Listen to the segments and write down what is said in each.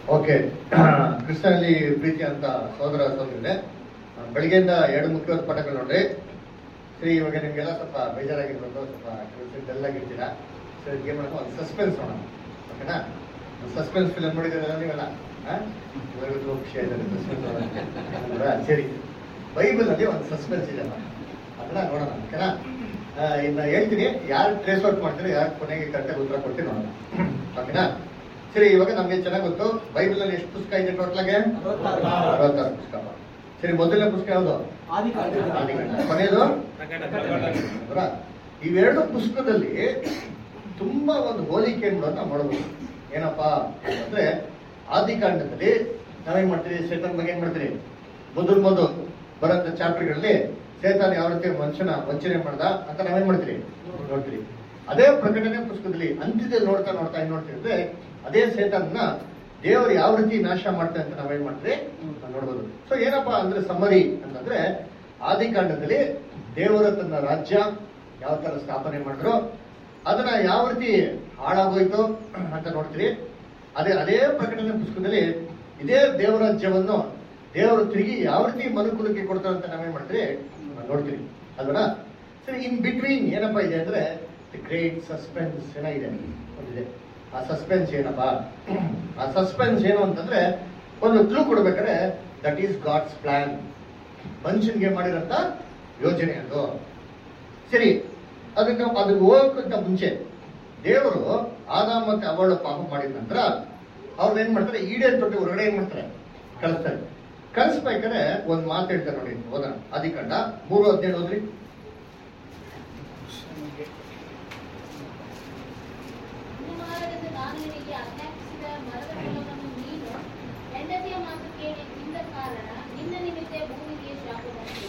Okay ಕ್ರಿಸ್ತನಲ್ಲಿ ಪ್ರೀತಿ ಅಂತ ಸೋದರ ಸೋದರಿದೆ ಬೆಳಿಗ್ಗೆಯಿಂದ ಎರಡು ಮುಖ್ಯವಾದ ಪಾಠಗಳು ನೋಡ್ರಿ ಸರಿ ಇವಾಗ ನಿಮ್ಗೆಲ್ಲ ಸ್ವಲ್ಪ ಬೇಜಾರಾಗಿರ್ಬೇಕು ಸ್ವಲ್ಪ ಡಲ್ ಆಗಿರ್ತೀರಾ ಸರಿ ಏನು ಮಾಡೋಣ ಒಂದು ಸಸ್ಪೆನ್ಸ್ ನೋಡೋಣ ಓಕೆನಾ ಸಸ್ಪೆನ್ಸ್ ಫಿಲಮ್ ನೋಡಿದ್ದೀರಲ್ಲ ನೀವೆಲ್ಲ ಆ? ಇವರಿಗೂ ಖುಷಿ ಆಯ್ತದೆ ಸಸ್ಪೆನ್ಸ್ ನೋಡೋಣ ಸರಿ ಬೈಬಲಲ್ಲಿ ಒಂದು ಸಸ್ಪೆನ್ಸ್ ಇದೆ ಅದನ್ನ ನೋಡೋಣ ಓಕೆನಾ ಆ, ಇನ್ನ ಹೇಳ್ತೀನಿ ಯಾರು ಟ್ರೇಸ್ ಔಟ್ ಮಾಡ್ತಾರೆ ಯಾರು ಕೊನೆಗೆ ಕರೆಕ್ಟಾಗಿ ಉತ್ತರ ಕೊಡ್ತೀನಿ ನೋಡೋಣ ಓಕೆನಾ ಸರಿ ಇವಾಗ ನಮ್ಗೆ ಚೆನ್ನಾಗಿ ಗೊತ್ತು ಬೈಬಲ್ ಅಲ್ಲಿ ಎಷ್ಟು ಪುಸ್ತಕ ಇದೆ ಟೋಟಲ್ಗೆ ಅರವತ್ತಾರು ಪುಸ್ತಕ ಸರಿ ಮೊದಲನೇ ಪುಸ್ತಕ ಯಾವುದು ಆದಿಕಾಂಡ. ಕೊನೆಯದು ಅಲ್ವಾ? ಇವೆರಡು ಪುಸ್ತಕದಲ್ಲಿ ತುಂಬಾ ಒಂದು ಹೋಲಿಕೆ ನಾವು ಮಾಡಬಹುದು ಏನಪ್ಪಾ ಅಂತಂದ್ರೆ ಆದಿಕಾಂಡದಲ್ಲಿ ನಾವೇನ್ ಮಾಡ್ತೀವಿ ಸೇತನ್ ಬಗ್ಗೆ ಏನ್ ಮಾಡ್ತೀವಿ ಮೊದಲು ಮೊದಲು ಬರೋಂಥ ಚಾಪ್ಟರ್ಗಳಲ್ಲಿ ಸೇತಾನ್ ಯಾವ ರೀತಿ ಮನುಷ್ಯನ ವಂಚನೆ ಮಾಡ್ದ ಅಂತ ನಾವೇನ್ ಮಾಡ್ತೀವಿ ನೋಡ್ತೀವಿ ಅದೇ ಪ್ರಕಟಣೆ ಪುಸ್ತಕದಲ್ಲಿ ಅಂತ್ಯದಲ್ಲಿ ನೋಡ್ತಾ ನೋಡ್ತಾ ಏನ್ ನೋಡ್ತೀವಿ ಅಂದ್ರೆ ಅದೇ ಸೇತಾನ್ನ ದೇವರು ಯಾವ ರೀತಿ ನಾಶ ಮಾಡ್ತಾರೆ ಅಂತ ನಾವೇನ್ ಮಾಡ್ತೀವಿ ನಾವ್ ನೋಡ್ಬೋದು ಸೊ ಏನಪ್ಪಾ ಅಂದ್ರೆ ಸಮರಿ ಅಂತಂದ್ರೆ ಆದಿಕಾಂಡದಲ್ಲಿ ದೇವರ ತನ್ನ ರಾಜ್ಯ ಯಾವ ತರ ಸ್ಥಾಪನೆ ಮಾಡಿದ್ರು ಅದನ್ನ ಯಾವ ರೀತಿ ಹಾಳಾಗೋಯ್ತು ಅಂತ ನೋಡ್ತೀರಿ ಅದೇ ಅದೇ ಪ್ರಕಟಣೆ ಪುಸ್ತಕದಲ್ಲಿ ಇದೇ ದೇವರಾಜ್ಯವನ್ನು ದೇವರು ತಿರುಗಿ ಯಾವ ರೀತಿ ಮನುಕುಲಕ್ಕೆ ಕೊಡ್ತಾರೆ ಅಂತ ನಾವೇನ್ ಮಾಡ್ತೀವಿ ನಾವ್ ನೋಡ್ತೀವಿ ಅಲ್ವನಾ ಸರಿ ಇನ್ ಬಿಟ್ವೀನ್ ಏನಪ್ಪಾ ಇದೆ ಅಂದ್ರೆ ಗ್ರೇಟ್ ಸಸ್ಪೆನ್ಸ್ ಏನಾಗಿದೆ ಒಂದಿದೆ ಆ ಸಸ್ಪೆನ್ಸ್ ಏನಪ್ಪಾ ಆ ಸಸ್ಪೆನ್ಸ್ ಏನು ಅಂತಂದ್ರೆ ಒಂದು ಕ್ಲೂ ಕೊಡ್ಬೇಕಾದ್ರೆ ದಟ್ ಈಸ್ ಗಾಡ್ಸ್ ಪ್ಲಾನ್ ಮನುಷ್ಯನ್ಗೆ ಮಾಡಿರಂತ ಯೋಜನೆ ಅದು ಸರಿ ಅದಕ್ಕೆ ಅದಕ್ಕೆ ಹೋಗಕ್ಕಿಂತ ಮುಂಚೆ ದೇವರು ಆದಾಮ ಮತ್ತೆ ಅವಳ ಪಾಪ ಮಾಡಿದ ನಂತರ ಅವ್ರು ಏನ್ ಮಾಡ್ತಾರೆ ಈಡೇನ್ ತೊಟ್ಟಿ ಹೊರಗಡೆ ಏನ್ ಮಾಡ್ತಾರೆ ಕಳಿಸ್ತಾರೆ ಕಳಿಸ್ಬೇಕಾದ್ರೆ ಒಂದ್ ಮಾತು ಹೇಳ್ತಾರೆ ನೋಡಿ ಹೋದನ ಆದಿಕಾಂಡ ಮೂರು ಹದಿನೇಳು ಹೋದ್ರಿ ಅನುಮಾನದಿಂದ ನಾನು ನಿನಗೆ ಆಜ್ಞಾಪಿಸಿದ ಮರದ ಫಲವನ್ನು ನೀನು ಹೆಂಡತಿಯ ಮಾತು ಕೇಳಿ ತಿಂದ ಕಾರಣ ನಿನ್ನ ನಿಮಿತ್ತ ಭೂಮಿಗೆ ಶಾಪ ಬಂತು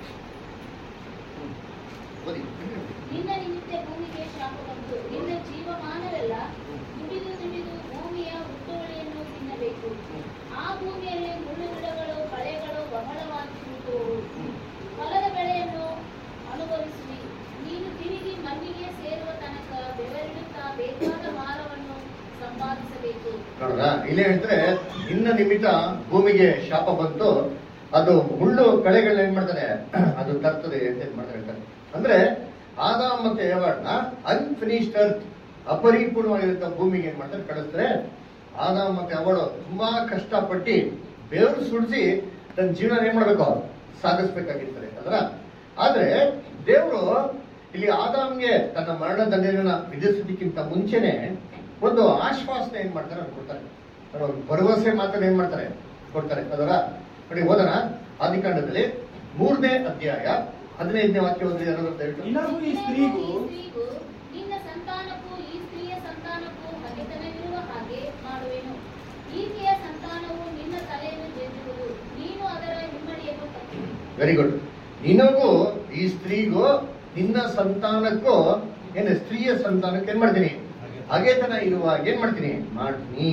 ಓದಿ ನಿನ್ನ ನಿಮಿತ್ತ ಭೂಮಿಗೆ ಶಾಪ ಬಂತು ನಿನ್ನ ಜೀವಮಾನವೆಲ್ಲ ದುಡಿದು ದುಡಿದು ಭೂಮಿಯ ಹುಟ್ಟುವಳಿಯನ್ನು ತಿನ್ನಬೇಕು ಆ ಭೂಮಿಯಲ್ಲಿ ಮುಳ್ಳು ಗಿಡಗಳು ಕಳೆಗಳು ಬಹಳವಾಗಿ ಹುಟ್ಟುವವು ಹೊಲದ ಬೆಳೆಯನ್ನು ಅನುಭವಿಸುವಿ ನೀನು ತಿರುಗಿ ಮಣ್ಣಿಗೆ ಸೇರುವ ತನಕ ಬೆವರಿಡುತ್ತಾ ಬೇಕಾದ ಮಾರವನ್ನು ಸಂಪಾದಿಸಬೇಕು ನೋಡ್ರ ಇಲ್ಲೇ ಹೇಳ್ತಾರೆ ನಿನ್ನ ನಿಮಿತ್ತ ಭೂಮಿಗೆ ಶಾಪ ಬಂತು ಅದು ಮುಳ್ಳು ಕಳೆಗಳನ್ನ ಏನ್ ಮಾಡ್ತಾರೆ ಅದು ತರ್ತದೆ ಅಂತ ಏನ್ ಮಾಡ್ತಾರೆ ಹೇಳ್ತಾರೆ ಅಂದ್ರೆ ಆದಾಮ ಮತ್ತೆ ಯಾವಾಡ್ನ ಅನ್ಫಿನಿಶ್ಡ್ ಅರ್ತ್ ಅಪರಿಪೂರ್ಣವಾಗಿರುತ್ತ ಭೂಮಿಗೆ ಏನ್ ಮಾಡ್ತಾರೆ ಕಳಿಸ್ತಾರೆ ಆದಾಮ ಮತ್ತೆ ಅವಳು ತುಂಬಾ ಕಷ್ಟಪಟ್ಟು ಬೇರು ಸುಡಿಸಿ ತನ್ನ ಜೀವನ ಏನ್ ಮಾಡ್ಬೇಕು ಸಾಗಿಸ್ಬೇಕಾಗಿರ್ತಾರೆ ಅದ್ರ ಆದ್ರೆ ದೇವರು ಇಲ್ಲಿ ಆದಾಮ್ಗೆ ತನ್ನ ಮರಣ ದಂಡನೆಯನ್ನ ವಿಧಿಸೋದಕ್ಕಿಂತ ಮುಂಚೆನೆ ಒಂದು ಆಶ್ವಾಸನೆ ಏನ್ ಮಾಡ್ತಾರೆ ಅಂತ ಕೊಡ್ತಾರೆ ಅಂದ್ರೆ ಒಂದು ಭರವಸೆ ಮಾತನ್ನ ಏನ್ ಮಾಡ್ತಾರೆ ಕೊಡ್ತಾರೆ ಅದರ ನೋಡಿ ಓದೋಣ ಆದಿಕಾಂಡದಲ್ಲಿ ಮೂರನೇ ಅಧ್ಯಾಯ ಹದಿನೈದನೇ ವಾಕ್ಯ ಓದ್ರಿ ಯಾರಾದ್ರೂ ದಯವಿಟ್ಟು ನಿನಗೂ ಈ ಸ್ತ್ರೀಗೂ ಸ್ತ್ರೀಗೂ ನಿನ್ನ ಸಂತಾನಕ್ಕೂ ಈ ಸ್ತ್ರೀಯ ಸಂತಾನಕ್ಕೂ ಹಗೆತನವಿರುವ ಹಾಗೆ ಮಾಡುವೆನು ಈಕೆಯ ಸಂತಾನವು ನಿನ್ನ ತಲೆಯನ್ನು ಜಜ್ಜುವುದು ನೀನು ಅದರ ಹಿಮ್ಮಡಿಯನ್ನು ಕಟ್ಟುವಿ ವೆರಿ ಗುಡ್ ನಿನಗೂ ಈ ಸ್ತ್ರೀಗೂ ನಿನ್ನ ಸಂತಾನಕ್ಕೂ ಏನು ಸ್ತ್ರೀಯ ಸಂತಾನಕ್ಕೆ ಏನ್ ಮಾಡ್ತೀನಿ ಹಗೆತನ ಇರುವಾಗ ಏನ್ ಮಾಡ್ತೀನಿ ಮಾಡ್ತೀನಿ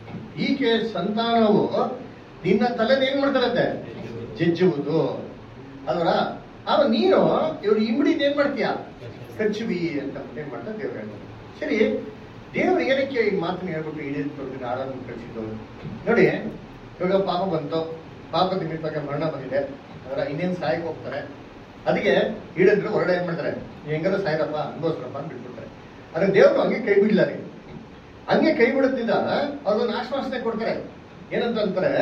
ಈಕೆ ಸಂತಾನವು ನಿನ್ನ ತಲೆನ ಏನ್ ಮಾಡ್ತಾರಂತೆ ಜಜ್ಜುವುದು ಅಲ್ವರ ಅವ ನೀನು ಇವ್ರು ಇಮ್ಡಿದ್ ಏನ್ ಮಾಡ್ತೀಯ ಕಚ್ಚುವಿ ಅಂತ ಏನ್ ಮಾಡ್ತಾರೆ ದೇವ್ರು ಹೇಳ್ತಾರೆ ಸರಿ ದೇವ್ರು ಏನಕ್ಕೆ ಈ ಮಾತನ್ನ ಹೇಳ್ಬಿಟ್ಟು ಇಡೀ ತೊಡಗಿನ ಆಳನ್ನು ಕಳಿಸಿದ್ದು ನೋಡಿ ಇವಾಗ ಪಾಪ ಬಂತು ಪಾಪ ನಿಮಿತ್ತಕ್ಕೆ ಮರಣ ಬಂದಿದೆ ಅದರ ಇನ್ನೇನ್ ಸಾಯಕ್ ಹೋಗ್ತಾರೆ ಅದಕ್ಕೆ ಈಡಂದ್ರು ಹೊರಗಡೆ ಏನ್ ಮಾಡ್ತಾರೆ ನೀವ್ ಹೆಂಗಾರ ಸಾಯ್ರಪ್ಪ ಅನ್ಭವಿಸ್ರಪ್ಪ ಅಂತ ಬಿಟ್ಬಿಡ್ತಾರೆ ಆದ್ರೆ ದೇವ್ರು ಹಂಗೆ ಕೈ ಬಿಡ್ಲ ರೀ ಹಂಗೆ ಕೈ ಬಿಡುತ್ತಿದ್ದ ಅವ್ರಿಗೊಂದು ಆಶ್ವಾಸನೆ ಕೊಡ್ತಾರೆ ಏನಂತ ಅಂತಾರೆ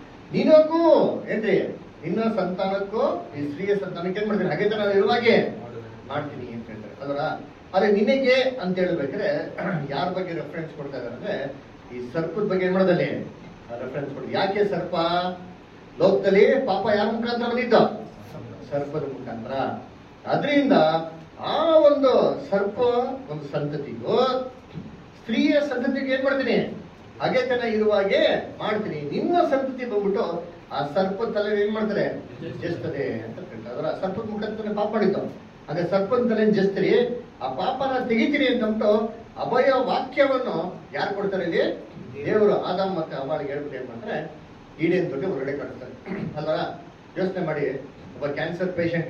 ನಿನಗೂ ಏನ್ರಿ ನಿನ್ನ ಸಂತಾನಕ್ಕೂ ಈ ಸ್ತ್ರೀಯ ಸಂತಾನಕ್ಕೆ ಏನ್ ಮಾಡ್ತೀನಿ ಹಾಗೆ ನಾನು ಇರುವಾಗೆ ಮಾಡ್ತೀನಿ ಅಂತ ಹೇಳ್ತಾರೆ ಅದರ ಆದ್ರೆ ನಿನಗೆ ಅಂತ ಹೇಳ್ಬೇಕಾದ್ರೆ ಯಾರ ಬಗ್ಗೆ ರೆಫರೆನ್ಸ್ ಕೊಡ್ತಾ ಇದಾರೆ ಅಂದ್ರೆ ಈ ಸರ್ಪದ ಬಗ್ಗೆ ಏನ್ ಮಾಡೋದಲ್ಲಿ ರೆಫರೆನ್ಸ್ ಕೊಡಿ ಯಾಕೆ ಸರ್ಪ ಲೋಕದಲ್ಲಿ ಪಾಪ ಯಾರ ಮುಖಾಂತರ ಬಂದಿದ್ದ ಸರ್ಪದ ಮುಖಾಂತರ ಅದರಿಂದ ಆ ಒಂದು ಸರ್ಪ ಒಂದು ಸಂತತಿಗೂ ಸ್ತ್ರೀಯ ಸಂತತಿಗೆ ಏನ್ ಮಾಡ್ತೀನಿ ಹಗೆತನ ಇರುವಾಗೆ ಮಾಡ್ತೀನಿ ನಿನ್ನ ಸಂತತಿ ಬಂದ್ಬಿಟ್ಟು ಆ ಸರ್ಪ ತಲೆ ಏನ್ ಮಾಡ್ತಾರೆ ಜಸ್ತದೆ ಅಂತ ಹೇಳ್ತಾರೆ ಅದರ ಸರ್ಪದ ಮುಖಾಂತರ ಪಾಪ ಮಾಡಿದ್ದು ಅದೇ ಸರ್ಪದ ತಲೆ ಜಸ್ತೀರಿ ಆ ಪಾಪನ ತೆಗಿತೀರಿ ಅಂತಂದ್ಬಿಟ್ಟು ಅಭಯ ವಾಕ್ಯವನ್ನು ಯಾರು ಕೊಡ್ತಾರೆ ಇಲ್ಲಿ ದೇವರು ಆದಾಮ್ ಮತ್ತೆ ಅವಾಳಿಗೆ ಹೇಳ್ಬಿಟ್ಟು ಏನ್ ಮಾಡ್ತಾರೆ ಈಡೇನ್ ದೊಡ್ಡ ಹೊರಗಡೆ ಕಳಿಸ್ತಾರೆ ಅಲ್ವಾ ಯೋಚನೆ ಮಾಡಿ ಒಬ್ಬ ಕ್ಯಾನ್ಸರ್ ಪೇಷಂಟ್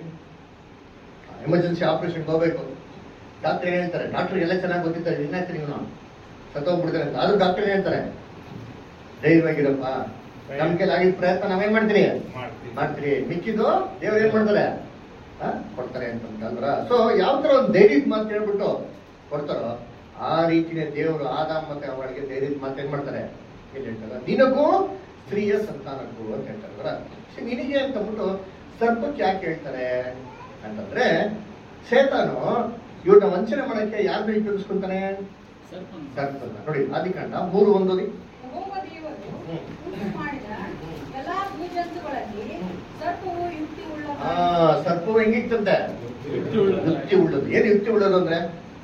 ಎಮರ್ಜೆನ್ಸಿ ಆಪರೇಷನ್ ಹೋಗ್ಬೇಕು ಡಾಕ್ಟರ್ ಏನ್ ಹೇಳ್ತಾರೆ ಡಾಕ್ಟರ್ ಎಲ್ಲ ಚೆನ್ನಾಗಿ ಗೊತ್ತಿದ್ದಾರೆ ಏನಾಯ್ತು ನೀವು ಸತ್ತೋಗ್ಬಿಡ್ತಾರೆ ಅಂತ ಆದ್ರೂ ಡಾಕ್ಟರ್ ಏನ್ ಹೇಳ್ತಾರೆ ಧೈರ್ಯವಾಗಿರಪ್ಪ ನಮ್ ಕೈಲಿ ಆಗಿದ ಪ್ರಯತ್ನ ನಾವೇನ್ ಮಾಡ್ತೀರಿ ಮಾಡ್ತೀವಿ. ಮಾಡ್ತೀರಿ ಮಿಕ್ಕಿದ್ದು ದೇವ್ರು ಏನ್ ಮಾಡ್ತಾರೆ ಆ? ಕೊಡ್ತಾರೆ ಅಂತಂದ್ರ ಸೊ ಯಾವ ತರ ಒಂದು ಧೈರ್ಯದ ಮಾತು ಹೇಳ್ಬಿಟ್ಟು ಕೊಡ್ತಾರೋ ಆ ರೀತಿನೇ ದೇವರು ಆದಾಮ್ ಮತ್ತೆ ಅವಳಿಗೆ ಧೈರ್ಯದ ಮಾತು ಏನ್ ಮಾಡ್ತಾರೆ ಇಲ್ಲಿ ಹೇಳ್ತಾರೆ ನಿನಗೂ ಸ್ತ್ರೀಯ ಸಂತಾನಕ್ಕೂ ಅಂತ ಹೇಳ್ತಾರಲ್ಲ ಸೊ ನಿನಗೆ ಅಂತಂದ್ಬಿಟ್ಟು ಸರ್ಪಕ್ಕೆ ಯಾಕೆ ಹೇಳ್ತಾರೆ ಅಂತಂದ್ರೆ ಸೇತಾನು ಇವ್ರನ್ನ ವಂಚನೆ ಮಾಡಕ್ಕೆ ಯಾರನ್ನ ಉಪಯೋಗಿಸ್ಕೊಂತಾನೆ ಸರ್ಪನ್ನ ನೋಡಿ ಆದಿಕಾಂಡ ಮೂರು ಒಂದೋದಿ ಯೆಹೋವ ದೇವರು ಹ್ಮ್. ಉಂಟು ಮಾಡಿದ ಎಲ್ಲಾ ಭೂಜಂತುಗಳಲ್ಲಿ ಸರ್ಪವು ಯುಕ್ತಿ ಉಳ್ಳ ಆ ಸರ್ಪವು ಹೆಂಗಿತ್ತಂತೆ ಯುಕ್ತಿ ಉಳ್ಳದು ಏನ್ ಯುಕ್ತಿ ಉಳ್ಳದು ಅಂದ್ರೆ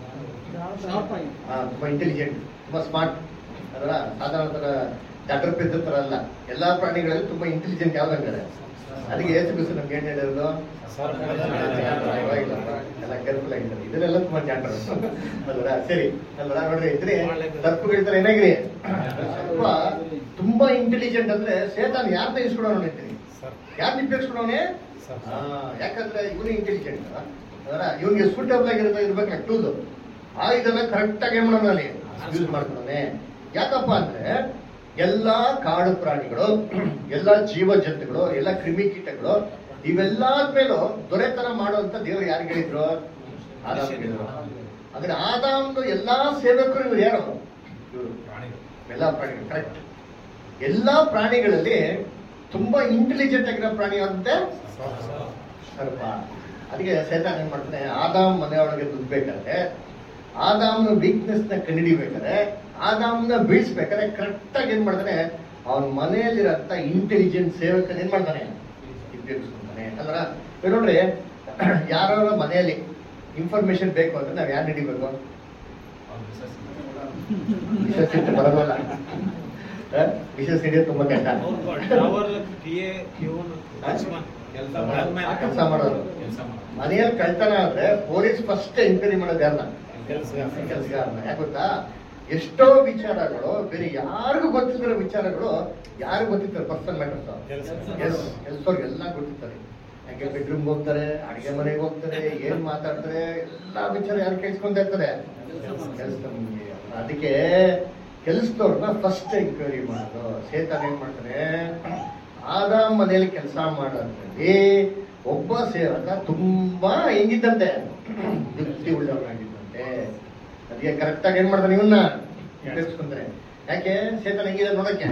ಆ, ತುಂಬಾ ಇಂಟೆಲಿಜೆಂಟ್ ತುಂಬಾ ಸ್ಮಾರ್ಟ್ ಅದರ ಸಾಧಾರಣ ತರ ಡಾಕ್ಟರ್ ಪೆದ್ದ ತರ ಅಲ್ಲ ಎಲ್ಲಾ ಪ್ರಾಣಿಗಳಲ್ಲಿ ತುಂಬಾ ಇಂಟೆಲಿಜೆಂಟ್ ಯಾವ್ದಂಗಾರೆ ಅದಕ್ಕೆ ಏಸು ಬಿಸು ನಮ್ಗೆ ಏನ್ ಹೇಳಿರೋದು ಪರವಾಗಿಲ್ಲಪ್ಪ, ಎಲ್ಲ ಕೇರ್ಫುಲ್ ಆಗಿದ್ದಾರೆ ಇದನ್ನೆಲ್ಲ ತುಂಬಾ ಜಾಣರು ಅಲ್ವರ ಸರಿ ಅಲ್ವರ ನೋಡ್ರಿ ಇದ್ರೆ ಸರ್ಪ ಹೇಳ್ತಾರೆ ಏನಾಗ್ರಿ ಸರ್ಪ ತುಂಬಾ ಇಂಟೆಲಿಜೆಂಟ್ ಅಂದ್ರೆ ಸೇತಾನ್ ಯಾರ್ನ ಇಸ್ಕೊಡೋಣ ಅಂತೀನಿ ಯಾರು ಉಪಯೋಗಿಸ್ಕೊಡೋನೆ ಆ, ಯಾಕಂದ್ರೆ ಇವನು ಇಂಟೆಲಿಜೆಂಟ್ ಅದರ ಇವನಿಗೆ ಸೂಟಬಲ್ ಆಗಿರೋ ಇರ್ಬೇಕಲ್ಲ ಟೂಲ್ ಆ ಇದನ್ನ ಕರೆಕ್ಟ್ ಆಗಿ ಏನ್ ಮಾಡೋಣ ಅಲ್ಲಿ ಯೂಸ್ ಮಾಡ್ಕೊಳೋನೆ ಯಾಕಪ್ಪ ಅಂದ್ರೆ ಎಲ್ಲಾ ಕಾಡು ಪ್ರಾಣಿಗಳು ಎಲ್ಲಾ ಜೀವ ಜಂತುಗಳು ಎಲ್ಲಾ ಕ್ರಿಮಿಕೀಟಗಳು ಇವೆಲ್ಲಾದ್ಮೇಲೂ ದೊರೆತನ ಮಾಡುವಂತ ದೇವರು ಯಾರು ಹೇಳಿದ್ರು ಆದಾಮ್ ಹೇಳಿದ್ರು ಅಂದ್ರೆ ಆದಾಮ್ದು ಎಲ್ಲಾ ಸೇವಕರು ಇವ್ರು ಯಾರು ಇವರು ಎಲ್ಲಾ ಪ್ರಾಣಿಗಳು ಕರೆಕ್ಟ್ ಎಲ್ಲಾ ಪ್ರಾಣಿಗಳಲ್ಲಿ ತುಂಬಾ ಇಂಟೆಲಿಜೆಂಟ್ ಆಗಿರೋ ಪ್ರಾಣಿ ಯಾವಂತೆ ಸರ್ಪ ಅದಕ್ಕೆ ಸೈತಾನ್ ಏನ್ ಮಾಡ್ತಾನೆ ಆದಾಮ್ ಮನೆಯೊಳಗೆ ದುಡ್ಬೇಕಾದ್ರೆ ಆದಾಮ್ನ ವೀಕ್ನೆಸ್ ನ ಕಂಡಿಡಿಬೇಕಾದ್ರೆ ಆದಾಮ್ನ ಬೀಳ್ಸ್ಬೇಕಾದ್ರೆ ಕರೆಕ್ಟ್ ಆಗಿ ಏನ್ ಮಾಡ್ತಾನೆ ಅವನ ಮನೆಯಲ್ಲಿರಂತ ಇಂಟೆಲಿಜೆಂಟ್ ಸೇವಕನ ಏನ್ ಮಾಡ್ತಾನೆ ಉಪಯೋಗಿಸ್ಕೊಂತಾನೆ ಅಲ್ರ ಇವಾಗ ನೋಡ್ರಿ ಯಾರ ಮನೆಯಲ್ಲಿ ಇನ್ಫಾರ್ಮೇಶನ್ ಬೇಕು ಅಂದ್ರೆ ನಾವ್ ಯಾರು ಹಿಡಿಬೇಕು ವಿಶೇಷ ಸಿಟ್ಟು ಬರೋದಲ್ಲ ಆ? ವಿಶೇಷ ಹಿಡಿಯೋದು ತುಂಬಾ ಕಷ್ಟ ಆ ಕೆಲಸ ಮಾಡೋದು ಮನೆಯಲ್ಲಿ ಕಳ್ತನ ಆದ್ರೆ ಪೊಲೀಸ್ ಫಸ್ಟ್ ಎಂಕ್ವೈರಿ ಮಾಡೋದು ಯಾರನ್ನ ಕೆಲಸಗಾರನ ಯಾಕೆ ಗೊತ್ತಾ ಎಷ್ಟೋ ವಿಚಾರಗಳು ಬೇರೆ ಯಾರಿಗೂ ಗೊತ್ತಿಲ್ಲದಿರೋ ವಿಚಾರಗಳು ಯಾರು ಗೊತ್ತಿರ್ತಾರೆ ಪರ್ಸನಲ್ ಮ್ಯಾಟರ್ಸ್ ಕೆಲ್ಸವ್ರಿಗೆ ಎಲ್ಲ ಗೊತ್ತಿರ್ತಾರೆ ಯಾಕೆ ಬೆಡ್ರೂಮ್ ಹೋಗ್ತಾರೆ ಅಡಿಗೆ ಮನೆಗೆ ಹೋಗ್ತಾರೆ ಏನ್ ಮಾತಾಡ್ತಾರೆ ಎಲ್ಲಾ ವಿಚಾರ ಯಾರು ಕೇಳಿಸ್ಕೊಂತ ಇರ್ತಾರೆ ಕೆಲಸ ಅದಕ್ಕೆ ಕೆಲಸದವ್ರನ್ನ ಫಸ್ಟ್ ಎಂಕ್ವೈರಿ ಮಾಡೋದು ಸೇತಾನ್ ಏನ್ ಮಾಡ್ತಾರೆ ಆದಾಮ್ ಮನೆಯಲ್ಲಿ ಕೆಲಸ ಮಾಡೋದ್ರಲ್ಲಿ ಒಬ್ಬ ಸೇವಕ ತುಂಬಾ ಹೆಂಗಿದ್ದಂತೆ ಯುಕ್ತಿ ಉಳ್ಳವನಾಗಿದ್ದಂತೆ ಅದಕ್ಕೆ ಕರೆಕ್ಟ್ ಆಗಿ ಏನ್ ಮಾಡ್ತಾನೆ ಇವನ್ನ ಉಪಯೋಗಿಸ್ಕೊಂತಾರೆ ಯಾಕೆ ಸೇತನ ಹೆಂಗಿದೆ ನೋಡಕ್ಕೆ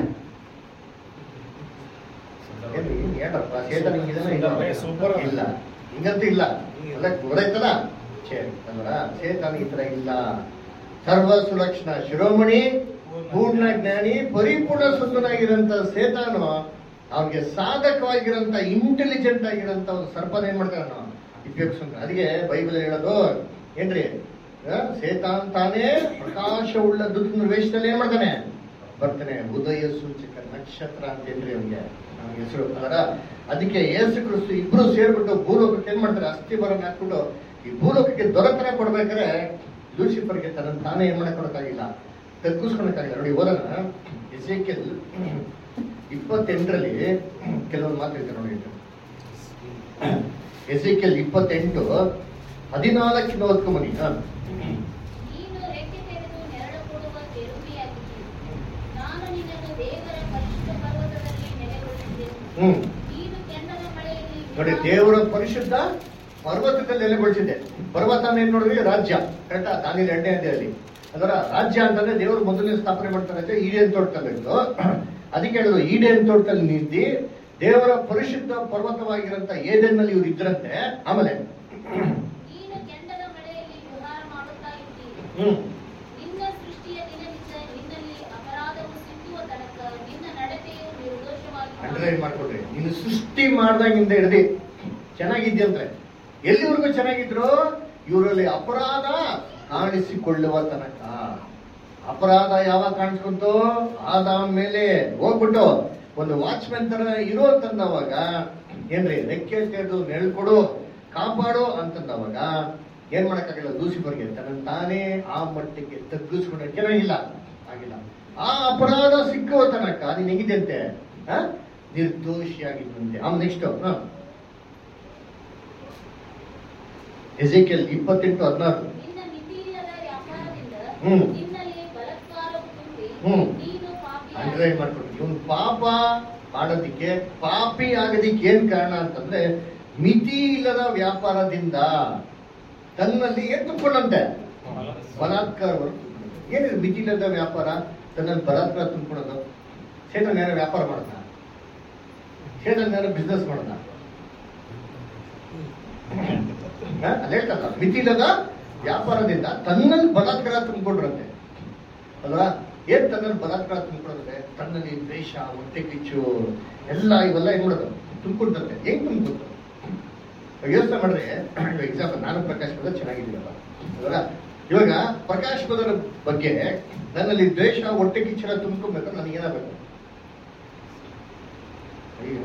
ಏನು ಏನ್ ಹೇಳ್ರಪ್ಪ ಸೇತನ ಹಿಂಗಿದಾನ ಇಲ್ಲ Super. ಇಲ್ಲ ಹಿಂಗಂತೂ ಇಲ್ಲ ಅಲ್ಲ ಗೊತ್ತಾಯ್ತಲ್ಲ ಸರಿ ಅಲ್ವರ ಸೇತನ ಈ ತರ ಇಲ್ಲ ಸರ್ವ ಸುಲಕ್ಷಣ ಶಿರೋಮಣಿ ಪೂರ್ಣ ಜ್ಞಾನಿ ಪರಿಪೂರ್ಣ ಸುಂದರಾಗಿರಂತ ಸೇತಾನು ಅವ್ನಿಗೆ ಸಾಧಕವಾಗಿರಂತ ಇಂಟೆಲಿಜೆಂಟ್ ಆಗಿರಂತ ಒಂದು ಸರ್ಪನ ಏನ್ ಮಾಡ್ತಾನೆ ನಾವು ಉಪಯೋಗಿಸ್ಕೊಂತ ಅದಕ್ಕೆ ಬೈಬಲ್ ಹೇಳೋದು ಏನ್ರಿ ಆ, ಸೇತಾನ್ ತಾನೇ ಪ್ರಕಾಶವುಳ್ಳ ದುರ್ಗ ವೇಷದಲ್ಲಿ ಏನ್ ಮಾಡ್ತಾನೆ ಬರ್ತಾನೆ ಉದಯ ಸೂಚಕ ನಕ್ಷತ್ರ ಅಂತ ಏನ್ರಿ ಅವ್ನಿಗೆ ನಮ್ಮ ಹೆಸರು ಅದರ ಅದಕ್ಕೆ ಯೇಸು ಕ್ರಿಸ್ತು ಇಬ್ರು ಸೇರ್ಬಿಟ್ಟು ಭೂಲೋಕಕ್ಕೆ ಏನ್ ಮಾಡ್ತಾರೆ ಅಸ್ಥಿ ಬರನ್ನ ಹಾಕ್ಬಿಟ್ಟು ಈ ಭೂಲೋಕಕ್ಕೆ ದೊರೆತನ ಕೊಡ್ಬೇಕಾದ್ರೆ ಲೂಸಿಫರ್ಗೆ ತನ್ನ ತಾನೇ ಏನ್ ಮಾಡಕ್ ಕೊಡಕ್ಕಾಗಿಲ್ಲ ತಗ್ಗಿಸ್ಕೊಳಕ್ಕಾಗಿಲ್ಲ ನೋಡಿ ಓದೋಣ ಎಸೇಕೆಲ್ ಇಪ್ಪತ್ತೆಂಟರಲ್ಲಿ ಕೆಲವೊಂದು ಮಾತು ಹೇಳ್ತಾರೆ ನೋಡಿ ಎಸೇಕೆಲ್ ಇಪ್ಪತ್ತೆಂಟು ಹದಿನಾಲ್ಕಿನ ಓದ್ಕೊಂಬನಿ ಹಾ ನೀನು ರೆಕ್ಕೆ ತೆರೆದು ನೆರಳು ಕೊಡುವ ಕೆರೂಬಿಯಾಗಿದ್ದೀ. ನಾನು ನಿನ್ನನ್ನು ದೇವರ ಪರಿಶುದ್ಧ ಪರ್ವತದಲ್ಲಿ ನೆಲೆಗೊಳಿಸಿದೆನು. ಹ್ಮ್ ನೀನು ಕೆಂಡದ ಮಳೆಯಲ್ಲಿ ನೋಡಿ ದೇವರ ಪರಿಶುದ್ಧ ಪರ್ವತದಲ್ಲಿ ನೆಲೆಗೊಳಿಸಿದೆ ಪರ್ವತ ಏನ್ ನೋಡಿದ್ರಿ ರಾಜ್ಯ ಕರೆಕ್ಟಾ ತಾನಿಲ್ ಎರಡನೇ ಅಧ್ಯಾಯದಲ್ಲಿ ಅದರ ರಾಜ್ಯ ಅಂತಂದ್ರೆ ದೇವರು ಮೊದಲನೇ ಸ್ಥಾಪನೆ ಮಾಡ್ತಾರೆ ಅಂದ್ರೆ ಈಡೇನ್ ತೋಟದಲ್ಲಿ ಇತ್ತು ಅದಕ್ಕೆ ಹೇಳೋದು ಈಡೇನ್ ತೋಟದಲ್ಲಿ ನಿಂತಿ ದೇವರ ಪರಿಶುದ್ಧ ಪರ್ವತವಾಗಿರಂತ ಏದೆನ್ನಲ್ಲಿ ಇವ್ರು ಇದ್ರಂತೆ ಆಮೇಲೆ ನೀನು ಕೆಂಡದ ಮಳೆಯಲ್ಲಿ ವಿಹಾರ ಮಾಡುತ್ತಾ ಇದ್ದೀ. ಹ್ಮ್ ನಿನ್ನ ಸೃಷ್ಟಿಯ ದಿನದಿಂದ ನಿನ್ನಲ್ಲಿ ಅಪರಾಧವು ಸಿಕ್ಕುವ ತನಕ ನಿನ್ನ ನಡತೆಯು ನಿರ್ದೋಷವಾಗಿ ಅಂಡರ್ಲೈನ್ ಮಾಡ್ಕೊಡ್ರಿ ಇನ್ನು ಸೃಷ್ಟಿ ಮಾಡ್ದಾಗಿಂದ ಹಿಡ್ದು ಚೆನ್ನಾಗಿದ್ಯಂದ್ರೆ ಎಲ್ಲಿವರೆಗೂ ಚೆನ್ನಾಗಿದ್ರು ಇವರಲ್ಲಿ ಅಪರಾಧ ಕಾಣಿಸಿಕೊಳ್ಳುವ ತನಕ ಅಪರಾಧ ಯಾವಾಗ ಕಾಣಿಸ್ಕೊಂತು ಆದಾಮ ಮೇಲೆ ಹೋಗ್ಬಿಟ್ಟು ಒಂದು ವಾಚ್ಮೆನ್ ತರ ಇರೋ ಅಂತಂದವಾಗ ಏನ್ರಿ ರೆಕ್ಕೆ ತೆರೆದು ನೆಳ್ಕೊಡು ಕಾಪಾಡು ಅಂತಂದವಾಗ ಏನ್ ಮಾಡಕ್ಕಾಗಿಲ್ಲ ಲೂಸಿಫರ್ಗೆ ತನ್ನ ತಾನೇ ಆ ಮಟ್ಟಕ್ಕೆ ತಗ್ಗಿಸ್ಕೊಂಡಕ್ಕೆ ಇಲ್ಲ ಆಗಿಲ್ಲ ಆ ಅಪರಾಧ ಸಿಕ್ಕುವ ತನಕ ನೀನ್ ಹೆಂಗಿದ್ಯಂತೆ ಆ? ನಿರ್ದೋಷಿಯಾಗಿದ್ದಂತೆ ಆಮೇಲೆ ನೆಕ್ಸ್ಟ್ ಎಜೆಕೆಲ್ ಇಪ್ಪತ್ತೆಂಟು ಹದಿನಾರು ನಿನ್ನ ಮಿತಿಯಿಲ್ಲದ ವ್ಯಾಪಾರದಿಂದ ಹ್ಮ್. ನಿನ್ನಲ್ಲಿ ಬಲಾತ್ಕಾರವು ತುಂಬಿ ಹ್ಮ್. ನೀನು ಪಾಪಿಯಾಗಿ ಅಂಡರ್ಲೈನ್ ಮಾಡ್ಕೊಂಡು ಇವನ್ ಪಾಪ ಮಾಡೋದಿಕ್ಕೆ ಪಾಪಿ ಆಗೋದಿಕ್ಕೆ ಏನ್ ಕಾರಣ ಅಂತಂದ್ರೆ ಮಿತಿ ಇಲ್ಲದ ವ್ಯಾಪಾರದಿಂದ ತನ್ನಲ್ಲಿ ಏನ್ ತುಂಬಿಕೊಂಡಂತೆ ಬಲಾತ್ಕಾರವನ್ನು ತುಂಬಿಕೊಳ್ಳೋದು. ಏನಿದೆ ಮಿತಿ ಇಲ್ಲದ ವ್ಯಾಪಾರ ತನ್ನಲ್ಲಿ ಬಲಾತ್ಕಾರ ತುಂಬಿಕೊಳ್ಳೋದು ಸೇತನ್ ಯಾರು ವ್ಯಾಪಾರ ಮಾಡ್ದ ಸೇತನ್ ಯಾರು ಬಿಸ್ನೆಸ್ ಮಾಡ್ದ ಹ? ಅದ್ ಹೇಳ್ತಲ್ಲ ಮಿತಿ ಇಲ್ಲದ ವ್ಯಾಪಾರದಿಂದ ತನ್ನಲ್ಲಿ ಬಲಾತ್ಕಾರ ತುಂಬಿಕೊಂಡ್ರಂತೆ ಅಲ್ವಾ ಏನ್ ತನ್ನಲ್ಲಿ ಬಲಾತ್ಕಾರ ತುಂಬಿಕೊಳ್ಳೋದ್ರೆ ತನ್ನಲ್ಲಿ ದ್ವೇಷ ಹೊಟ್ಟೆ ಕಿಚ್ಚು ಎಲ್ಲ ಇವೆಲ್ಲ ಏನ್ ಮಾಡೋದು ತುಂಬಿಕೊಡ್ತಂತೆ ಹೆಂಗ್ ತುಂಬಿಕೊಡ್ತು ಯೋಚನೆ ಮಾಡ್ರೆ ಎಕ್ಸಾಂಪಲ್ ನಾನು ಪ್ರಕಾಶ್ ಪದ ಚೆನ್ನಾಗಿದ್ದೀನಲ್ಲ ಅಲ್ವಾ ಇವಾಗ ಪ್ರಕಾಶ್ ಪದರ ಬಗ್ಗೆ ನನ್ನಲ್ಲಿ ದ್ವೇಷ ಹೊಟ್ಟೆ ಕಿಚ್ಚರ ತುಂಬ್ಕೊಬೇಕು ನನಗೆ ಏನಾಗಬೇಕು ಅಯ್ಯೋ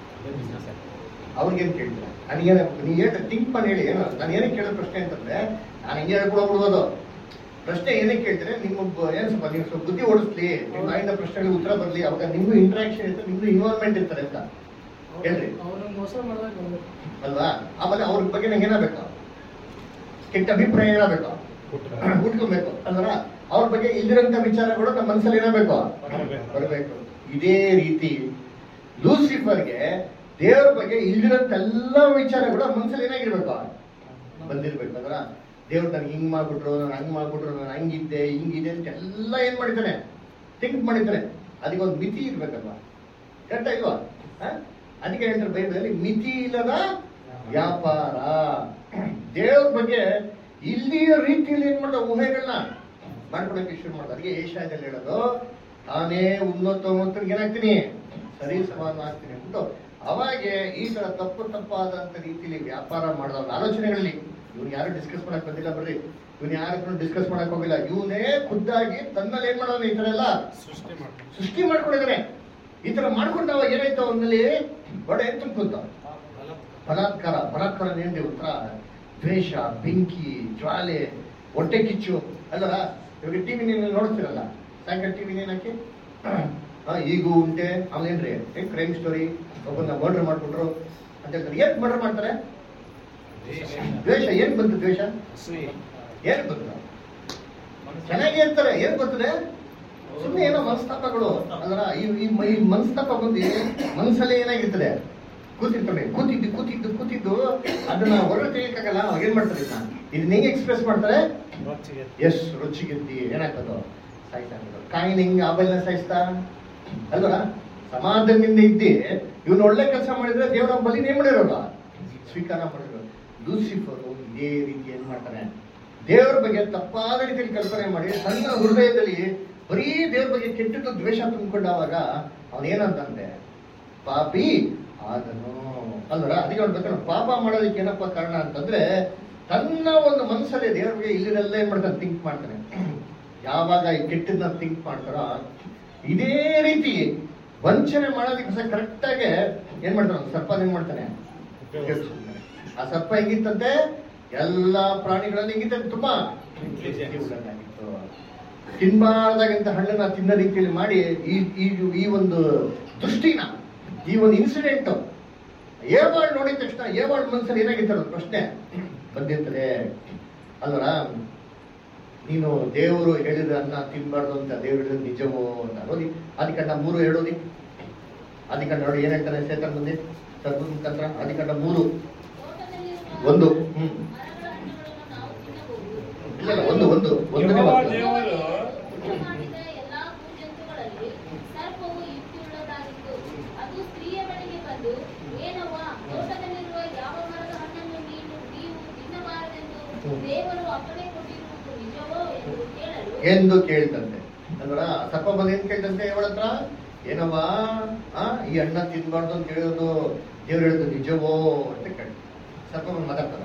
ಅವ್ರಿಗೇನ್ ಕೇಳ್ತೀರ ನನಗೇನ ನೀ ಏನು ಥಿಂಕ್ ಮಾಡಿ ಹೇಳಿ ಏನೋ ನಾನು ಏನಕ್ಕೆ ಕೇಳೋ ಪ್ರಶ್ನೆ ಅಂತಂದ್ರೆ ನಾನು ಹಿಂಗೆ ಹೇಳ್ಕೊಡೋಗ್ಬಿಡ್ಬೋದು ಪ್ರಶ್ನೆ ಏನಕ್ಕೆ ಕೇಳ್ತಾರೆ ನಿಮ್ಮ ಬ- ಏನ್ ಸ್ವಲ್ಪ ನೀವು ಸ್ವಲ್ಪ ಬುದ್ಧಿ ಓಡಿಸ್ಲಿ ನಿಮ್ಮ ಬಾಯಿಂದ ಪ್ರಶ್ನೆಗಳಿಗೆ ಉತ್ತರ ಬರಲಿ ಅವಾಗ ನಿಮ್ಗೂ ಇಂಟ್ರಾಕ್ಷನ್ ಇರ್ತದೆ ನಿಮ್ಗೂ ಇನ್ವಾಲ್ವ್ಮೆಂಟ್ ಇರ್ತಾರೆ ಅಂತ ಹೇಳ್ರಿ ಅವ್ರನ್ನ ಮೋಸ ಮಾಡಿದಾಗ ಬರ್ಬೇಕು ಅಲ್ವಾ ಆಮೇಲೆ ಅವ್ರ ಬಗ್ಗೆ ನಂಗೆ ಏನಾಗಬೇಕು ಕೆಟ್ಟ ಅಭಿಪ್ರಾಯ ಏನಾಗಬೇಕು ಉಟ್ಕೊಬೇಕು ಅಲ್ವಾ ಅವ್ರ ಬಗ್ಗೆ ಇಲ್ಲಿರಂತ ವಿಚಾರಗಳು ನಮ್ಮ ಮನಸ್ಸಲ್ಲಿ ಏನಾಗಬೇಕು ಬರಬೇಕು. ಬರಬೇಕು ಇದೇ ರೀತಿ ಲೂಸಿಫರ್ಗೆ ದೇವರ ಬಗ್ಗೆ ಇಲ್ಲಿರಂತ ಎಲ್ಲ ವಿಚಾರಗಳು ಅವ್ರ ಮನಸ್ಸಲ್ಲಿ ಏನಾಗಿರ್ಬೇಕು ಬಂದಿರ್ಬೇಕು ಅದ್ರ ದೇವ್ರು ನನಗೆ ಹಿಂಗ್ ಮಾಡ್ಬಿಟ್ರು ನಾನು ಹಂಗ್ ಮಾಡ್ಬಿಟ್ರು ನಾನು ಹಂಗಿದ್ದೆ ಹಿಂಗಿದೆ ಅಂತ ಎಲ್ಲ ಏನ್ ಮಾಡಿದ್ದಾನೆ ಥಿಂಕ್ ಮಾಡಿದ್ದಾನೆ ಅದಕ್ಕೆ ಒಂದು ಮಿತಿ ಇರ್ಬೇಕಲ್ವಾ ಕರೆಕ್ಟ್ ಇಲ್ವಾ ಹ? ಅದಕ್ಕೆ ಹೇಳ್ತಾರೆ ಬೈಬಲಲ್ಲಿ ಮಿತಿ ಇಲ್ಲದ ವ್ಯಾಪಾರ ದೇವ್ರ ಬಗ್ಗೆ ಇಲ್ಲಿಯ ರೀತಿಯಲ್ಲಿ ಏನ್ ಮಾಡೋ ಊಹೆಗಳನ್ನ ಮಾಡ್ಕೊಳಕ್ಕೆ ಶುರು ಮಾಡೋದು ಅದಕ್ಕೆ ಏಷ್ಯಾದಲ್ಲಿ ಹೇಳೋದು ನಾನೇ ಉನ್ನತ ಉನ್ನತನಿಗೆ ಏನಾಗ್ತೀನಿ ಸರಿ ಸಮಾನ ಆಗ್ತೀನಿ ಅಂದ್ಬಿಟ್ಟು ಅವಾಗೆ ಈ ತರ ತಪ್ಪು ತಪ್ಪಾದಂತ ರೀತಿಯಲ್ಲಿ ವ್ಯಾಪಾರ ಮಾಡೋದು ಆಲೋಚನೆಗಳಲ್ಲಿ ಇವ್ನು ಯಾರು ಡಿಸ್ಕಸ್ ಮಾಡಕ್ ಬಂದಿಲ್ಲ ಬರ್ರಿ ಇವ್ನು ಯಾರು ಡಿಸ್ಕಸ್ ಮಾಡಕ್ ಹೋಗಿಲ್ಲ ಇವನೇ ಖುದ್ದಾಗಿ ತನ್ನಲ್ಲಿ ಏನ್ ಮಾಡೋನು ಈ ತರ ಎಲ್ಲ ಸೃಷ್ಟಿ ಮಾಡ್ತಾರೆ ಸೃಷ್ಟಿ ಮಾಡ್ಕೊಂಡಿದ್ದಾನೆ ಈ ತರ ಮಾಡ್ಕೊಂಡಾಗ ಏನಾಯ್ತು ಅವನಲ್ಲಿ ಬಡ ಏನ್ ತುಂಬ್ಕೊಂತ ಬಲಾತ್ಕಾರ ಬಲಾತ್ಕಾರ ಏನ್ರಿ ಉತ್ತರ ದ್ವೇಷ ಬೆಂಕಿ ಜ್ವಾಲೆ ಹೊಟ್ಟೆ ಕಿಚ್ಚು ಅಲ್ಲಲ್ಲ ಇವಾಗ ಟಿವಿ ನೀವು ನೋಡ್ತಿರಲ್ಲ ಸಾಯಂಕಾಲ ಟಿವಿ ಏನಕ್ಕೆ ಈಗೂ ಉಂಟೆ ಆಮೇಲೇನ್ರಿ ಏನ್ ಕ್ರೈಮ್ ಸ್ಟೋರಿ ಒಬ್ಬನ ಮರ್ಡರ್ ಮಾಡ್ಬಿಟ್ರು ಅಂತ ಹೇಳ್ತಾರೆ ಏನ್ ಮರ್ಡರ್ ಮಾಡ್ತಾರೆ ದ್ವೇಷ ಏನ್ ಬಂತು ದ್ವೇಷ ಏನ್ ಬಂತು ಚೆನ್ನಾಗಿ ಇರ್ತಾರೆ ಏನ್ ಬರ್ತದೆ ಸುಮ್ಮನೆ ಏನೋ ಮನಸ್ತಾಪಗಳು ಅಲ್ರ ಈ ಈ ಮ- ಈ ಮನಸ್ತಾಪ ಬಂದು ಮನಸ್ಸಲ್ಲಿ ಏನಾಗಿರ್ತದೆ ಕೂತಿರ್ತಾರೆ ಕೂತಿದ್ದು ಕೂತಿದ್ದು ಕೂತಿದ್ದು ಅದನ್ನ ಹೊರಗೆ ತೆಗಿಯಕ್ಕಾಗಲ್ಲ ಅವಾಗ ಏನ್ ಮಾಡ್ತಾರೆ ಇದನ್ನ ಇದನ್ನ ಹೆಂಗೆ ಎಕ್ಸ್ಪ್ರೆಸ್ ಮಾಡ್ತಾರೆ ಎಸ್ ರುಚಿಗಿದ್ದಿ ಏನಾಗ್ತದೋ ಸಾಯ್ತಾ ಕಾಯಿನ ಹಿಂಗೆ ಆಬಲ್ನ ಸಾಯಿಸ್ತಾ ಅಲ್ವಾ ಸಮಾಧಾನದಿಂದ ಇದ್ದಿ ಇವ್ನು ಒಳ್ಳೆ ಕೆಲಸ ಮಾಡಿದ್ರೆ ದೇವರ ಬಲಿ ಏನ್ ಮಾಡಿರೋಲ್ಲ ಸ್ವೀಕಾರ ಮಾಡಿರೋ ಲೂಸಿಫರು ಇದೇ ರೀತಿ ಏನ್ ಮಾಡ್ತಾನೆ ದೇವರ ಬಗ್ಗೆ ತಪ್ಪಾದ ರೀತಿಯಲ್ಲಿ ಕಲ್ಪನೆ ಮಾಡಿ ಸಣ್ಣ ಹೃದಯದಲ್ಲಿ ಬರೀ ದೇವ್ರ ಬಗ್ಗೆ ಕೆಟ್ಟದ್ದು ದ್ವೇಷ ತುಂಬಿಕೊಂಡಾಗ ಅವನೇನಂತಂದೆ ಪಾಪಿ ಆದನು ಅಲ್ವರ ಅದಕ್ಕೆ ನೋಡ್ಬೇಕಂದ್ರೆ ಪಾಪ ಮಾಡೋದಕ್ಕೆ ಏನಪ್ಪ ಕಾರಣ ಅಂತಂದ್ರೆ ತನ್ನ ಒಂದು ಮನಸ್ಸಲ್ಲಿ ದೇವ್ರ ಬಗ್ಗೆ ಇಲ್ಲಿನೆಲ್ಲ ಏನ್ ಮಾಡ್ತಾನೆ ಥಿಂಕ್ ಮಾಡ್ತಾನೆ ಯಾವಾಗ ಈ ಕೆಟ್ಟದನ್ನ ಥಿಂಕ್ ಮಾಡ್ತಾರೋ ಇದೇ ರೀತಿ ವಂಚನೆ ಮಾಡೋದಕ್ಕೆ ಸಹ ಕರೆಕ್ಟ್ ಆಗಿ ಏನ್ ಮಾಡ್ತಾನೆ ಅವ್ನು ಸರ್ಪ ಏನ್ ಮಾಡ್ತಾನೆ ಉಪಯೋಗಿಸ್ತಾನೆ. ಆ ಸರ್ಪ ಹೆಂಗಿತ್ತಂತೆ ಎಲ್ಲಾ ಪ್ರಾಣಿಗಳಲ್ಲಿ ಹೆಂಗಿತ್ತಂತೆ ತುಂಬಾ ಉಳ್ಳದ್ದಾಗಿತ್ತು. ತಿನ್ಬಾರ್ದಾಗಿಂತ ಹಣ್ಣನ್ನ ತಿನ್ನ ರೀತಿಯಲ್ಲಿ ಮಾಡಿ ಈ ಈ ಈ ಒಂದು ದೃಷ್ಟಿನ ಈ ಒಂದು ಇನ್ಸಿಡೆಂಟ್ ಏವಾಳ್ ನೋಡಿದ ತಕ್ಷಣ ಏವಾಳ್ ಮನ್ಸಲ್ಲಿ ಏನಾಗಿತ್ತು ಅನ್ನೋದು ಪ್ರಶ್ನೆ ಬಂದಿರ್ತದೆ ಅಲ್ವರ ನೀನು ದೇವರು ಹೇಳಿದ ಅನ್ನ ತಿನ್ಬಾರ್ದು ಅಂತ ದೇವರು ಹೇಳಿದ ನಿಜವೋ ಅಂತ ಓದಿ ಆದಿಕಂಡ ಮೂರು ಹೇಳೋದಿ ಆದಿಕಂಡ ನೋಡಿ ಏನ್ ಹೇಳ್ತಾನೆ ಸೇತನ್ ಮುಂದೆ ಸರ್ಪದ ಮುಖಾಂತರ ಆದಿಕಂಡ ಮೂರು ತೋಟದಲ್ಲಿರುವ ಒಂದು ಹ್ಮ್ ಮರಗಳ ಹಣ್ಣುಗಳನ್ನು ನಾವು ತಿನ್ನಬಹುದು ಇಲ್ಲ ಇಲ್ಲ ಒಂದು ಒಂದು ಒಂದನೇ ಯೆಹೋವ ವಾಕ್ಯ. ದೇವರು ಸೃಷ್ಟಿ ಮಾಡಿದ ಎಲ್ಲಾ ಭೂಜಂತುಗಳಲ್ಲಿ ಸರ್ಪವು ಯುಕ್ತಿಯುಳ್ಳದಾಗಿತ್ತು ಅದು ಸ್ತ್ರೀಯ ಬಳಿಗೆ ಬಂದು ಏನವ್ವ ತೋಟದಲ್ಲಿರುವ ಯಾವ ಮರದ ಹಣ್ಣನ್ನು ನೀನು ನೀವು ತಿನ್ನಬಾರದೆಂದು ಹ್ಮ್. ದೇವರು ಅಪ್ಪಣೆ ಕೊಟ್ಟಿರುವುದು ನಿಜವೋ ಎಂದು ಕೇಳಲು ಎಂದು ಕೇಳ್ತಂತೆ ಅಂದ್ರ ಸರ್ಪ ಬಂದು ಏನ್ ಕೇಳ್ತಂತೆ ಇವಳ ಹತ್ರ ಏನವ್ವ ಆ ಈ ಹಣ್ಣ ತಿನ್ಬಾರ್ದು ಅಂತ ಹೇಳೋದು ದೇವ್ರು ಹೇಳೋದು ನಿಜವೋ ಅಂತ ಕೇಳಿ ಸರ್ಪ ಬಂದು ಮಾತಾಡ್ತದ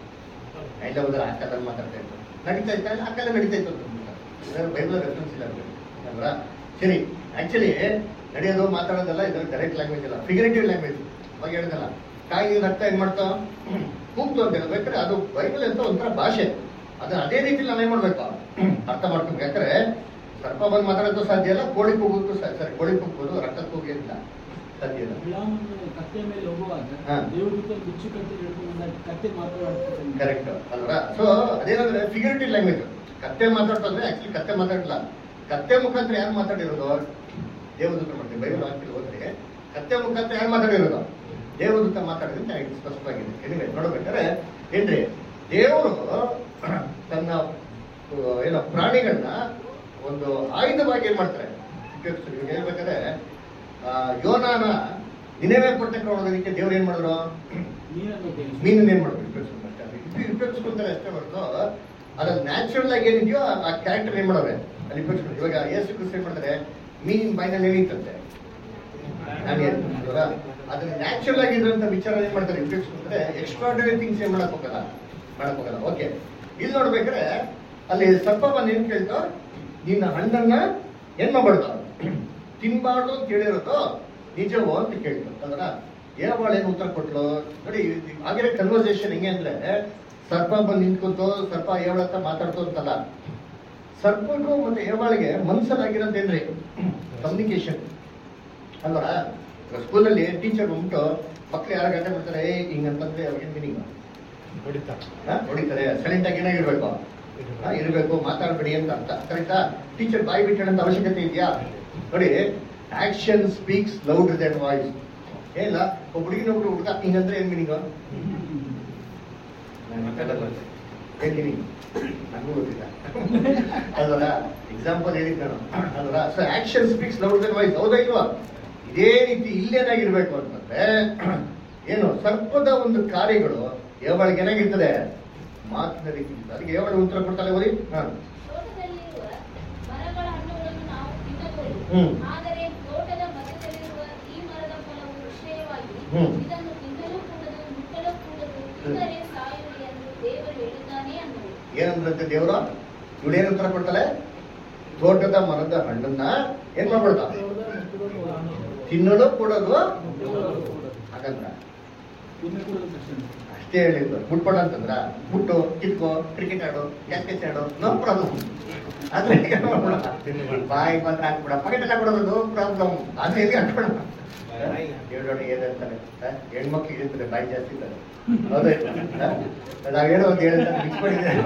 ಎಲ್ಲ ಹೋದ್ರೆ ಆ ಕಾಲದಲ್ಲಿ ಮಾತಾಡ್ತಾ ಇತ್ತು ನಡೀತಾ ಇತ್ತ ಆ ಕಾಲ ನಡೀತಾ ಇತ್ತು ಅಂತ ಬೈಬಲ್ ರೆಫರೆನ್ಸ್ ಇಲ್ಲ ಅವ್ರಿಗೆ. ಅಲ್ವಾ ಸರಿ ಆಕ್ಚುಲಿ ನಡೆಯೋದು ಮಾತಾಡೋದಲ್ಲ ಇದ್ರಲ್ಲಿ ಡೈರೆಕ್ಟ್ ಲ್ಯಾಂಗ್ವೇಜ್ ಅಲ್ಲ ಫಿಗರೇಟಿವ್ ಲ್ಯಾಂಗ್ವೇಜ್ ಅವಾಗ ಹೇಳಿದಲ್ಲ ಕಾಯಿ ರಕ್ತ ಏನ್ ಮಾಡ್ತಾವ ಕೂಗ್ತು ಅಂತ ಹೇಳ್ಬೇಕಾದ್ರೆ ಅದು ಬೈಬಲ್ ಅಂತ ಒಂಥರ ಭಾಷೆ ಅದನ್ನ ಅದೇ ರೀತಿಲಿ ನಾವೇನ್ ಮಾಡ್ಬೇಕು ಅರ್ಥ ಮಾಡ್ಬೇಕು ಯಾಕಂದ್ರೆ ಸರ್ಪ ಬಂದು ಮಾತಾಡೋದು ಸಾಧ್ಯ ಇಲ್ಲ ಕೋಳಿ ಕೂಗೋಕ್ಕೂ ಸರಿ ಕೋಳಿ ಕೂಗ್ಬೋದು ರಕ್ತ ಕೂಗಿಲ್ಲ ಸಾಧ್ಯ ಇಲ್ಲ ಬಿಳಾಮನು ಕತ್ತೆ ಮೇಲೆ ಹೋಗುವಾಗ ಹಾ. ದೇವ್ರ ಬಿಚ್ಚು ಕತ್ತೆ ಹಿಡ್ಕೊಂಡು ಬಂದಾಗ ಕತ್ತೆ ಮಾತಾಡ್ತಾರೆ ಕರೆಕ್ಟ್ ಅಲ್ವಾ ಸೊ ಅದೇನಂದ್ರೆ ಫಿಗರೇಟಿವ್ ಲ್ಯಾಂಗ್ವೇಜ್ ಕತ್ತೆ ಮಾತಾಡ್ತಂದ್ರೆ ಆಕ್ಚುಲಿ ಕತ್ತೆ ಮಾತಾಡಲ್ಲ ಕತ್ತೆ ಮುಖಾಂತರ ಯಾರು ಮಾತಾಡಿರೋದು ದೇವದೂತ ಮಾಡ್ತೀವಿ ಬೈಬಲ್ ವಾಕ್ಯ ಹೋದ್ರೆ ಕತ್ತೆ ಮುಖಾಂತರ ಯಾರು ಮಾತಾಡಿರೋದು ದೇವದೂತ ಮಾತಾಡಿದ್ರೆ ಚೆನ್ನಾಗಿ ಸ್ಪಷ್ಟವಾಗಿದೆ ಎನಿವೆ ನೋಡ್ಬೇಕಾದ್ರೆ ಏನ್ರಿ ದೇವರು ತನ್ನ ಆ, ಏನೋ ಪ್ರಾಣಿಗಳನ್ನ ಒಂದು ಆಯುಧವಾಗಿ ಏನ್ ಮಾಡ್ತಾರೆ ಉಪಯೋಗಿಸ್ತಾರೆ ಇವಾಗ ಹೇಳ್ಬೇಕಾದ್ರೆ ಆ, ಯೋನಾನ ನಿನವೆ ಪಟ್ಟಕ್ಕೆ ಹೊಡೋದಕ್ಕೆ ದೇವ್ರು ಏನ್ ಮಾಡಿದ್ರು ನೀರನ್ನು ಉಪಯೋಗಿಸಿ ಮೀನನ್ನ ಏನ್ ಮಾಡ್ಬೇಕು ಉಪಯೋಗಿಸ್ಕೊಂಡು ಅಷ್ಟೇ ಅದು ಇದು ಉಪಯೋಗಿಸ್ಕೊಂತಾರೆ ಅಷ್ಟೇ ಹೊರತು ಅದ್ರಲ್ಲಿ ನ್ಯಾಚುರಲ್ ಆಗಿ ಏನಿದೆಯೋ ಆ- ಆ ಕ್ಯಾರೆಕ್ಟರ್ ಏನ್ ಮಾಡೋರೆ ಅಲ್ಲಿ ಉಪಯೋಗಿಸ್ಕೊಂಡು ಇವಾಗ ಯೇಸು ಕ್ರಿಸ್ತ ಏನ್ ಮಾಡ್ತಾರೆ ಮೀನಿನ ಬಾಯಿನಲ್ಲಿ ಏನಿತ್ತಂತೆ ನಾನು ಏನ್ ಅಲ್ವಾ? ಅದನ್ನ ನ್ಯಾಚುರಲ್ ಆಗಿದ್ರಂತ ವಿಚಾರ ಏನ್ ಮಾಡ್ತಾರೆ ಉಪಯೋಗಿಸ್ಕೊಂಡ್ರೆ ಎಕ್ಸ್ಟ್ರಾರ್ಡನರಿ ಥಿಂಗ್ಸ್ ಏನ್ ಮಾಡಕ್ ಹೋಗಲ್ಲ ಮಾಡಕ್ ಹೋಗಲ್ಲ ಓಕೆ ಇಲ್ಲಿ ನೋಡ್ಬೇಕಾದ್ರೆ ಅಲ್ಲಿ ಸರ್ಪ ಬಂದು ಏನ್ ಕೇಳ್ತು ನಿನ್ನ ಹಣ್ಣನ್ನ ಏನ್ ಮಾಡ್ಬಾರ್ದು ತಿನ್ಬಾರ್ದು ಅಂತ ಹೇಳಿರೋದು ನಿಜವೋ ಅಂತ ಕೇಳ್ತು ಅದರ ಏವಾಳ ಏನು ಉತ್ತರ ಕೊಟ್ಲು ನೋಡಿ ಇದು ಆಗಿರೋ ಕನ್ವರ್ಸೇಷನ್ ಹೆಂಗೆ ಅಂದ್ರೆ ಸರ್ಪ ಬಂದು ನಿಂತ್ಕೊಂತು ಸರ್ಪ ಏವಳ ಹತ್ರ ಮಾತಾಡ್ತು ಅಂತಲ್ಲ ಸರ್ಪಗೂ ಮತ್ತೆ ಏವಾಳಿಗೆ ಮನ್ಸಲ್ಲಾಗಿರೋದೇನ್ರಿ ಕಮ್ಯುನಿಕೇಶನ್ ಅಲ್ವಾ ಸ್ಕೂಲಲ್ಲಿ ಟೀಚರ್ ಬಂದ್ಬಿಟ್ಟು ಮಕ್ಳು ಯಾರು ಗಂಟೆ ಮಾಡ್ತಾರೆ ಏ ಹಿಂಗಂತಂದ್ರೆ ಅವ್ರಿಗೆ ಮೀನಿಂಗ್ ಹೊಡಿತಾರೆ ಸೈಲೆಂಟ್ ಆಗಿ ಏನಾಗಿರ್ಬೇಕು ಹಾ, ಇರ್ಬೇಕು ಮಾತಾಡ್ಬೇಡಿ ಅಂತ ಅರ್ಥ ಕರೆಕ್ಟಾ ಟೀಚರ್ ಬಾಯಿ ಬಿಟ್ಟಂತ ಅವಶ್ಯಕತೆ ಇದೆಯಾ ನೋಡಿ action speaks loud than voice ಏನಿಲ್ಲ ಒಬ್ಬ ಹುಡುಗಿನ ಒಬ್ರು ಹುಡುಗ ಹಿಂಗಂದ್ರೆ ಏನ್ ಮೀನಿಂಗ್ ಏನ್ ಮೀನಿಂಗ್ ನನಗೂ ಗೊತ್ತಿಲ್ಲ ಅಲ್ವಲ್ಲ ಎಕ್ಸಾಂಪಲ್ ಹೇಳಿದ್ ನಾನು ಅಲ್ವಲ್ಲ so action speaks loud than voice ಹೌದಾ ಇಲ್ವಾ ಇದೇ ರೀತಿ ಇಲ್ಲೇನಾಗಿರ್ಬೇಕು ಅಂತಂದ್ರೆ ಏನು ಸರ್ಪದ ಒಂದು ಕಾರ್ಯಗಳು ಯಾವಾಗ ಏನಾಗಿರ್ತದೆ ಮಾತಿನ ರೀತಿ ಇರ್ತದೆ. ಅದಕ್ಕೆ ಯಾವಾಗ ಉತ್ತರ ಕೊಡ್ತಾಳೆ ಓದಿ ಹಾ ತೋಟದಲ್ಲಿರುವ ಮರಗಳ ಹಣ್ಣುಗಳನ್ನು ನಾವು ತಿನ್ನಬಹುದು ಹ್ಮ್. ಆದರೆ ತೋಟದ ಮಧ್ಯದಲ್ಲಿರುವ ಈ ಮರದ ಫಲವು ವಿಷಯವಾಗಿ ಹ್ಮ್. ಇದನ್ನು ತಿನ್ನಲು ಕೂಡದು ಮುಟ್ಟಲು ಕೂಡದು ತಿಂದರೆ ಸಾಯುವುದು ಎಂದು ದೇವರು ಹೇಳಿದ್ದಾನೆ ಅನ್ನುವರು ಏನಂದ್ರಂತೆ ದೇವರು ಇವಳು ಏನ್ ಉತ್ತರ ಕೊಡ್ತಾಳೆ ತೋಟದ ಮರದ ಹಣ್ಣನ್ನ ಏನ್ ಮಾಡ್ಬಿಡ್ತಾ ತಿನ್ನಲು ಕೊಡೋದು ಹಾಗಂದ್ರ ಇನ್ನು ಕೂಡ ತಕ್ಷಣ ಅಷ್ಟೇ ಹೇಳಿದ್ದು ಮುಟ್ಬೇಡ ಅಂತಂದ್ರ ಮುಟ್ಟು ಕಿತ್ಕೋ ಕ್ರಿಕೆಟ್ ಆಡು ಕ್ಯಾಸ್ಕೆಚ್ ಆಡು ನೋ ಪ್ರಾಬ್ಲಮ್ ಆದ್ರೆ ಬಾಯಿ ಮಾತ್ರ ಹಾಕ್ಬಿಡ ಪಕೆಟ್ ಎಲ್ಲ ಕೊಡೋದು ನೋ ಪ್ರಾಬ್ಲಮ್ ಆದ್ರೆ ಎಲ್ಲಿ ಹಾಕ್ಬೇಡ ಹೇಳೋಣ ಏನಂತಾರೆ ಆ? ಹೆಣ್ಮಕ್ಳಿಗೆ ಇರ್ತದೆ ಬಾಯಿ ಜಾಸ್ತಿ ಇದ್ದಾರೆ ಹೌದಾ ಇಲ್ವಾ? ಆ? ನಾವೇನೋ ಒಂದು ಹೇಳ್ತಾರೆ ಮಿಕ್ಸ್ ಮಾಡಿದ್ರೆ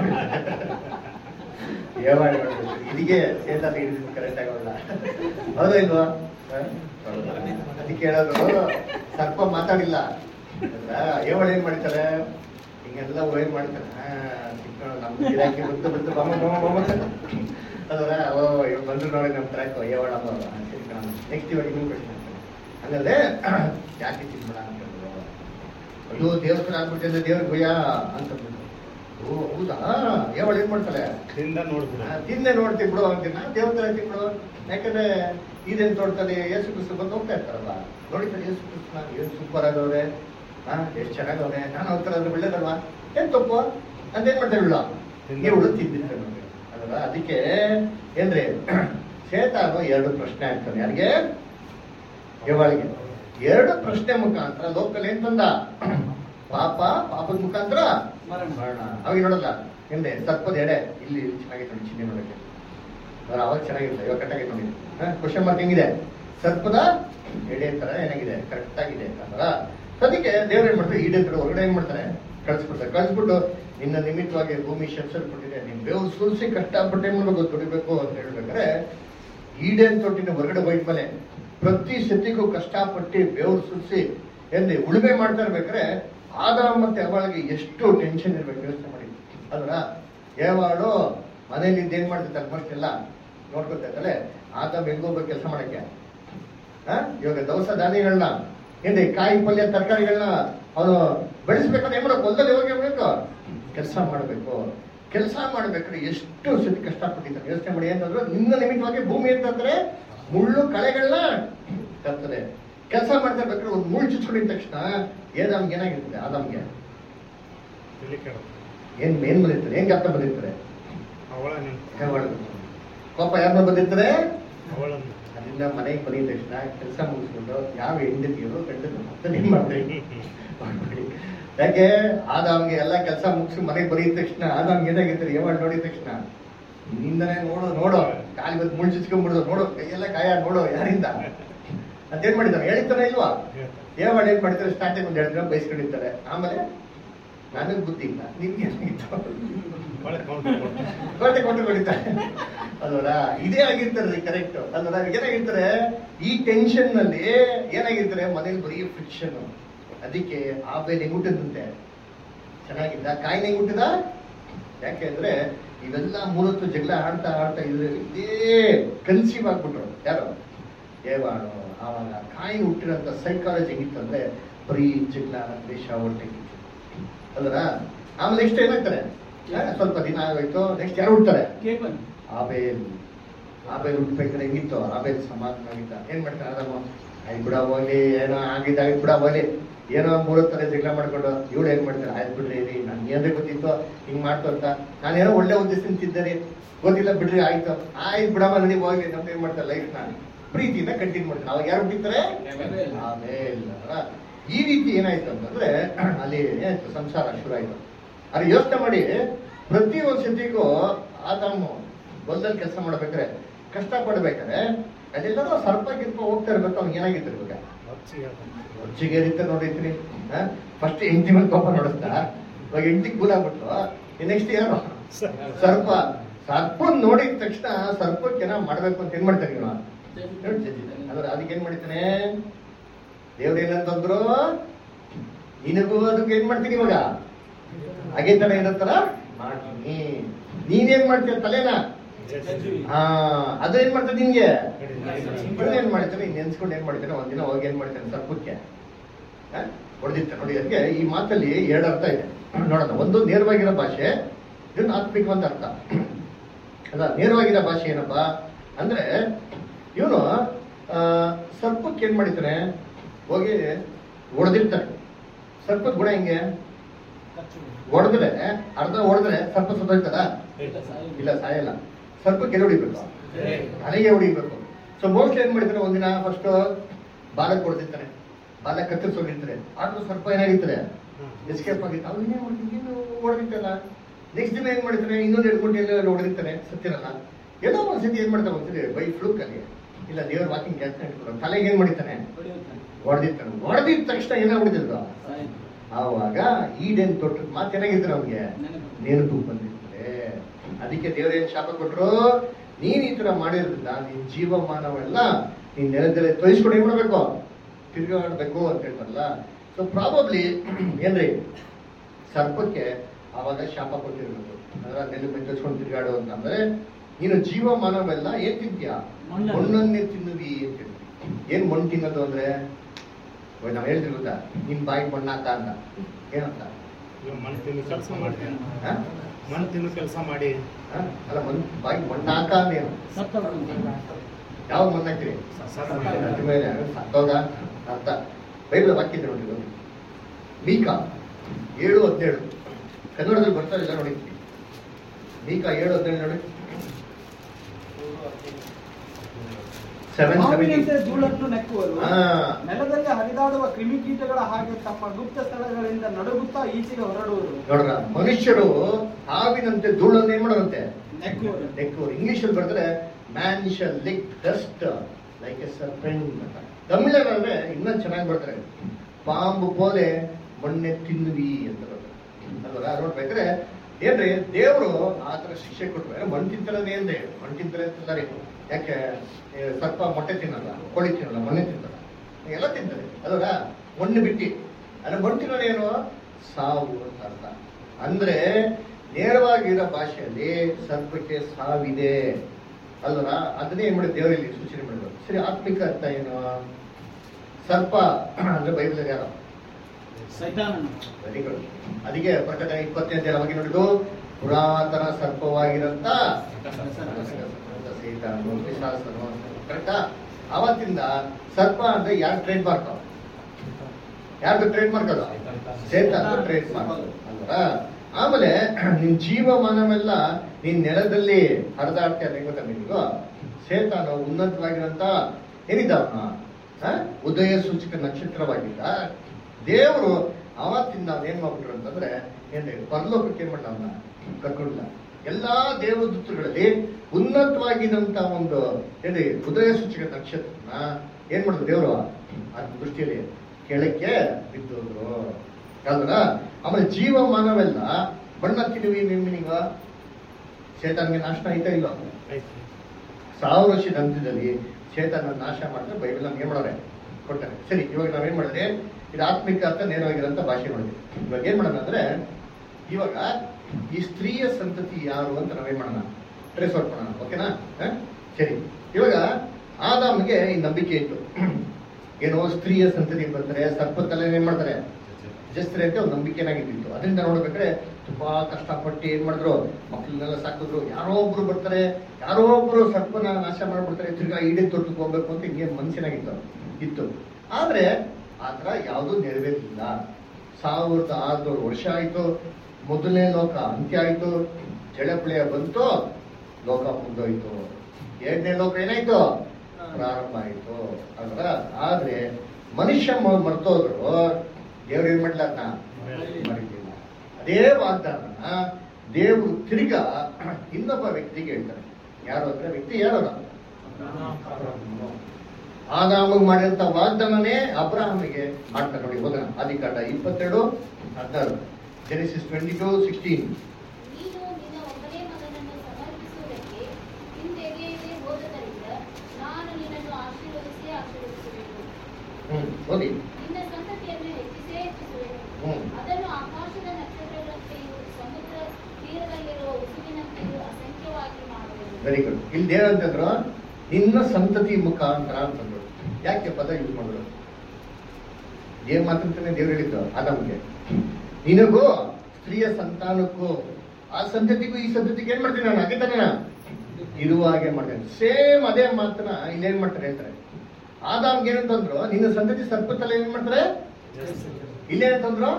ಯಾವಾಗ ಇದಿಗೆ ಸೇತಾತ ಹಿಡಿದು ಕರೆಕ್ಟ್ ಆಗೋಲ್ಲ ಹೌದಾ ಇಲ್ವಾ ಆ? ಅದಕ್ಕೆ ಹೇಳೋದು ಸರ್ಪ ಮಾತಾಡಿಲ್ಲ ಏವಳ ಏನ್ ಮಾಡ್ತಾರೆ ಹಿಂಗೆಲ್ಲ ಏನ್ ಮಾಡ್ತಾರೆ ಆ, ಚಿಕ್ಕವಳು ನಮ್ಮ ಗಿರಾಕಿ ಬಂತು ಬಂತು ಬಮ್ಮ ಬಮ್ಮ ಬಮ್ಮ ಅಂತ. ಅದರ ಓ ಇವ್ ಬಂದ್ರು ನೋಡಿ ನಮ್ಮ ಟ್ರ್ಯಾಕ್ ಏವಳ ನೆಕ್ಸ್ಟ್ ಇವಾಗ ಇನ್ನೊಂದು ಪ್ರಶ್ನೆ ಹಂಗಂದ್ರೆ ಯಾಕೆ ತಿನ್ಬೇಡ ಅಂತಂದ್ರು ಅಯ್ಯೋ ದೇವಸ್ಥಾನ ಆಗ್ಬಿಟ್ಟಿದೆ ದೇವ್ರ ಭಯ ಅಂತಂದ್ರು ಓ ಹೌದಾ ಏವಳ ಏನ್ ಮಾಡ್ತಾರೆ ತಿಂದ ನೋಡ್ಬಿಡ ಆ, ತಿಂದೆ ನೋಡ್ತೀವಿ ಬಿಡು ಅಂತೀನ ದೇವತರ ಬಿಡು ಯಾಕಂದ್ರೆ ಇದೇನ್ ತೋಡ್ತಾರೆ ಯೇಸು ಕ್ರಿಸ್ತು ಬಂದು ಹೋಗ್ತಾ ಇರ್ತಾರಲ್ಲ ನೋಡಿದ್ರೆ ಯೇಸು ಕ್ರಿಸ್ತನ ಏನ್ ಸೂಪರ್ ಆಗವ್ರೆ ಹಾ ಎಷ್ಟ್ ಚೆನ್ನಾಗವ್ರೆ ನಾನು ಹೋಗ್ತಾರೆ ಅಂದ್ರೆ ಒಳ್ಳೇದಲ್ವಾ ಏನ್ ತಪ್ಪು ಅಂತೇನ್ ಮಾಡ್ತಾರೆ ಇಲ್ಲ ಇವಳು ತಿಂದಿರ್ತಾರೆ ನೋಡಿ ಅಲ್ವಾ ಅದಕ್ಕೆ ಏನ್ರಿ ಸೇತಾನು ಎರಡು ಪ್ರಶ್ನೆ ಆಗ್ತದೆ ಯಾರಿಗೆ ಯವಾಳಿಗೆ ಎರಡು ಪ್ರಶ್ನೆ ಮುಖಾಂತರ ಲೋಕಲ್ ಏನ್ ತಂದ ಪಾಪ ಪಾಪದ ಮುಖಾಂತರ ಮರಣ. ಮರಣ ಅವಾಗ ನೋಡಲ್ಲ ಹಿಂದೆ ಸರ್ಪದ ಎಡೆ ಇಲ್ಲಿ ಚೆನ್ನಾಗಿತ್ತು ನೋಡಿ ಚಿಹ್ನೆ ನೋಡಕ್ಕೆ ಅವ್ರು ಅವಾಗ ಚೆನ್ನಾಗಿಲ್ಲ ಇವಾಗ ಕಟ್ಟಾಗಿ ನೋಡಿ ಕ್ವಶನ್ ಮಾರ್ಕ್ ಹೆಂಗಿದೆ ಸರ್ಪದ ಎಡೆ ತರ ಏನಾಗಿದೆ ಕರೆಕ್ಟ್ ಆಗಿದೆ ಅಲ್ವಾ ಅದಕ್ಕೆ ದೇವ್ರು ಏನ್ ಮಾಡ್ತಾರೆ ಈಡೆ ತರ ಹೊರಗಡೆ ಏನ್ ಮಾಡ್ತಾರೆ ಕಳಿಸ್ಬಿಡ್ತಾರೆ ಕಳಿಸ್ಬಿಟ್ಟು ನಿನ್ನ ನಿಮಿತ್ತವಾಗಿ ಭೂಮಿ ಶಂಸಲ್ಪಟ್ಟಿದೆ ನೀನ್ ಬೇವು ಸುಲ್ಸಿ ಕಷ್ಟಪಟ್ಟು ಏನ್ ಮಾಡ್ಬೇಕು ದುಡಿಬೇಕು ಅಂತ ಹೇಳ್ಬೇಕಾದ್ರೆ ಈಡೇನ್ ತೊಟ್ಟಿನ ಹೊರಗಡೆ ಹೋಯ್ದ್ಮೇಲೆ ಪ್ರತಿ ಸತಿಗೂ ಕಷ್ಟಪಟ್ಟು ಬೆವರು ಸುರಿಸಿ ಎಲ್ಲಿ ಉಳುಮೆ ಮಾಡ್ತಾ ಇರ್ಬೇಕಾದ್ರೆ ಆದಾಮ್ ಮತ್ತೆ ಅವಳಿಗೆ ಎಷ್ಟು ಟೆನ್ಷನ್ ಇರ್ಬೇಕು ಯೋಚನೆ ಮಾಡಿ ಅಲ್ವಾ ಯಾವಾಳು ಮನೇಲಿ ಇದ್ದೇನ್ ಮಾಡ್ತಿರ್ತಾರೆ ಫಸ್ಟ್ ಎಲ್ಲ ನೋಡ್ಕೊತಾ ಇರ್ತಾಳೆ ಆದಾಮ್ ಹೆಂಗೋಗ್ಬೇಕು ಕೆಲಸ ಮಾಡಕ್ಕೆ ಆ? ಇವಾಗ ದವಸ ಧಾನ್ಯಗಳನ್ನ ಏನ್ರಿ ಕಾಯಿ ಪಲ್ಯ ತರಕಾರಿಗಳನ್ನ ಅವನು ಬೆಳೆಸ್ಬೇಕಂದ್ರೆ ಏನ್ ಮಾಡಬೇಕು ಹೊಲದಲ್ಲಿ ಹೋಗಿ ಬೇಕು ಕೆಲಸ ಮಾಡಬೇಕು ಕೆಲಸ ಮಾಡ್ಬೇಕಾದ್ರೆ ಎಷ್ಟು ಸತಿ ಕಷ್ಟಪಟ್ಟಿದ್ದಾರೆ ಯೋಚನೆ ಮಾಡಿ ಏನಂದ್ರೆ ನಿನ್ನ ನಿಮಿತ್ತವಾಗಿ ಭೂಮಿ ಅಂತಂದ್ರೆ ಮುಳ್ಳು ಕಳೆಗಳನ್ನ ತರ್ತದೆ ಕೆಲಸ ಮಾಡ್ತಾ ಇರ್ಬೇಕಾದ್ರೆ ಒಂದು ಮುಳ್ಳು ಚುಚ್ಕೊಂಡಿದ ತಕ್ಷಣ ಏನಾಮ್ಗೆ ಏನಾಗಿರ್ತದೆ ಆದಾಮ್ಗೆ ತಲೆ ಕೆಡ ಏನ್ ಏನ್ ಬಂದಿರ್ತಾರೆ ಏನ್ ಗಾತ್ರ ಬಂದಿರ್ತಾರೆ ಅವಳ ನಿಂತ ಹೇವಾಳು. ಕೋಪ ಯಾರನ್ನ ಬಂದಿರ್ತಾರೆ ಅವಳನ್ನು ಅದರಿಂದ ಮನೆಗೆ ಬಂದಿದ ತಕ್ಷಣ ಕೆಲಸ ಮುಗಿಸ್ಕೊಂಡು ಯಾವ ಹೆಂಡತಿಯರು ಗಂಡನ ಮತ್ತೆ ಏನ್ ಮಾಡ್ಬೇಕು ಮಾಡ್ಬೇಡಿ ಯಾಕೆ ಆದಾಮ್ಗೆ ಎಲ್ಲ ಕೆಲಸ ಮುಗಿಸಿ ಮನೆಗೆ ಬರೀದ ತಕ್ಷಣ ಆದಾಮ್ಗೆ ಏನಾಗಿರ್ತಾರೆ ಯಾವಾಗ ನೋಡಿದ ತಕ್ಷಣ ನಿಂದನೇ ನೋಡು ನೋಡು ಕಾಲಿ ಬಂದು ಮುಳ್ಳು ಚುಚ್ಕೊಂಡ್ಬಿಡ್ದು ನೋಡು ಕೈಯೆಲ್ಲ ಗಾಯ ನೋಡು ಯಾರಿಂದ ಅದೇನ್ ಮಾಡಿದಾರೆ ಹೇಳಿರ್ತಾನೆ ಇಲ್ವಾ ಏವಾಡ್ ಏನ್ ಮಾಡ್ತಾರೆ ಸ್ಟಾರ್ಟಿಂಗ್ ಒಂದ್ ಎರಡು ದಿನ ಬೈಸ್ಕೊಂಡಿರ್ತಾರೆ ಆಮೇಲೆ ನನಗೆ ಬುದ್ಧಿ ಇಲ್ಲ ನಿಮ್ಗೆ ಏನಾಗಿತ್ತು ಒಳ್ಳೆ ಕೌಂಟರ್ ಕೊಟ್ಟು ಕೋಟೆ ಕೊಟ್ಟು ಹೊಡಿತಾರೆ ಅಲ್ವರ ಇದೇ ಆಗಿರ್ತಾರೆ ಕರೆಕ್ಟ್ ಅಲ್ವರ ಏನಾಗಿರ್ತಾರೆ ಈ ಟೆನ್ಷನ್ ನಲ್ಲಿ ಏನಾಗಿರ್ತಾರೆ ಮನೇಲಿ ಬರೀ ಫ್ರಿಕ್ಷನ್ ಅದಕ್ಕೆ ಆ ಬೇಲೆ ಹುಟ್ಟಿದಂತೆ ಚೆನ್ನಾಗಿದ್ದ ಕಾಯಿಲೆ ಹುಟ್ಟಿದ ಯಾಕೆ ಅಂದ್ರೆ ಇವೆಲ್ಲ ಮೂರತ್ತು ಜಗಳ ಆಡ್ತಾ ಆಡ್ತಾ ಇದ್ರೆ ಇದೇ ಕನ್ಸೀವ್ ಆಗ್ಬಿಟ್ರು ಯಾರು ಏವಾಣು ಆವಾಗ ಕಾಯಿ ಹುಟ್ಟಿರೋಂಥ ಸೈಕಾಲಜಿ ಹೆಂಗಿತ್ತಂದ್ರೆ ಬರೀ ಜಗಳ ದ್ವೇಷ ಹೊಟ್ಟೆ ಕಿಚ್ಚು. ಅಲ್ವರ ಆಮೇಲೆ ನೆಕ್ಸ್ಟ್ ಏನಾಗ್ತಾರೆ ಆ, ಸ್ವಲ್ಪ ದಿನ ಆಗೋಯ್ತು ನೆಕ್ಸ್ಟ್ ಯಾರು ಹುಡ್ತಾರೆ ಕೇಪನ್ ಆಬೇಲ್ ಆಬೇಲ್ ಹುಟ್ಬೇಕಾದ್ರೆ ಹೆಂಗಿತ್ತು ಆಬೇಲ್ ಸಮಾಧಾನ ಆಗಿದ್ದ ಏನ್ ಮಾಡ್ತಾನೆ ಆದಮ್ಮ ಆಯ್ತು ಬಿಡ ಹೋಗ್ಲಿ ಏನೋ ಆಗಿದ್ದ ಆಯ್ತು ಬಿಡ ಹೋಗ್ಲಿ ಏನೋ ಮೂರು ತರ ಜಗಳ ಮಾಡ್ಕೊಂಡು ಇವಳು ಏನ್ ಮಾಡ್ತಾರೆ ಆಯ್ತು ಬಿಡ್ರಿ ರೀ ನನ್ಗೆ ಏನ್ರಿ ಗೊತ್ತಿತ್ತು ಹಿಂಗ್ ಮಾಡ್ತು ಅಂತ ನಾನೇನೋ ಒಳ್ಳೆ ಉದ್ದೇಶ ತಿಂತಿದ್ದೆ ಗೊತ್ತಿಲ್ಲ ಬಿಡ್ರಿ ಆಯ್ತು ಆಯ್ತು ಬಿಡಮ್ಮ ನನಗೆ ಹೋಗ್ಲಿ ನಮ್ಗೆ ಏನ್ ಮಾಡ್ತಾರೆ ಲೈಫ್ ನ ಪ್ರೀತಿನ ಕಂಟಿನ್ಯೂ ಮಾಡ್ತಾರೆ ಅವಾಗ ಯಾರು ಬಿಡ್ತಾರೆ ಆಮೇಲೆ ಈ ರೀತಿ ಏನಾಯ್ತು ಅಂತಂದ್ರೆ ಅಲ್ಲಿ ಏನಾಯ್ತು ಸಂಸಾರ ಶುರು ಆಯ್ತು ಅದು ಯೋಚನೆ ಮಾಡಿ ಪ್ರತಿ ಒಂದ್ ಸತಿಗೂ ಆದಾಮು ಹೊಲದಲ್ಲಿ ಕೆಲಸ ಮಾಡ್ಬೇಕಾದ್ರೆ ಕಷ್ಟ ಪಡ್ಬೇಕಾದ್ರೆ ಅದೆಲ್ಲರೂ ಸರ್ಪ ಗಿರ್ಪ ಹೋಗ್ತಾ ಇರ್ಬೇಕು ಅವ್ನಿಗೆ ಏನಾಗಿತ್ತು ಇವಾಗ ಹಚ್ಚಿಗೆ ಹೊಚ್ಚಿಗೆ ಇರುತ್ತೆ ನೋಡಿದ್ರಿ ಫಸ್ಟ್ ಹೆಂಡತಿ ಮೇಲೆ ಕೋಪ ನೋಡಿಸ್ತಾ ಇವಾಗ ಹೆಂಡತಿಗೆ ಕೂಲಾಗ್ಬಿಟ್ರು ನೆಕ್ಸ್ಟ್ ಯಾರು ಸರ್ಪ ಸರ್ಪ ನೋಡಿದ ತಕ್ಷಣ ಸರ್ಪಕ್ಕೆ ಏನೋ ಮಾಡ್ಬೇಕು ಅಂತ ಏನ್ ಮಾಡ್ತಾರೆ ಇವ ಅಂದ್ರೆ ಅದಕ್ಕೆ ಏನ್ ಮಾಡ್ತಾನೆ ದೇವ್ರ ಏನಂತಂದ್ರು ನಿನಗೂ ಅದಕ್ಕೆ ಏನ್ ಮಾಡ್ತೀನಿ ಇವಾಗ ಹಾಗೆ ತರ ಏನಂತಾರ ಮಾಡ್ತೀನಿ ನೀನೇನ್ ಮಾಡ್ತೀಯ ತಲೆನ ಹಾ ಅದು ಏನ್ ಮಾಡ್ತದೆ ನಿನ್ಗೆ ಇಬ್ಬರು ಏನ್ ಮಾಡ್ತಾನೆ ನೆನ್ಸ್ಕೊಂಡು ಏನ್ ಮಾಡ್ತಾನೆ ಒಂದಿನ ಹೋಗಿ ಏನ್ ಮಾಡ್ತಾನೆ ಸರ್ಪಕ್ಕೆ ಹೊಡೆದಿತ್ತ ನೋಡಿ ಅದಕ್ಕೆ ಈ ಮಾತಲ್ಲಿ ಎರಡು ಅರ್ಥ ಇದೆ ನೋಡೋಣ ಒಂದು ನೇರವಾಗಿರೋ ಭಾಷೆ ಇದನ್ನ ಆತ್ಮಿಕವಂತ ಅರ್ಥ ಅಲ್ಲ ನೇರವಾಗಿರೋ ಭಾಷೆ ಏನಪ್ಪಾ ಅಂದ್ರೆ ಇವನು ಸರ್ಪಕ್ಕೆ ಏನ್ ಮಾಡಿತಾನೆ ಹೋಗಿ ಹೊಡೆದಿರ್ತಾನೆ ಸರ್ಪದ ಗುಣ ಹೆಂಗೆ ಹೊಡೆದ್ರೆ ಅರ್ಧ ಹೊಡೆದ್ರೆ ಸರ್ಪ ಸತ್ತೋಯ್ತದ ಇಲ್ಲ ಸಾಯಲ್ಲ ಸರ್ಪಕ್ಕೆ ಎಲ್ಲಿ ಹೊಡಿಬೇಕು ತಲೆಗೆ ಹೊಡಿಬೇಕು ಸೊ ಮೋಸ್ಟ್ಲಿ ಏನ್ ಮಾಡಿರ್ತಾನೆ ಒಂದಿನ ಫಸ್ಟ್ ಬಾಲಕ್ಕೆ ಹೊಡೆದಿರ್ತಾನೆ ಬಾಲ ಕತ್ತರಿಸೋಗಿರ್ತಾರೆ ಆದ್ರೂ ಸರ್ಪ ಏನಾಗಿರ್ತಾರೆ ಎಸ್ಕೇಪ್ ಆಗಿತ್ತು ಅವ್ನು ಏನೇ ಮಾಡ್ತೀನಿ ಇನ್ನು ಹೊಡೆದಿತ್ತಲ್ಲ ನೆಕ್ಸ್ಟ್ ದಿನ ಏನ್ ಮಾಡ್ತಾನೆ ಇನ್ನೊಂದು ಎರಡು ಗಂಟೆ ಎಲ್ಲ ಹೊಡೆದಿರ್ತಾನೆ ಸತ್ತಿರಲ್ಲ ಏನೋ ಒಂದ್ಸತಿ ಏನ್ ಮಾಡ್ತಾನೆ ಒಂದ್ಸತಿ ಬೈ ಫ್ಲೂಕ್ ಅಲ್ಲಿ ಇಲ್ಲ ದೇವ್ರ ವಾಕಿಂಗ್ ಕೆಲಸ ಇಟ್ಕೊಂಡು ತಲೆಗೆ ಏನ್ ಮಾಡಿತಾನೆ ಹೊಡೆದಿರ್ತಾನೆ ಹೊಡೆದಿದ ತಕ್ಷಣ ಏನಾಗ್ಬಿಡ್ತಿದ್ರು ಆವಾಗ ಈಡೇನ್ ತೊಟ್ಟು ಮಾತು ಏನಾಗಿರ್ತಾರೆ ಅವ್ನಿಗೆ ನೆನಪು ಬಂದಿರ್ತಾರೆ ಅದಕ್ಕೆ ದೇವರೇನ್ ಶಾಪ ಕೊಟ್ರು ನೀನ್ ಈ ತರ ಮಾಡಿದ್ರಿಂದ ನಿನ್ ಜೀವಮಾನವೆಲ್ಲ ನೀನ್ ನೆಲದಲ್ಲಿ ತೊಯಿಸ್ಕೊಂಡು ಏನ್ ಮಾಡ್ಬೇಕು ತಿರ್ಗಾಡ್ಬೇಕು ಅಂತ ಹೇಳ್ತಾರಲ್ಲ ಸೊ ಪ್ರಾಬಬ್ಲಿ ಏನ್ರಿ ಸರ್ಪಕ್ಕೆ ಆವಾಗ ಶಾಪ ಕೊಟ್ಟಿರ್ಬೇಕು ಅದರ ನೆಲೆ ಬೆಚ್ಚಸ್ಕೊಂಡು ತಿರ್ಗಾಡು ಅಂತಂದ್ರೆ ನೀನು ಜೀವಮಾನವೆಲ್ಲ ಏನ್ ತಿಂತೀಯ ಮಣ್ಣನ್ನು. ಮಣ್ಣನ್ನೇ ತಿನ್ನುವಿ ಅಂತ ಹೇಳ್ತೀವಿ ಏನ್ ಮಣ್ಣು ತಿನ್ನೋದು ಅಂದ್ರೆ ಇವಾಗ ನಾವ್ ಹೇಳ್ತೀವಿ ಗೊತ್ತಾ ನಿನ್ ಬಾಯಿ ಮಣ್ಣಾಕ ಅಂತ ಏನಂತ ಇವಾಗ ಮಣ್ಣು ತಿನ್ನು ಕೆಲಸ ಮಾಡ್ತೀನಿ ಹ? ಮಣ್ಣು ತಿನ್ನು ಕೆಲಸ ಮಾಡಿ ಹ? ಅಲ್ಲ ಮಣ್ ಬಾಯಿ ಮಣ್ಣಾಕ ಅಂದೇನು ಯಾವ ಮಣ್ಣು ಹಾಕ್ತೀರಿ ಸತ್ತ ಮೇಲೆ. ಅದ್ರ ಮೇಲೆ ಸತ್ತೋದ ಅರ್ಥ ಬೈಬಲ್ ವಾಕ್ಯ ನೋಡಿ ಒಂದು ಮೀಕ ಏಳು ಹದಿನೇಳು ಕನ್ನಡದಲ್ಲಿ ಬರ್ತಾ ಇಲ್ಲ ನೋಡಿ ಮೀಕ ಏಳು ಹದಿನೇಳು ನೋಡಿ ಸೆವೆನ್ ಹಾವಿನಂತೆ ಧೂಳನ್ನು ನೆಕ್ಕುವರು ಹಾ. ನೆಲದಲ್ಲಿ ಹರಿದಾಡುವ ಕ್ರಿಮಿಕೀಟಗಳ ಹಾಗೆ ತಮ್ಮ ಗುಪ್ತ ಸ್ಥಳಗಳಿಂದ ನಡುಗುತ್ತಾ ಈಚೆಗೆ ಹೊರಡುವರು ನೋಡ್ರ ಮನುಷ್ಯರು ಹಾವಿನಂತೆ ಧೂಳನ್ನು ಏನ್ ಮಾಡೋರಂತೆ ನೆಕ್ಕುವರು ನೆಕ್ಕುವರು ಇಂಗ್ಲಿಷ್ ಅಲ್ಲಿ ಬರ್ತಾರೆ man shall lick dust like a serpent ಅಂತ ತಮಿಳಲ್ಲಿ ಇನ್ನೂ ಚೆನ್ನಾಗಿ ಬರ್ತಾರೆ ಪಾಂಬು ಪೋಲೆ ಮಣ್ಣೆ ತಿನ್ನುವಿ ಅಂತ ಬರ್ತಾರೆ ಅಲ್ವಲ್ಲ ನೋಡ್ಬೇಕಾದ್ರೆ ಏನ್ರಿ ದೇವರು ಆ ಥರ ಶಿಕ್ಷೆ ಕೊಟ್ರೆ ಮಣ್ಣು ತಿಂತಾರೆ ಏನ್ರಿ ಮಣ್ಣು ತಿಂತಾರೆ ಅಂತಾರೆ ಯಾಕೆ ಏ, ಸರ್ಪ ಮೊಟ್ಟೆ ತಿನ್ನಲ್ಲ ಕೋಳಿ ತಿನ್ನಲ್ಲ ಮಣ್ಣೆ ತಿಂತಲ್ಲ ಎಲ್ಲ ತಿಂತಾರೆ ಅಲ್ವರ ಮಣ್ಣು ಬಿಟ್ಟು ಅಂದ್ರೆ ಮಣ್ಣು ತಿನ್ನೋದು ಏನು ಸಾವು ಅಂತ ಅರ್ಥ ಅಂದ್ರೆ ನೇರವಾಗಿರೋ ಭಾಷೆಯಲ್ಲಿ ಸರ್ಪಕ್ಕೆ ಸಾವಿದೆ ಅಲ್ವರ ಅದನ್ನೇ ಏನ್ ಮಾಡಿ ದೇವರಲ್ಲಿ ಸೂಚನೆ ಮಾಡಿದ್ರು ಸರಿ ಆತ್ಮಿಕ ಅರ್ಥ ಏನು ಸರ್ಪ ಅಂದ್ರೆ ಬೈಬಲ್ ಯಾರು ಸೈತಾನನು ವೆರಿ ಗುಡ್ ಅದಕ್ಕೆ ಪ್ರಕಟಣೆ ಇಪ್ಪತ್ತನೇ ಅಧ್ಯಾಯ ಅವಾಗ ನೋಡಿದ್ದು ಪುರಾತನ ಸರ್ಪವಾಗಿರಂತ ಕರೆಕ್ಟಾ ಅವತ್ತಿಂದ ಸರ್ಪ ಅಂದ್ರೆ ಯಾರು ಟ್ರೇಡ್ ಮಾರ್ಕ್ ಯಾರ್ದು ಟ್ರೇಡ್ ಮಾರ್ಕ್ ಅದು ಸೇತಾನ ಟ್ರೇಡ್ ಮಾರ್ಕ್ ಅಲ್ವಾ ಆಮೇಲೆ ನಿನ್ ಜೀವಮಾನವೆಲ್ಲ ನೀನ್ ನೆಲದಲ್ಲಿ ಹರಿದಾಡ್ತೀಯ ಅಂತ ಗೊತ್ತಾ ನಿನಗೂ ಸೇತಾನ ಉನ್ನತವಾಗಿರಂತ ಏನಿದ್ದ ಅವನ ಉದಯ ಸೂಚಕ ನಕ್ಷತ್ರವಾಗಿದ್ದ ದೇವರು ಅವತ್ತಿಂದ ಅವ್ನು ಏನ್ ಮಾಡ್ಬಿಟ್ರು ಅಂತಂದ್ರೆ ಏನ್ರಿ ಪರಲೋಕಕ್ಕೆ ಏನ್ ಮಾಡ ಅವನ್ನ ಕರ್ಕೊಂಡಿಲ್ಲ ಎಲ್ಲಾ ದೇವದೂತಗಳಲ್ಲಿ ಉನ್ನತವಾಗಿದ್ದಂತ ಒಂದು ಏನ್ರಿ ಉದಯ ಸೂಚಕ ನಕ್ಷತ್ರನ ಏನ್ ಮಾಡಿದ್ರು ದೇವರು ಆ ದೃಷ್ಟಿಯಲ್ಲಿ ಕೆಳಕ್ಕೆ ಬಿದ್ದೋದ್ರು ಅಲ್ವರ ಆಮೇಲೆ ಜೀವಮಾನವೆಲ್ಲ ಬಣ್ಣ ತಿರುವಿ ಮೀನಿಗ ಚೇತನ್ಗೆ ನಾಶ ಐತಾ ಇಲ್ಲ ಆಯ್ತು ಸಾವಿರ ವರ್ಷದ ಅಂತ್ಯದಲ್ಲಿ ಚೇತನ ನಾಶ ಮಾಡಿದ್ರೆ ಬೈಬಲ್ ನಮ್ಗೆ ಏನ್ ಮಾಡೋರೆ ಕೊಡ್ತಾರೆ ಸರಿ ಇವಾಗ ನಾವೇನ್ ಮಾಡಿದ್ರೆ ಇದು ಆತ್ಮಿಕ ಅರ್ಥ ನೇರವಾಗಿರೋಂಥ ಭಾಷೆ ಮಾಡಿದ್ವಿ ಇವಾಗ ಏನ್ ಮಾಡೋಣ ಅಂದ್ರೆ ಇವಾಗ ಈ ಸ್ತ್ರೀಯ ಸಂತತಿ ಯಾರು ಅಂತ ನಾವೇನ್ ಮಾಡೋಣ ಟ್ರೇಸ್ ಔಟ್ ಮಾಡೋಣ ಓಕೆನಾ ಹ? ಸರಿ ಇವಾಗ ಆದಾಮ್ಗೆ ಈ ನಂಬಿಕೆ ಇತ್ತು ಏನೋ ಸ್ತ್ರೀಯ ಸಂತತಿ ಬರ್ತಾರೆ ಸರ್ಪತ್ತಲ್ಲ ಏನ್ ಮಾಡ್ತಾರೆ ಜಸ್ತ್ರೆ ಅಂತ ಒಂದು ನಂಬಿಕೆನಾಗಿದ್ದಿತ್ತು ಅದರಿಂದ ನೋಡ್ಬೇಕಾದ್ರೆ ತುಂಬಾ ಕಷ್ಟಪಟ್ಟು ಏನ್ ಮಾಡಿದ್ರು ಮಕ್ಕಳನ್ನೆಲ್ಲ ಸಾಕಿದ್ರು ಯಾರೋ ಒಬ್ರು ಬರ್ತಾರೆ ಯಾರೋ ಒಬ್ರು ಸರ್ಪನ ನಾಶ ಮಾಡ್ಬಿಡ್ತಾರೆ ತಿರ್ಗಾ ಇಡೀ ತೊಟ್ಟಕ್ಕೆ ಹೋಗ್ಬೇಕು ಅಂತ ಹಿಂಗೆ ಮನಸ್ಸಿನಾಗಿತ್ತು ಇತ್ತು ಆದ್ರೆ ಆತರ ಯಾವುದು ನೆರವೇರಿಲ್ಲ ಸಾವಿರದ ಆರ್ನೂರು ವರ್ಷ ಆಯ್ತು ಮೊದಲನೇ ಲೋಕ ಅಂತ್ಯ ಆಯ್ತು ಜಳಪ್ಳಯ ಬಂತು ಲೋಕ ಮುಂದೋಯ್ತು ಎರಡನೇ ಲೋಕ ಏನಾಯ್ತು ಪ್ರಾರಂಭ ಆಯ್ತು ಅಲ್ರ ಆದ್ರೆ ಮನುಷ್ಯ ಮ- ಮರ್ತೋದ್ರು ದೇವ್ರು ಏನ್ ಮಾಡ್ಲ ಅದ್ನ ಮರಿಲಿಲ್ಲ ಅದೇ ವಾಗ್ದಾನ ದೇವರು ತಿರ್ಗಾ ಇನ್ನೊಬ್ಬ ವ್ಯಕ್ತಿಗೆ ಹೇಳ್ತಾರೆ ಯಾರು ಅಂದ್ರೆ ವ್ಯಕ್ತಿ ಯಾರು ಆದಾಮಗ್ ಮಾಡಿದಂತ ವಾಗ್ದಾನನೇ ಅಬ್ರಾಹಮಿಗೆ ಮಾಡ್ತಾರೆ ನೋಡಿ ಹೋಗೋಣ ಆದಿಕಾಂಡ ಇಪ್ಪತ್ತೆರಡು ಹದಿನಾರು ಜೆನಿಸಿಸ್ ಟ್ವೆಂಟಿ ಟು ಸಿಕ್ಸ್ಟೀನ್ ನೀನು ನಿನ್ನ ಒಬ್ಬನೇ ಮಗನನ್ನು ಸಮರ್ಪಿಸುವುದಕ್ಕೆ ಹಿಂದೆಗೆಯದೆ ಹೋದದರಿಂದ ನಾನು ನಿನ್ನನ್ನು ಆಶೀರ್ವದಿಸಿ ಆಶೀರ್ವದಿಸುವೆನು ಹ್ಮ್ ಓದಿ ನಿನ್ನ ಸಂತತಿಯನ್ನು ಹೆಚ್ಚಿಸೇ ಹೆಚ್ಚಿಸುವೆನು ಹ್ಮ್. ಅದನ್ನು ಆಕಾಶದ ನಕ್ಷತ್ರಗಳಂತೆಯೂ ಸಮುದ್ರ ತೀರದಲ್ಲಿರುವ ಉಸುಗಿನಂತೆಯೂ ಅಸಂಖ್ಯವಾಗಿ ಮಾಡುವೆನು ವೆರಿ ಗುಡ್ ಇಲ್ಲಿ ದೇವ್ರು ಅಂತಂದ್ರು ನಿನ್ನ ಸಂತತಿ ಮುಖಾಂತರ ಅಂತಂದ್ರು ಯಾಕೆ ಪದ ಯೂಸ್ ಮಾಡಿದ್ರು ಏನ್ ಮಾತಂತಾನೆ ದೇವ್ರು ಹೇಳಿದ್ರು ಆದಾಮ್ಗೆ ನಿನಗೂ ಸ್ತ್ರೀಯ ಸಂತಾನಕ್ಕೂ ಆ ಸಂತತಿಗೂ ಈ ಸಂತತಿಗೆ ಏನ್ ಮಾಡ್ತೀನಿ ನಾನು ಹಾಗೆ ತಾನೇ ನಾನು? ಇರುವ ಹಾಗೆ ಮಾಡ್ತೇನೆ ಸೇಮ್ ಅದೇ ಮಾತನ್ನ ಇಲ್ಲೇನ್ ಮಾಡ್ತಾರೆ ಹೇಳ್ತಾರೆ ಆದಾಮ್ಗೆ ಏನಂತಂದ್ರು ನಿನ್ನ ಸಂತತಿ ಸರ್ಪತ್ತಲ್ಲ ಏನ್ ಮಾಡ್ತಾರೆ ಇಲ್ಲೇನಂತಂದ್ರು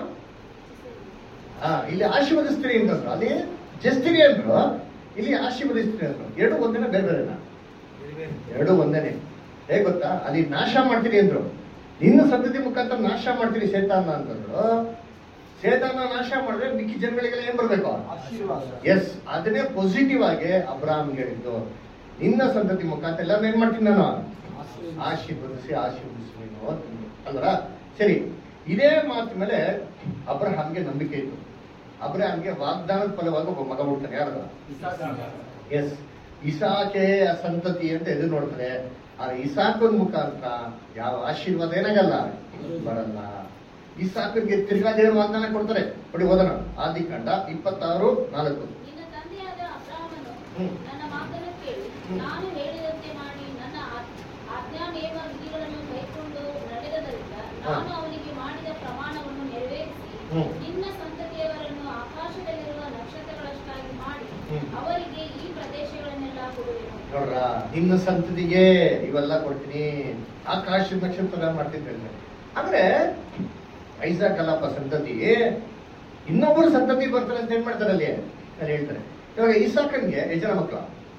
ಹಾ ಇಲ್ಲಿ ಆಶೀರ್ವದಿಸ್ತೀರಿ ಅಂತಂದ್ರು ಅಲ್ಲಿ ಜಸ್ತಿರಿ ಅಂದ್ರು ಇಲ್ಲಿ ಆಶೀರ್ವದಿಸ್ತೀರಿ ಅಂದ್ರು ಎರಡು ಒಂದೇನ ಬೇರೆ ಬೇರೆನಾ ಎರಡು ಒಂದೇನೆ ಹೇಗ್ ಗೊತ್ತಾ ಅಲ್ಲಿ ನಾಶ ಮಾಡ್ತೀರಿ ಅಂದ್ರು ನಿನ್ನ ಸಂತತಿ ಮುಖಾಂತರ ನಾಶ ಮಾಡ್ತೀರಿ ಸೇತಾನ ಅಂತಂದ್ರು ಸೇತಾನ ನಾಶ ಮಾಡಿದ್ರೆ ಮಿಕ್ಕಿ ಜನಗಳಿಗೆಲ್ಲ ಏನ್ ಬರ್ಬೇಕು ಆಶೀರ್ವಾದ ಎಸ್ ಅದನ್ನೇ ಪಾಸಿಟಿವ್ ಆಗಿ ಅಬ್ರಾಹ್ಮ್ ಹೇಳಿದ್ದು ನಿನ್ನ ಸಂತತಿ ಮುಖಾಂತರ ಎಲ್ಲರೂ ಏನ್ ಮಾಡ್ತೀನಿ ನಾನು ಆಶೀರ್ವದಿಸಿ ಆಶೀರ್ವದಿಸುವೇನು ಅಂತಂದ್ರು ಅಲ್ವರ ಸರಿ ಇದೇ ಮಾತು ಮೇಲೆ ಅಬ್ರಹಾಮ್ಗೆ ನಂಬಿಕೆ ಇತ್ತು ಅಬ್ರಹಾಮ್ಗೆ ವಾಗ್ದಾನದ ಫಲವಾಗಿ ಒಬ್ಬ ಮಗ ಹುಡ್ತಾನೆ ಯಾರು ಎಸ್ ಇಸಾಕೆ ಆ ಸಂತತಿ ಅಂತ ಎದುರು ನೋಡ್ತಾರೆ ಆ ಇಸಾಕನ್ ಮುಖಾಂತರ ಯಾವ ಆಶೀರ್ವಾದ ಏನಾಗಲ್ಲ ಬರಲ್ಲ ಇಸಾಕನ್ಗೆ ತಿರ್ಗಾ ದೇವರು ವಾಗ್ದಾನ ಕೊಡ್ತಾರೆ ನೋಡಿ ಓದೋಣ ಆದಿಕಾಂಡ ಇಪ್ಪತ್ತಾರು ನಾಲ್ಕು ನಿನ್ನ ತಂದೆಯಾದ ಅಬ್ರಾಹ್ಮನು ಹ್ಮ್. ನನ್ನ ಮಾತನ್ನು ಕೇಳಿ ಹ್ಮ್. ನಾನು ಹೇಳಿದಂತೆ ಮಾಡಿ ನನ್ನ ಆಜ್- ಆಜ್ಞಾನೇಮ ವಿಧಿಗಳನ್ನು ಕೈಕೊಂಡು ನಡೆದದರಿಂದ ನಾನು ಅವನಿಗೆ ಮಾಡಿದ ಪ್ರಮಾಣವನ್ನು ನೆರವೇರಿಸಿ ಹ್ಮ್. ನಿನ್ನ ಸಂತತಿಯವರನ್ನು ಆಕಾಶದಲ್ಲಿರುವ ನಕ್ಷತ್ರಗಳಷ್ಟಾಗಿ ಮಾಡಿ ಹ್ಮ್. ಅವರಿಗೆ ಈ ಪ್ರದೇಶಗಳನ್ನೆಲ್ಲ ಕೊಡುವೆನು ನೋಡ್ರ ನಿನ್ನ ಸಂತತಿಗೆ ಇವೆಲ್ಲ ಕೊಡ್ತೀನಿ ಆಕಾಶ ನಕ್ಷತ್ರ ಮಾಡ್ತೀನಿ ಹೇಳ್ತಾರೆ ಅಂದ್ರೆ ಐಸಾಕ್ ಅಲ್ಲಪ್ಪ ಸಂತತಿ ಇನ್ನೊಬ್ಬರು ಸಂತತಿ ಬರ್ತಾರೆ ಅಂತ ಏನ್ ಮಾಡ್ತಾರೆ ಅಲ್ಲಿ ಅಲ್ಲಿ ಹೇಳ್ತಾರೆ ಇವಾಗ ಇಸಾಕನ್ಗೆ ಎಷ್ಟು ಜನ ಮಕ್ಕಳು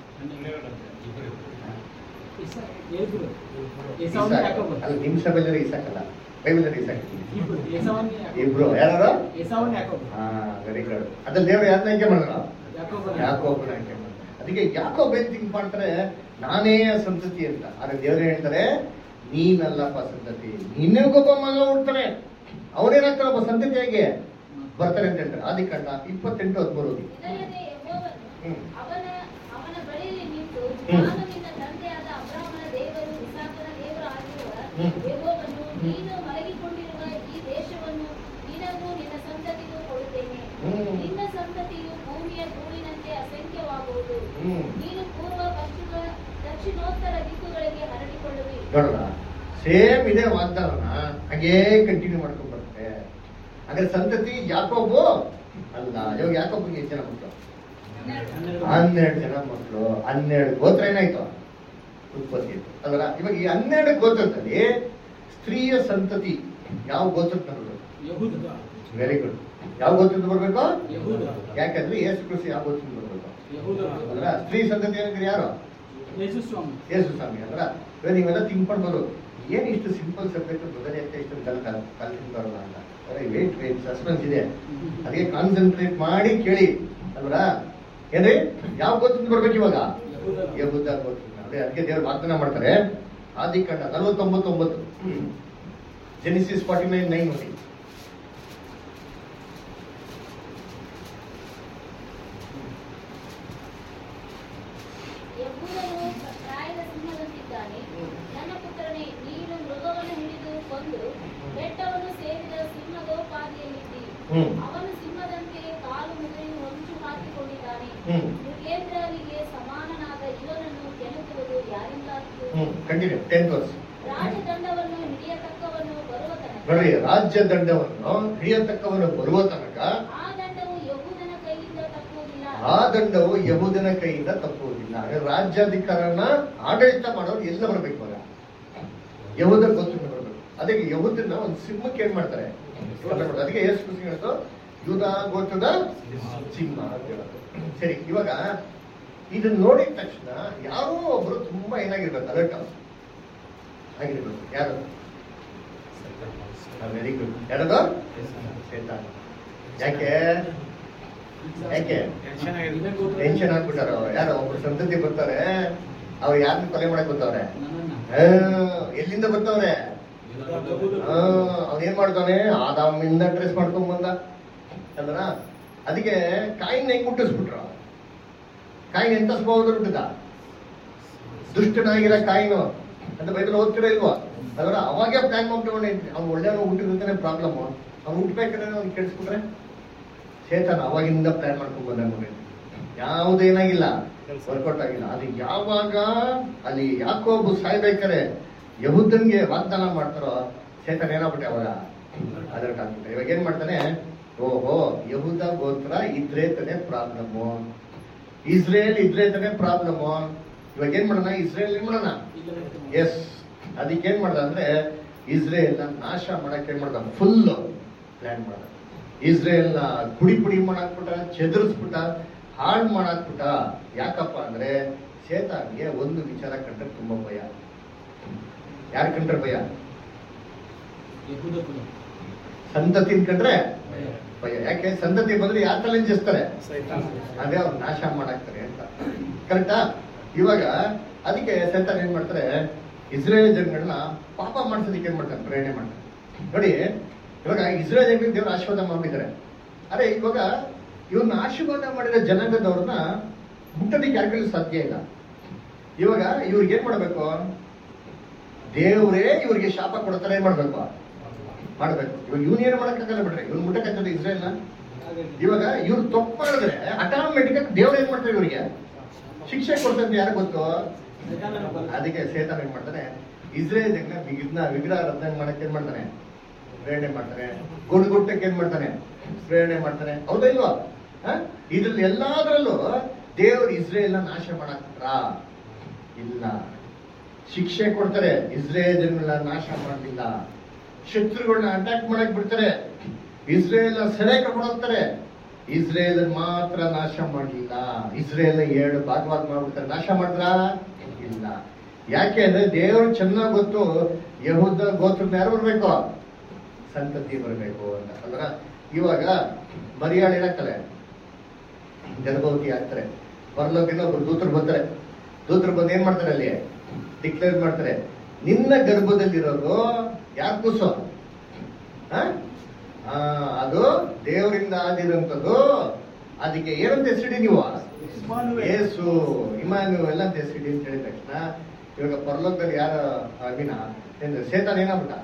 ಅಲ್ಲ ನಿಮ್ ಸಭೆಯಲ್ಲಿ ಇಸಾಕ್ ಅಲ್ಲ ಬೈಬಲ್ ಇಸಾಕ್ ಇಬ್ರು ಯಾರು ಹಾ ವೆರಿ ಗುಡ್ ಅದ್ರಲ್ಲಿ ದೇವ್ರು ಯಾರನ್ನ ಆಯ್ಕೆ ಮಾಡಿದ್ರು ಯಾಕೋಬನ ಆಯ್ಕೆ ಮಾಡಿದ್ರು ಅದಕ್ಕೆ ಯಾಕೋಬ್ ಏನ್ ಥಿಂಕ್ ಮಾಡ್ತಾರೆ ನಾನೇ ಆ ಸಂತತಿ ಅಂತ ಆದ್ರೆ ದೇವ್ರು ಹೇಳ್ತಾರೆ ನೀನಲ್ಲಪ್ಪ ಸಂತತಿ ನಿನಗೊಬ್ಬ ಮಗ ಹುಡ್ತಾನೆ ಅವನೇನಾಗ್ತಾರೆ ಒಬ್ಬ ಸಂತತಿಯಾಗಿ ಬರ್ತಾರೆ ಅಂತ ಹೇಳ್ತಾರೆ ಆದಿಕಾಂಡ ಇಪ್ಪತ್ತೆಂಟು ಹದಿಮೂರು ಓದಿ. ಇದಲ್ಲದೆ ಯೆಹೋವನು ಹ್ಮ್. ಅವನ ಅವನ ಬಳಿಯಲ್ಲಿ ನಿಂತು ಹ್ಮ್. ನಾನು ನಿನ್ನ ತಂದೆಯಾದ ಅಬ್ರಾಹ್ಮನ ದೇವರು ಇಸಾಕನ ದೇವರು ಆಗಿರುವ ಹ್ಮ್. ಯೆಹೋವನು ನೀನು ಮಲಗಿಕೊಂಡಿರುವ ಈ ದೇಶವನ್ನು ನಿನಗೂ ನಿನ್ನ ಸಂತತಿಗೂ ಕೊಡುತ್ತೇನೆ ಹ್ಮ್. ನಿನ್ನ ಸಂತತಿಯು ಭೂಮಿಯ ಧೂಳಿನಂತೆ ಅಸಂಖ್ಯವಾಗುವುದು ಹ್ಮ್. ನೀನು ಪೂರ್ವ ಪಶ್ಚಿಮ ದಕ್ಷಿಣೋತ್ತರ ದಿಕ್ಕುಗಳಿಗೆ ಹರಡಿಕೊಳ್ಳುವಿ ನೋಡ್ರ ಸೇಮ್ ಇದೇ ವಾಗ್ದಾನನ ಹಾಗೇ ಕಂಟಿನ್ಯೂ ಮಾಡ್ಕೊಂಡ್ ಬರುತ್ತೆ ಹಾಗಾದ್ರೆ ಸಂತತಿ ಯಾಕೋಬು ಅಲ್ಲ ಇವಾಗ ಯಾಕೋಬ್ಗೆ ಎಷ್ಟು ಜನ ಮಕ್ಕಳು ಹನ್ನೆರಡು ಜನ ಮಕ್ಕಳು ಹನ್ನೆರಡು ಗೋತ್ರ ಏನಾಯ್ತು ಉತ್ಪತ್ತಿ ಆಯ್ತು ಅದರ ಇವಾಗ ಈ ಹನ್ನೆರಡು ಗೋತ್ರದಲ್ಲಿ ಸ್ತ್ರೀಯ ಸಂತತಿ ಯಾವ ಗೋತ್ರಕ್ಕೆ ಬರಬೇಕು ವೆರಿ ಗುಡ್ ಯಾವ ಗೋತ್ರದಿಂದ ಬರ್ಬೇಕು ಯಾಕಂದ್ರೆ ಯೇಸು ಕೃಷಿ ಯಾವ ಗೋತ್ರದಿಂದ ಬರ್ಬೇಕು ಅದರ ಸ್ತ್ರೀ ಸಂತತಿ ಏನಂದ್ರೆ ಯಾರು ಯೇಸು ಸ್ವಾಮಿ ಅಂದ್ರ ಇವಾಗ ನೀವೆಲ್ಲ ಥಿಂಕ್ ಮಾಡ್ಬೋದು ಏನ್ ಇಷ್ಟು ಸಿಂಪಲ್ ಸಬ್ಜೆಕ್ಟ್ ಬ್ರದರ್ ಅಂತ ಇಷ್ಟು ಕಲ್ ಕಲ್ತಿಂಗ್ ಬರಲ್ಲ ಅಂತ ವೇಟ್ ವೇಟ್ ಸಸ್ಪೆನ್ಸ್ ಇದೆ ಅದಕ್ಕೆ ಕಾನ್ಸಂಟ್ರೇಟ್ ಮಾಡಿ ಕೇಳಿ ಅಲ್ವರ ಏನ್ರಿ ಯಾವ ಗೋತ್ರದಿಂದ ಬರ್ಬೇಕು ಇವಾಗ ಯಹುದ ಗೋತ್ರದಿಂದ ಅದೇ ಅದಕ್ಕೆ ದೇವ್ರು ವಾಗ್ದಾನ ಮಾಡ್ತಾರೆ ಆದಿಕಾಂಡ ನಲವತ್ತೊಂಬತ್ತೊಂಬತ್ತು ಜೆನಿಸಿಸ್ ಫಾರ್ಟಿ ನೈನ್ ನೈನ್ ನೋಡಿ ಹ್ಮ್ ಅವನು ಸಿಂಹದಂತೆ ಕಾಲು ಮುದ್ರೆಯು ಹೊಂಚು ಹಾಕಿಕೊಂಡಿದ್ದಾನೆ ಹ್ಮ್ ಮೃಗೇಂದ್ರರಿಗೆ ಸಮಾನನಾದ ಇವನನ್ನು ಕೆಣಕುವುದು ಯಾರಿಂದಾಗಿತ್ತು ಹ್ಮ್ ಕಂಟಿನ್ಯೂ ಟೆಂತ್ ವರ್ಸ್ ರಾಜದಂಡವನ್ನು ಹಿಡಿಯತಕ್ಕವನು ಬರುವ ತನಕ ನೋಡಿ ರಾಜ್ಯ ದಂಡವನ್ನು ಹಿಡಿಯತಕ್ಕವನು ಬರುವ ತನಕ ಆ ದಂಡವು ಯಹೂದನ ಕೈಯಿಂದ ತಪ್ಪುವುದಿಲ್ಲ ಆ ದಂಡವು ಯಹೂದನ ಕೈಯಿಂದ ತಪ್ಪುವುದಿಲ್ಲ ಹಾಗಾದ್ರೆ ರಾಜ್ಯಾಧಿಕಾರನ ಆಡಳಿತ ಮಾಡೋರು ಎಲ್ಲ ಬರಬೇಕು ಇವಾಗ ಯಹೂದ ಗೋತ್ರದಿಂದ ಬರಬೇಕು ಅದಕ್ಕೆ ಯಹೂದನ್ನ ಒಂದು ಸಿಂಹಕ್ಕೆ ಏನ್ ಮಾಡ್ತಾರೆ ಸ್ಪರ್ಧೆ ಮಾಡ್ತಾರೆ. ಅದಕ್ಕೆ ಯೇಸು ಕ್ರಿಸ್ತ ಹೇಳೋದು ಯೂದ ಗೋತ್ರದ ಸಿಂಹ ಅಂತ ಹೇಳೋದು ಸರಿ ಇವಾಗ ಇದನ್ನ ನೋಡಿದ ತಕ್ಷಣ ಯಾರೋ ಒಬ್ರು ತುಂಬಾ ಏನಾಗಿರ್ಬೇಕು ಅಲರ್ಟ್ ಆಗಿರ್ಬೇಕು ಯಾರು ವೆರಿ ಗುಡ್ ಯಾರದು ಸೇತಾನ್ ಯಾಕೆ ಯಾಕೆ ಟೆನ್ಷನ್ ಆಗ್ಬಿಟ್ಟಾರ ಅವ್ರು ಯಾರೋ ಒಬ್ರು ಸಂತತಿ ಬರ್ತಾರೆ ಅವ್ರು ಯಾರನ್ನ ಕೊಲೆ ಮಾಡಕ್ ಬರ್ತಾವ್ರೆ ಆ, ಎಲ್ಲಿಂದ ಬರ್ತಾವ್ರೆ ಅವ್ನು ಏನ್ ಮಾಡ್ತಾನೆ ಆದಾಮಿಂದ ಟ್ರೇಸ್ ಮಾಡ್ಕೊಂಡ್ ಬಂದ ಅಂದ್ರ ಅದಕ್ಕೆ ಕಾಯಿನ ಹೆಂಗ್ ಮುಟ್ಟಿಸ್ಬಿಟ್ರ ಕಾಯಿನ ಎಂತ ಸ್ವಭಾವದ ಹುಟ್ಟಿದ ದುಷ್ಟನಾಗಿರೋ ಕಾಯಿನು ಅಂತ ಬೈಬಲ್ ಓದ್ತಿರೋ ಇಲ್ವಾ ಅದರ ಅವಾಗೇ ಪ್ಲಾನ್ ಮಾಡ್ಕೊಂಡೆ ಅವ್ನು ಒಳ್ಳೆಯವನು ಹುಟ್ಟಿದ್ರೆ ಪ್ರಾಬ್ಲಮ್ ಅವ್ನು ಹುಟ್ಬೇಕಾದ್ರೆ ಅವ್ನು ಕೆಡಿಸ್ಬಿಟ್ರೆ ಚೇತನ ಅವಾಗಿಂದ ಪ್ಲಾನ್ ಮಾಡ್ಕೊಂಡ್ ಬಂದ ನೋಡಿ ಯಾವುದೇನಾಗಿಲ್ಲ ವರ್ಕೌಟ್ ಆಗಿಲ್ಲ ಅದು ಯಾವಾಗ ಅಲ್ಲಿ ಯಾಕೋಬು ಸಾಯ್ಬೇಕಾರೆ ಯಹುದನ್ಗೆ ವಾಗ್ದಾನ ಮಾಡ್ತಾರೋ ಚೇತನ ಏನಾಗ್ಬಿಟ್ಟೆ ಅವಾಗ ಅದಕ್ಕೆ ಆಗ್ಬಿಟ್ಟೆ ಇವಾಗ ಏನ್ ಮಾಡ್ತಾನೆ ಓಹೋ ಯಹುದ ಗೋತ್ರ ಇದ್ರೆ ತಾನೇ ಪ್ರಾಬ್ಲಮ್ಮು ಇಸ್ರೇಲ್ ಇದ್ರೆ ತಾನೇ ಪ್ರಾಬ್ಲಮ್ಮು ಇವಾಗ ಏನ್ ಮಾಡೋಣ ಇಸ್ರೇಲ್ ಏನ್ ಮಾಡೋಣ ಎಸ್ ಅದಕ್ಕೆ ಏನ್ ಮಾಡ್ದ ಅಂದ್ರೆ ಇಸ್ರೇಲ್ ನಾಶ ಮಾಡಕ್ ಏನ್ ಮಾಡ್ದ ಫುಲ್ ಪ್ಲಾನ್ ಮಾಡ್ದ ಇಸ್ರೇಲ್ ನ ಪುಡಿ ಪುಡಿ ಮಾಡಾಕ್ಬಿಟ್ಟ ಚೆದರಿಸ್ಬಿಟ್ಟ ಹಾಳು ಮಾಡಾಕ್ಬಿಟ್ಟ ಯಾಕಪ್ಪ ಅಂದ್ರೆ ಶೇತಾನ್ಗೆ ಒಂದು ವಿಚಾರ ಕಂಡ್ರೆ ತುಂಬಾ ಭಯ ಯಾರು ಕಂಡ್ರೆ ಭಯ ಸಂತತಿ ಕಂಡ್ರೆ ಭಯ ಯಾಕೆ ಸಂತತಿ ಬಂದ್ರೆ ಯಾರ ತಲೆ ಜಸ್ತಾರೆ ಸೈತಾನ್ ಅದೇ ಅವ್ರು ನಾಶ ಮಾಡಾಕ್ತಾರೆ ಅಂತ ಕರೆಕ್ಟಾ ಇವಾಗ ಅದಕ್ಕೆ ಸೈತಾನ್ ಏನ್ ಮಾಡ್ತಾರೆ ಇಸ್ರೇಲ್ ಜನಗಳನ್ನ ಪಾಪ ಮಾಡ್ಸೋದಕ್ಕೆ ಏನ್ ಮಾಡ್ತಾರೆ ಪ್ರೇರಣೆ ಮಾಡ್ತಾರೆ ನೋಡಿ ಇವಾಗ ಇಸ್ರೇಲ್ ಜನಗಳಿಗೆ ದೇವ್ರು ಆಶೀರ್ವಾದ ಮಾಡಿದ್ದಾರೆ ಅರೆ ಇವಾಗ ಇವ್ರನ್ನ ಆಶೀರ್ವಾದ ಮಾಡಿದ ಜನಾಂಗದವ್ರನ್ನ ಮುಟ್ಟೋದಕ್ಕೆ ಯಾರ ಕೈಲೂ ಸಾಧ್ಯ ಇಲ್ಲ ಇವಾಗ ಇವ್ರಿಗೆ ಏನ್ ಮಾಡ್ಬೇಕು ದೇವ್ರೇ ಇವ್ರಿಗೆ ಶಾಪ ಕೊಡ್ತಾರೆ ಏನ್ ಮಾಡ್ಬೇಕು ಮಾಡ್ಬೇಕು ಇವಾಗ ಇವ್ನ ಏನು ಮಾಡಕ್ಕಾಗಲ್ಲ ಬಿಡ್ರಿ ಇವ್ನ ಮುಟ್ಟಕ್ಕಾಗ್ತದೆ ಇಸ್ರೇಲ್ನ ಇವಾಗ ಇವ್ರು ತಪ್ಪು ಮಾಡಿದ್ರೆ ಆಟೋಮೆಟಿಕ್ ಆಗಿ ದೇವ್ರು ಏನ್ ಮಾಡ್ತಾರೆ ಇವ್ರಿಗೆ ಶಿಕ್ಷೆ ಕೊಡ್ತಾರೆ ಯಾರು ಗೊತ್ತು ಅದಕ್ಕೆ ಸೇತಾನ ಏನ್ ಮಾಡ್ತಾನೆ ಇಸ್ರೇಲ್ ಜನ ವಿಘ್ನ ವಿಗ್ರಹ ರತ್ನ ಮಾಡಕ್ಕೆ ಏನ್ ಮಾಡ್ತಾನೆ ಪ್ರೇರಣೆ ಮಾಡ್ತಾನೆ ಗುಡ್ಗುಟ್ಟಕ್ಕೆ ಏನ್ ಮಾಡ್ತಾನೆ ಪ್ರೇರಣೆ ಮಾಡ್ತಾನೆ ಹೌದಾ ಇಲ್ವಾ ಹ? ಇದ್ರಲ್ಲಿ ಎಲ್ಲಾದ್ರಲ್ಲೂ ದೇವ್ರು ಇಸ್ರೇಲ್ನ ನಾಶ ಮಾಡಕ್ರ ಇಲ್ಲ ಶಿಕ್ಷೆ ಕೊಡ್ತಾರೆ ಇಸ್ರೇಲ್ ಜನಗಳನ್ನ ನಾಶ ಮಾಡಲಿಲ್ಲ ಶತ್ರುಗಳನ್ನ ಅಟ್ಯಾಕ್ ಮಾಡಕ್ ಬಿಡ್ತಾರೆ ಇಸ್ರೇಲ್ ಸೆರೆ ಕರ್ಕೊಂಡು ಹೋಗ್ತಾರೆ ಇಸ್ರೇಲ್ ಮಾತ್ರ ನಾಶ ಮಾಡಲಿಲ್ಲ ಇಸ್ರೇಲ್ ಎರಡು ಭಾಗವಾಗಿ ಮಾಡ್ಬಿಡ್ತಾರೆ ನಾಶ ಮಾಡಿದ್ರ ಇಲ್ಲ ಯಾಕೆ ಅಂದ್ರೆ ದೇವರು ಚೆನ್ನಾಗ್ ಗೊತ್ತು ಯಹೂದ ಗೋತ್ರನ ಯಾರು ಬರ್ಬೇಕು ಸಂತತಿ ಬರಬೇಕು ಅಂತ ಅಲ್ರ ಇವಾಗ ಮರಿಯಾಳು ಏನಾಗ್ತಾರೆ ಗರ್ಭವತಿ ಆಗ್ತಾರೆ ಪರಲೋಕಿಂದ ಒಬ್ರು ದೂತರು ಬರ್ತಾರೆ ದೂತರು ಬಂದು ಏನ್ ಮಾಡ್ತಾರೆ ಅಲ್ಲಿ ಡಿಕ್ಲೇರ್ ಮಾಡ್ತಾರೆ ನಿನ್ನ ಗರ್ಭದಲ್ಲಿರೋದು ಯಾರು ಕೂಸು ಆ? ಆ, ಅದು ದೇವರಿಂದ ಆದಿರಂಥದ್ದು ಅದಕ್ಕೆ ಏನಂತ ಹೆಸರಿಡಿ ನೀವು ಏಸು ಇಮಾನು ಎಲ್ಲ ಅಂತ ಹೆಸರಿಡಿ ಅಂತ ಹೇಳಿದ ತಕ್ಷಣ ಇವಾಗ ಪರಲೋಕದಲ್ಲಿ ಯಾರ ಅಭಿನ ಸೇತಾನ್ ಏನಾಗ್ಬಿಟ್ಟ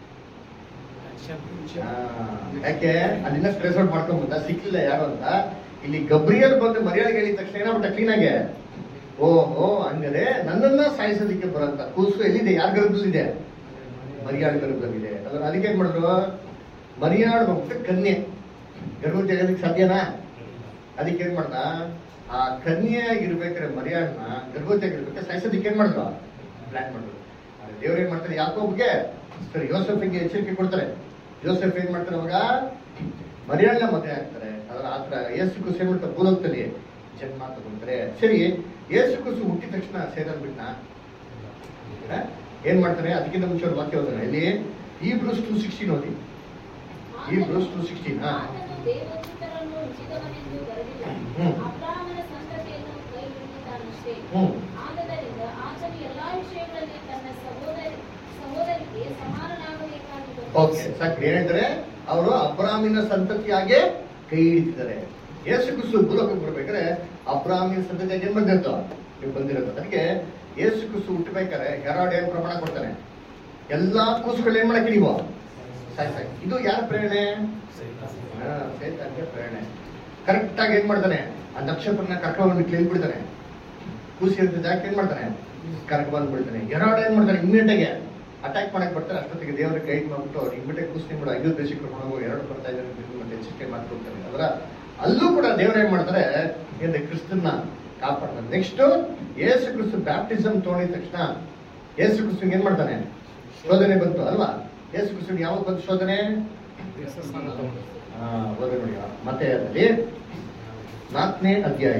ಆ, ಯಾಕೆ ಅಲ್ಲಿಂದ ಸ್ಟ್ರೆಸ್ ಔಟ್ ಮಾಡ್ಕೊಂಡ್ ಬಂದ ಸಿಕ್ಲಿಲ್ಲ ಯಾರು ಅಂತ ಇಲ್ಲಿ ಗಬ್ರಿಯಲ್ ಬಂದು ಮರ್ಯಾದೆ ಹೇಳಿದ ತಕ್ಷಣ ಏನಾಗ್ಬಿಟ್ಟ ಕ್ಲೀನ್ ಆಗಿ ಓಹೋ ಹಂಗಾರೆ ನನ್ನನ್ನ ಸಾಯಿಸೋದಕ್ಕೆ ಬರಂತ ಕೂಸು ಎಲ್ಲಿದೆ ಯಾರ ಗರ್ಭದಲ್ಲಿದೆ ಮರಿಯಾಳ ಗರ್ಭದಲ್ಲಿದೆ ಅದ್ರ ಅದಕ್ಕೆ ಏನ್ ಮಾಡಿದ್ರು ಮರಿಯಾಳ ಬಂದ್ಬಿಟ್ಟು ಕನ್ಯೆ ಗರ್ಭ ತೆಗೋದಕ್ಕೆ ಸಾಧ್ಯನಾ ಅದಕ್ಕೆ ಏನ್ ಮಾಡ್ದ ಆ ಕನ್ಯೆಯಾಗಿರ್ಬೇಕಾದ್ರೆ ಮರಿಯಾಳನ್ನ ಗರ್ಭವತಿಯಾಗಿರ್ಬೇಕಾದ್ರೆ ಸಾಯಿಸೋದಕ್ಕೆ ಏನ್ ಮಾಡಿದ್ರು ಪ್ಲಾನ್ ಮಾಡಿದ್ರು ಆದ್ರೆ ದೇವ್ರು ಏನ್ ಮಾಡ್ತಾರೆ ಯಾಕೋಬ್ಗೆ ಸರಿ ಯೋಸೆಫಿಗೆ ಎಚ್ಚರಿಕೆ ಕೊಡ್ತಾರೆ ಯೋಸೆಫ್ ಏನ್ ಮಾಡ್ತಾರೆ ಅವಾಗ ಮರಿಯಾಳನ್ನ ಮದುವೆ ಆಗ್ತಾರೆ ಅದರ ಆತರ ಯೇಸು ಕುಸು ಏನ್ ಮಾಡ್ತಾರೆ ಭೂಲೋಕದಲ್ಲಿ ಜನ್ಮ ತಗೊಂತಾರೆ ಸರಿ ಯೇಸು ಕುಸು ಹುಟ್ಟಿದ ತಕ್ಷಣ ಸೇದನ್ ಬಿಟ್ನ ಹ? ಏನ್ ಮಾಡ್ತಾನೆ ಅದಕ್ಕಿಂತ ಮುಂಚೆ ಒಂದು ವಾಕ್ಯ ಓದೋಣ ಇಲ್ಲಿ ಈ ಬ್ರೂಸ್ ಟು ಸಿಕ್ಸ್ಟೀನ್ ಓದಿ ಈ ಬ್ರೂಸ್ ಟು ಸಿಕ್ಸ್ಟೀನ್ ಹಾ ಆತನು ದೇವದೂತರನ್ನು ಉಚಿತವನೆಂದು ಬರೆದಿಲ್ಲ ಹ್ಮ್. ಅಬ್ರಾಹ್ಮನ ಸಂತತಿಯನ್ನು ಕೈ ಹಿಡಿದಿದ್ದಾನಷ್ಟೇ ಹ್ಮ್ ಆದದರಿಂದ ಆತನು ಎಲ್ಲಾ ವಿಷಯಗಳಲ್ಲಿ ತನ್ನ ಸಹೋದರಿ ಸಹೋದರಿಗೆ ಸಮಾನನಾಗಬೇಕಾಗಿದ್ದು ಓಕೆ ಸಾಕು ಏನ್ ಹೇಳ್ತಾರೆ ಅವರು ಅಬ್ರಾಮಿನ ಸಂತತಿಯಾಗೆ ಕೈ ಹಿಡಿತಿದ್ದಾರೆ ಯೇಸು ಕ್ರಿಸ್ತು ಭೂಲೋಕಕ್ಕೆ ಬರ್ಬೇಕಾದ್ರೆ ಅಬ್ರಾಮಿನ ಸಂತತಿಯಾಗಿ ಏನ್ ಬಂದಿರ್ತೋ ನೀವು ಬಂದಿರೋದು ಅದಕ್ಕೆ ಯೇಸು ಕ್ರಿಸ್ತು ಹುಟ್ಟಬೇಕಾದ್ರೆ ಹೆರಾಡ್ ಏನ್ ಪ್ರಮಾಣ ಕೊಡ್ತಾನೆ ಎಲ್ಲಾ ಕೂಸುಗಳು ಏನ್ ಮಾಡಕ್ಕೆ ನೀವು ಸಾಯ್ಸಾಕ ಇದು ಯಾರ ಪ್ರೇರಣೆ ಹಾ, ಸೈತಾನ್ಗೆ ಪ್ರೇರಣೆ ಕರೆಕ್ಟ್ ಆಗಿ ಏನ್ ಮಾಡ್ತಾನೆ ಆ ನಕ್ಷತ್ರನ ಕರ್ಕೊಂಡು ಕ್ಲೀನ್ ಬಿಡ್ತಾನೆ ಕೂಸಿ ಇರ್ತಿದ್ದ ಜಾಗ ಏನ್ ಮಾಡ್ತಾನೆ ಕರ್ಕ ಬಂದ್ಬಿಡ್ತಾನೆ ಎರಡು ಏನ್ ಮಾಡ್ತಾನೆ ಇಮ್ಮಿಡಿಯೇಟಾಗೆ ಅಟ್ಯಾಕ್ ಮಾಡಕ್ ಬರ್ತಾರೆ ಅಷ್ಟೊತ್ತಿಗೆ ದೇವರ ಕೈ ಮಾಡ್ಬಿಟ್ಟು ಅವ್ರು ಇಮ್ಮಿಡಿಯೇಟ್ ಕೂಸಿ ಬಿಡು ಐದು ದೇಶಕ್ಕೆ ಕರ್ಕೊಂಡು ಹೋಗು ಎರಡು ಬರ್ತಾ ಇದ್ದಾರೆ ಅಂತ ಹೇಳಿ ಮತ್ತೆ ಎಚ್ಚರಿಕೆ ಮಾಡ್ಕೊಡ್ತಾರೆ ಅದರ ಅಲ್ಲೂ ಕೂಡ ದೇವ್ರು ಏನ್ ಮಾಡ್ತಾರೆ ಏನ್ರಿ ಕ್ರಿಸ್ತನ್ನ ಕಾಪಾಡ್ತಾರೆ ನೆಕ್ಸ್ಟ್ ಯೇಸು ಕ್ರಿಸ್ತು ಬ್ಯಾಪ್ಟಿಸಮ್ ತೊಗೊಂಡಿದ ತಕ್ಷಣ ಯೇಸು ಕ್ರಿಸ್ತನ್ ಏನ್ ಮಾಡ್ತಾನೆ ಶೋಧನೆ ಬಂತು ಅಲ್ವಾ ಯೇಸು ಕ್ರಿಸ್ತನ್ ಯಾವಾಗ ಬಂತು ಶೋಧನೆ ಯೇಸುಸ್ನಾನ ತಗೊಂಡು. ಆ, ಓದಿ ನೋಡಿ ಮತ್ತೆ ಅದರಲ್ಲಿ ನಾಲ್ಕನೇ ಅಧ್ಯಾಯ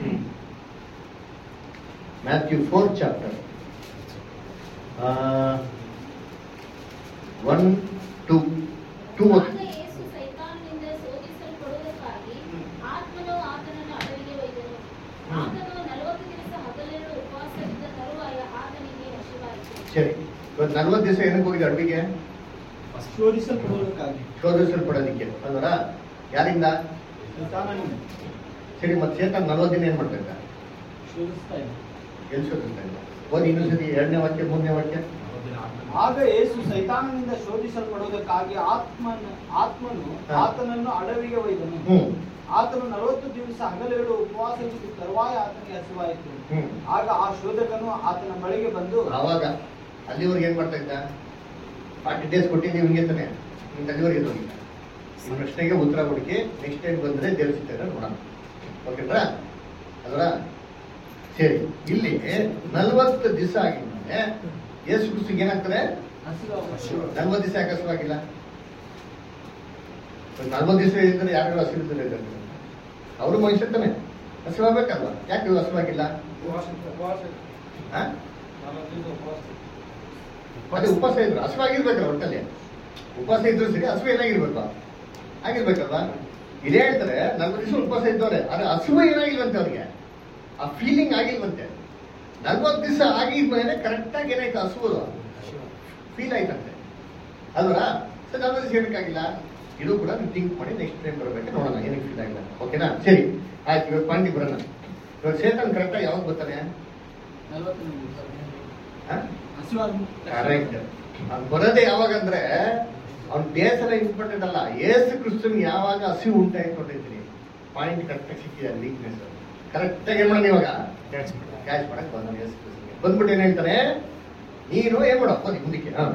Matthew four chapter one to two ಆಗ ಯೇಸು ಸೈತಾನನಿಂದ ಶೋಧಿಸಲ್ಪಡುವುದಕ್ಕಾಗಿ ಆತ್ಮನು ಆತನನ್ನು ಅಡವಿಗೆ ಒಯ್ದನು ಆತನು ನಲವತ್ತು ದಿವಸ ಹಗಲಿರುಳು ಉಪವಾಸವಿದ್ದ ತರುವಾಯ ಆತನಿಗೆ ಹಸಿವಾಯಿತು ಸರಿ ಇವತ್ತು ನಲ್ವತ್ತು ದಿವಸ ಏನಕ್ಕೆ ಹೋಗಿದೆ ಅಡುಗೆಗೆ ಶೋಧಿಸಲ್ಪಡುವುದಕ್ಕಾಗಿ ಶೋಧಿಸಲ್ಪಡೋದಿಕ್ಕೆ ಅಲ್ವರ ಯಾರಿಂದ ಸೈತಾನನಿಂದ ಸರಿ ಮತ್ತೆ ಸೇತನ್ ನಲ್ವತ್ತು ದಿನ ಏನ್ ಮಾಡ್ತಾ ಇದ್ದ ಶೋಧಿಸ್ತಾ ಇದ್ದ. ಎಲ್ಲಿ ಶೋಧಿಸ್ತಾ ಇದ್ದ ಓದಿ ಇನ್ನೊಂದ್ಸತಿ ಎರಡನೇ ವಾಕ್ಯ ಮೂರನೇ ವಾಕ್ಯ ಆಗ ಯೇಸು ಸೈತಾನನಿಂದ ಶೋಧಿಸಲ್ಪಡುವುದಕ್ಕಾಗಿ ಆತ್ಮನ ಆತ್ಮನು ಹಾ. ಆತನನ್ನು ಅಡವಿಗೆ ಒಯ್ದನು ಹ್ಮ್ ಆತನು ನಲವತ್ತು ದಿವಸ ಹಗಲಿರುಳು ಉಪವಾಸವಿದ್ದು ತರುವಾಯ ಆತನಿಗೆ ಹಸಿವಾಯಿತು ಹ್ಮ್ ಆಗ ಆ ಶೋಧಕನು ಆತನ ಬಳಿಗೆ ಬಂದು ಆವಾಗ ಅಲ್ಲಿವರೆಗೆ ಏನ್ ಮಾಡ್ತಾ ಇದ್ದ ಫಾರ್ಟಿ ಡೇಸ್ ಕೊಟ್ಟಿದ್ದೀವಿ ಹಿಂಗೆ ತಾನೆ ನಿಮ್ಗೆ ಅಲ್ಲಿವರೆಗೆ ಇದು ಹೋಗಿಲ್ಲ ಈ ಪ್ರಶ್ನೆಗೆ ಉತ್ತರ ಹುಡುಕಿ ನೆಕ್ಸ್ಟ್ ಟೈಮ್ ಬಂದ್ರೆ ದೇವಸ್ಥಾನ ನೋಡೋಣ ಓಕೆನಾ ಅಲ್ವಾ ಸರಿ ಇಲ್ಲಿ ನಲ್ವತ್ತು ದಿವಸ ಆಗಿದ್ಮೇಲೆ ಯೇಸು ಕ್ರಿಸ್ತಿಗೆ ಏನಾಗ್ತದೆ ಹಸಿವು ನಲ್ವತ್ತು ದಿವಸ ಯಾಕೆ ಹಸುವಾಗಿಲ್ಲ ನಲ್ವತ್ತು ದಿವಸ ಇದ್ರೆ ಯಾರು ಹಸಿರುತ್ತಾರೆ ಅವರು ಮನುಷ್ಯ ತಾನೆ ಹಸಿವಾಗಬೇಕಲ್ವಾ ಯಾಕೆ ಇವ್ರು ಹಸಿವಾಗಿಲ್ಲ ಹಾ? ಅದೇ ಉಪವಾಸ ಇದ್ರು ಹಸಿವಾಗಿರ್ಬೇಕಲ್ಲ ಒಟ್ಟಲ್ಲಿ ಉಪವಾಸ ಇದ್ರು ಸರಿ ಹಸಿವು ಏನಾಗಿರ್ಬೇಕು ಆಗಿರ್ಬೇಕಲ್ವಾ ಇದೇ ಹೇಳ್ತಾರೆ ನಲ್ವತ್ತು ದಿವಸ ಉಪವಾಸ ಇದ್ದವ್ರೆ ಆದ್ರೆ ಹಸಿವು ಏನಾಗಿಲ್ವಂತೆ ಅವ್ರಿಗೆ ಆ ಫೀಲಿಂಗ್ ಆಗಿಲ್ವಂತೆ ನಲ್ವತ್ತು ದಿವಸ ಆಗಿದ್ಮೇಲೆ ಕರೆಕ್ಟಾಗಿ ಏನಾಯ್ತು ಹಸುವು ಫೀಲ್ ಆಯ್ತಂತೆ ಅಲ್ವಾ ಸರ್ ನಲ್ವತ್ತು ದಿವಸ ಏನಕ್ಕಾಗಿಲ್ಲ ಇದು ಕೂಡ ನೀವು ಥಿಂಕ್ ಮಾಡಿ ನೆಕ್ಸ್ಟ್ ಟೈಮ್ ಬರಬೇಕು ನೋಡೋಣ ಏನಕ್ಕೆ ಫೀಲ್ ಆಗಿಲ್ಲ ಓಕೆನಾ ಸರಿ ಆಯ್ತು ಇವಾಗ ಪಾಯಿಂಟಿಗೆ ಬರೋಣ ಇವಾಗ ಸೇತನ್ ಕರೆಕ್ಟಾಗಿ ಯಾವಾಗ ಬರ್ತಾನೆ ನಲವತ್ತೊಂದು ದಿವಸ. ಹಾ? ಹಸಿವಾಗಿ ಕರೆಕ್ಟ್ ಅವ್ನು ಬರೋದೇ ಯಾವಾಗ ಅಂದ್ರೆ ಅವ್ನ ಬೇಸರ ಇಂಪಾರ್ಟೆಂಟ್ ಅಲ್ಲ ಏಸು ಕ್ರಿಸ್ತನ್ ಯಾವಾಗ ಹಸಿವು ಉಂಟಾಯ್ತು ನೋಡಿದ್ದೀನಿ ಪಾಯಿಂಟ್ ಕರೆಕ್ಟಾಗಿ ಸಿಕ್ಕಿದೆ ವೀಕ್ನೆಸ್ ಕರೆಕ್ಟಾಗಿ ಏನ್ ಮಾಡೋಣ ಇವಾಗ Catch ಮಾಡಿ. ಕ್ಯಾಚ್ ಮಾಡಕ್ ಬಂದ ಯೇಸು ಕ್ರಿಸ್ತನ್ಗೆ ಬಂದ್ಬಿಟ್ಟು ಏನ್ ಹೇಳ್ತಾನೆ ನೀನು ಏನ್ ಮಾಡೋ ಬನ್ನಿ ಮುಂದಕ್ಕೆ ಹಾ.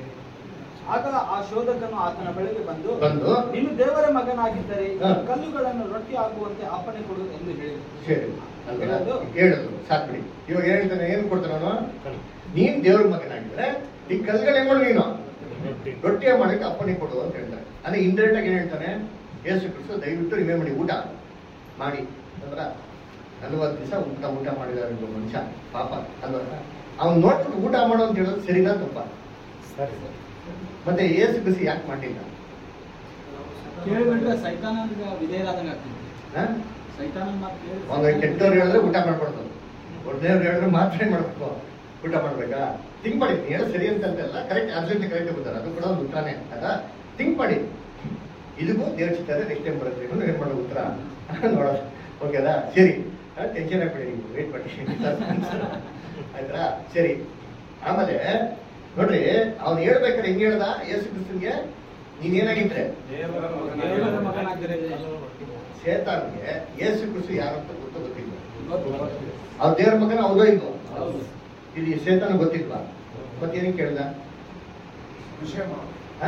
ಆಗ ಆ ಶೋಧಕನು ಆತನ ಬಳಿಗೆ ಬಂದು ಬಂದು ನೀನು ದೇವರ ಮಗನಾಗಿದ್ದರೆ ಈ ಹಾ. ಕಲ್ಲುಗಳನ್ನು ರೊಟ್ಟಿ ಆಗುವಂತೆ ಅಪ್ಪಣೆ ಕೊಡು ಎಂದು ಹೇಳಿದನು ಸರಿ ಅಲ್ವಾ? ಹೇಳೋದು? ಹೇಳೋದು ಸಾಕ್ ಬಿಡಿ ಇವಾಗ ಏನ್ ಹೇಳ್ತಾನೆ ಏನ್ ಕೊಡ್ತಾನೆ ಅವನು ನೀನ್ ದೇವ್ರ ಮಗನಾಗಿದ್ರೆ ಈ ಕಲ್ಗಳು ಏನ್ ಮಾಡು ನೀನು ರೊಟ್ಟಿ. ರೊಟ್ಟಿಯ ಮಾಡಕ್ಕೆ ಅಪ್ಪಣೆ ಕೊಡು ಅಂತ ಹೇಳ್ತಾರೆ ಅಂದ್ರೆ ಇಂಡೈರೆಕ್ಟ್ ಆಗಿ ಏನ್ ಹೇಳ್ತಾನೆ ಯೇಸು ಕ್ರಿಸ್ತು ದಯವಿಟ್ಟು ನೀವೇ ಮಾಡಿ ಊಟ ಮಾಡಿ ಅಂದ್ರ ನಲ್ವತ್ತು ದಿವಸ ಊಟ ಊಟ ಮಾಡಿದಾರೆ ಒಬ್ಬ ಮನುಷ್ಯ ಪಾಪ ಅಲ್ವಾ ಅವ್ನು ನೋಡ್ಬಿಟ್ಟು ಊಟ ಮಾಡು ಅಂತ ಹೇಳೋದು ಸರಿನಾ ತಪ್ಪ ಸರಿ ಮತ್ತೆ ಯೇಸು ಕ್ರಿಸ್ತು ಯಾಕೆ ಮಾಡಿಲ್ಲ ಕೇಳಿಬಿಟ್ರೆ ಸೈತಾನನಿಗೆ ವಿಧೇಯರಾದಂಗ ಆಗ್ತದೆ ಹಾ? ಸೈತಾನನ ಮಾತು ಕೇಳಿ ಒಂದು ಕೆಟ್ಟವ್ರು ಹೇಳಿದ್ರೆ ಊಟ ಮಾಡ್ಬಾರ್ದು ಒಳ್ಳೆಯವ್ರು ಹೇಳಿದ್ರೆ ಮಾತ್ರ ಏನ್ ಮಾಡ್ಬೇಕು ಊಟ ಮಾಡ್ಬೇಕಾ ಥಿಂಕ್ ಮಾಡಿ ನೀನ್ ಹೇಳೋದು ಸರಿ ಅಂತ ಅಂತಲ್ಲ ಕರೆಕ್ಟ್ ಅಬ್ಸಲ್ಯೂಟ್ಲಿ ಕರೆಕ್ಟ್ ಬರ್ತಾರೆ ಅದು ಕೂಡ ಒಂದು ಉತ್ತರನೇ ಅದ ಥಿಂಕ್ ಮಾಡಿ ಇದಕ್ಕೂ ದೇವ್ರ ಚಿತ್ತಾರೆ ನೆಕ್ಸ್ಟ್ ಟೈಮ್ ಬರುತ್ತೆ ಇನ್ನೂ ಏನ್ ಮಾಡೋ ಉತ್ತರ ನೋಡೋಣ ಓಕೆದಾ ಸರಿ ಟೆನ್ಷನ್ ಆಗ್ಬೇಡಿ ನೀವು ವೇಟ್ ಮಾಡಿ ಆಯ್ತಾ ಸರಿ ಆಮೇಲೆ ನೋಡ್ರಿ ಅವ್ನು ಹೇಳ್ಬೇಕಾದ್ರೆ ಹೆಂಗ್ ಹೇಳ್ದ ಯೇಸು ಕ್ರಿಸ್ತನ್ಗೆ ನೀನ್ ಏನಾಗಿದ್ರೆ ದೇವರ ಮಗನಾಗಿದ್ದರೆ ಸೇತಾನ್ಗೆ ಯೇಸು ಕ್ರಿಸ್ತು ಯಾರು ಅಂತ ಗೊತ್ತು ಗೊತ್ತಿಲ್ಲ ಗೊತ್ತು. ಅವ್ರ ದೇವ್ರ ಮಗನ ಹೌದೋ ಇಲ್ವೋ ಹೌದು. ಇದು ಸೇತನ ಗೊತ್ತಿಲ್ವಾ ಮತ್ತೇನಕ್ಕೆ ಕೇಳ್ದ ಆ?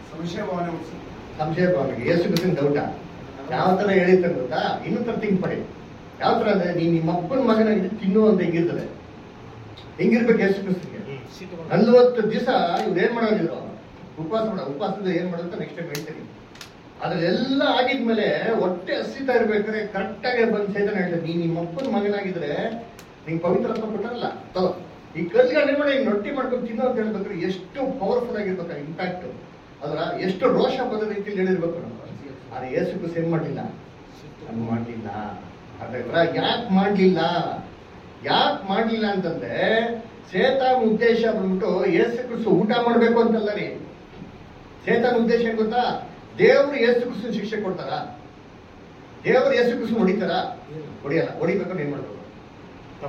ಸಂಶಯ ಭಾವನೆಗೆ ಯೇಸು ಕ್ರಿಸ್ತನ್ ಡೌಟ ಯಾವ ತರ ಹೇಳಿತ್ತ ಗೊತ್ತಾ ಇನ್ನೂ ತರ ಥಿಂಕ್ ಮಾಡಿ ಯಾವ ತರ ಅಂದ್ರೆ ನೀನ್ ನಿಮ್ಮ ಅಪ್ಪನ ಮಗನಾಗಿ ತಿನ್ನು ಅಂತ ಹೆಂಗಿರ್ತದೆ ಹೆಂಗಿರ್ಬೇಕು ಯೇಸು ಕ್ರಿಸ್ತನ್ಗೆ ಹ್ಮ್. ನಲ್ವತ್ತು ದಿವಸ ಇವ್ರು ಏನ್ ಮಾಡೋದಿದ್ರು ಉಪವಾಸ ಮಾಡ ಉಪವಾಸದ ಏನ್ ಮಾಡೋದು ನೆಕ್ಸ್ಟ್ ಟೈಮ್ ಹೇಳ್ತೀನಿ ಅದ್ರೆಲ್ಲ ಆಗಿದ್ಮೇಲೆ ಹೊಟ್ಟೆ ಹಸಿತಾ ಇರ್ಬೇಕಾದ್ರೆ ಕರೆಕ್ಟ್ ಆಗಿ ಬಂದು ಸೇತನ ಹೇಳ್ತಾರೆ ನೀನ್ ನಿಮ್ಮ ಅಪ್ಪನ ಮಗನಾಗಿದ್ರೆ ನಿಂಗೆ ಪವಿತ್ರತ್ವ ಕೊಟ್ಟಾರಲ್ಲ ತಗೋ ಈ ಕಲ್ಗಳು ಮಾಡಿ ಹಿಂಗ್ ರೊಟ್ಟಿ ಮಾಡ್ಕೊಂಡು ತಿನ್ನೋ ಅಂತ ಹೇಳ್ಬೇಕಾದ್ರೆ ಎಷ್ಟು ಪವರ್ಫುಲ್ ಆಗಿರ್ಬೇಕು ಇಂಪ್ಯಾಕ್ಟ್ ಅದ್ರ ಎಷ್ಟು ರೋಷ ಬರೋ ರೀತಿಯಲ್ಲಿ ಹೇಳಿರ್ಬೇಕು ನಾವು ಆದ್ರೆ ಯೇಸು ಕ್ರಿಸ್ತ ಏನ್ ಮಾಡ್ಲಿಲ್ಲ ಅದು ಮಾಡ್ಲಿಲ್ಲ ಅದ್ರ ಯಾಕೆ ಮಾಡ್ಲಿಲ್ಲ ಯಾಕೆ ಮಾಡ್ಲಿಲ್ಲ ಅಂತಂದ್ರೆ ಸೇತಾನ್ ಉದ್ದೇಶ ಬಂದ್ಬಿಟ್ಟು ಯೇಸು ಕ್ರಿಸ್ತು ಊಟ ಮಾಡ್ಬೇಕು ಅಂತಲ್ಲ ರೀ ಸೇತಾನ್ ಉದ್ದೇಶ ಏನ್ ಗೊತ್ತಾ ದೇವ್ರು ಯೇಸು ಕ್ರಿಸ್ತನ ಶಿಕ್ಷೆ ಕೊಡ್ತಾರ ದೇವ್ರು ಯೇಸು ಕ್ರಿಸ್ತು ಹೊಡಿತಾರ ಹೊಡಿಯಲ್ಲ ಹೊಡಿಬೇಕು ಏನ್ ಮಾಡ್ಬೇಕು ತಪ್ಪು ಮಾಡ್ತಾರೆ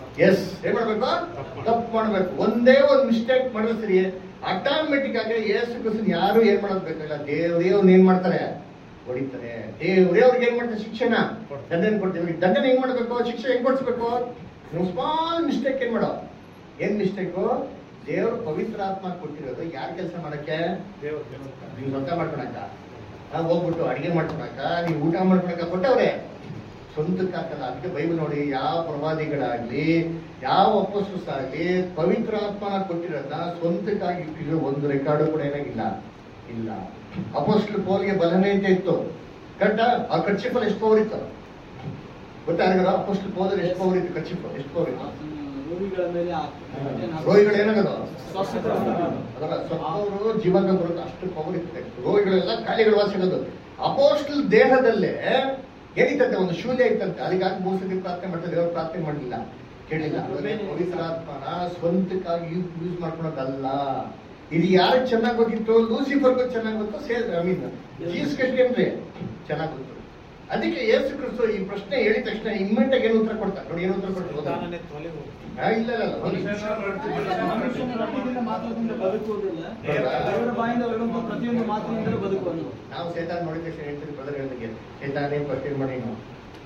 ಎಸ್ ಏನ್ ಮಾಡ್ಬೇಕು ತಪ್ಪು. ತಪ್ಪು ಮಾಡ್ಬೇಕು ಒಂದೇ ಒಂದು ಮಿಸ್ಟೇಕ್ ಮಾಡಿದ್ರೆ ಸರಿ ಆಟೋಮೆಟಿಕ್ ಆಗಿ ಯೇಸು ಕ್ರಿಸ್ತನ್ ಯಾರು ಏನ್ ಮಾಡೋದ್ ಬೇಕಾಗಿಲ್ಲ ದೇವರೇ ಅವ್ನು ಏನ್ ಮಾಡ್ತಾರೆ ಹೊಡಿತಾರೆ ದೇವರೇ ಅವ್ರಿಗೆ ಏನ್ ಮಾಡ್ತಾರೆ ಶಿಕ್ಷಣ ದಂಡನೆ ಕೊಡ್ತೀವಿ ಇವ್ರಿಗೆ ದಂಡನೆ ಹೆಂಗ್ ಮಾಡ್ಬೇಕು ಶಿಕ್ಷೆ ಹೆಂಗ್ ಕೊಡ್ಸ್ಬೇಕು ನೀವು ಸ್ಮಾಲ್ ಮಿಸ್ಟೇಕ್ ಏನ್ ಮಾಡೋ ಏನ್ ಮಿಸ್ಟೇಕು ದೇವರು ಪವಿತ್ರ ಆತ್ಮ ಕೊಟ್ಟಿರೋದು ಯಾರ್ ಕೆಲಸ ಮಾಡಕ್ಕೆ ದೇವ್ರ ನೀವು ಸ್ವಂತ ಮಾಡ್ಕೊಳಕ ನಾವು ಹೋಗ್ಬಿಟ್ಟು ಅಡಿಗೆ ಮಾಡ್ಕೊಳಕ ನೀವು ಊಟ ಮಾಡ್ಕೊಳಕ ಕೊಟ್ಟವ್ರೆ ಸ್ವಂತಕ್ಕೆ ಹಾಕಲ್ಲ ಅದಕ್ಕೆ ಬೈಬಲ್ ನೋಡಿ ಯಾವ ಪ್ರವಾದಿಗಳಾಗ್ಲಿ ಯಾವ ಅಪೋಸ್ಟಲ್ಸ್ ಆಗ್ಲಿ ಪವಿತ್ರ ಆತ್ಮನ ಕೊಟ್ಟಿರೋದನ್ನ ಸ್ವಂತಕ್ಕಾಗಿ ಇಟ್ಟಿರೋ ಒಂದು ರೆಕಾರ್ಡು ಕೂಡ ಏನಾಗಿಲ್ಲ ಇಲ್ಲ ಅಪೋಸ್ಟಲ್ ಪೋಲ್ಗೆ ಬಲನೆ ಅಂತ ಇತ್ತು ಕರೆಕ್ಟಾ ಆ ಕರ್ಚಿಫಲ್ಲಿ ಎಷ್ಟು ಪವರ್ ಇತ್ತು ಗೊತ್ತಾ ಯಾರಿಗಾರ ಅಪೋಸ್ಟಲ್ ಪೋದಲ್ಲಿ ಎಷ್ಟು ಪವರ್ ಇತ್ತು ಕರ್ಚಿಫ್ ಎಷ್ಟು ಪವರ್ ಇತ್ತು ರೋಗಿಗಳ ಮೇಲೆ ರೋಗಿಗಳು ಏನಾಗೋದು ಸ್ವಸ್ಥತೆ ಅದರ ಸತ್ತವರು ಜೀವಂತ ಬರೋದು ಅಷ್ಟು ಪವರ್ ಇರ್ತದೆ ರೋಗಿಗಳೆಲ್ಲ ಕಾಯಿಲೆಗಳು ವಾಸಿಗೋದು ಅಪೋಸ್ಟಲ್ ದೇಹದಲ್ಲೇ ಏನಿತ್ತಂತೆ ಒಂದು ಶೂಲ್ಯ ಇತ್ತಂತೆ ಅದಕ್ಕಾಗಿ ಮೂರು ಸತಿ ಪ್ರಾರ್ಥನೆ ಮಾಡ್ತಾರೆ ದೇವರು ಪ್ರಾರ್ಥನೆ ಮಾಡಲಿಲ್ಲ ಕೇಳಿಲ್ಲ ಅಂದ್ರೆ ಪವಿತ್ರಾತ್ಮನ ಸ್ವಂತಕ್ಕಾಗಿ ಯೂಸ್ ಮಾಡ್ಕೊಳೋದಲ್ಲ ಇದು ಯಾರಿಗೆ ಚೆನ್ನಾಗಿ ಗೊತ್ತಿತ್ತು ಲೂಸಿಫರ್ಗೂ ಚೆನ್ನಾಗಿ ಗೊತ್ತು ಸೇ ಐ ಮೀನ್ ಜೀಸ್ ಕಷ್ಟೇನ್ರಿ ಚೆನ್ನಾಗಿ ಗೊತ್ತು ಅದಕ್ಕೆ ಯೇಸು ಕ್ರಿಸ್ತು ಈ ಪ್ರಶ್ನೆ ಹೇಳಿದ ತಕ್ಷಣ ಇಮ್ಮಿಡಿಯೇಟ್ ಆಗಿ ಏನು ಉತ್ತರ ಕೊಡ್ತಾರೆ ನೋಡಿ ಏನು ಉತ್ತರ ಕೊಡ್ತಾರೆ ಗೊತ್ತಾ? ತಾನೇ ತೊಲೆ ಹೋಗ್ತು. ಆ, ಇಲ್ಲ ಇಲ್ಲ ಇಲ್ಲ ನೋಡಿ. ಮನುಷ್ಯನ ರೊಟ್ಟಿಯಿಂದ ಮಾತ್ರದಿಂದ ಬದುಕುವುದಿಲ್ಲ ಹೌದಾ? ದೇವರ ಬಾಯಿಂದ ಹೊರಡುವ ಪ್ರತಿಯೊಂದು ಮಾತಿನಿಂದಲೂ ಬದುಕುವನು ನಾವು ಸೇತಾನ್ ನೋಡಿದ ತಕ್ಷಣ ಹೇಳ್ತೀವಿ ಬ್ರದರ್ ಹೇಳಿದಂಗೆ ಸೇತಾನೇ ಫಸ್ಟ್ ಏನ್ ಮಾಡಿ ನಾವು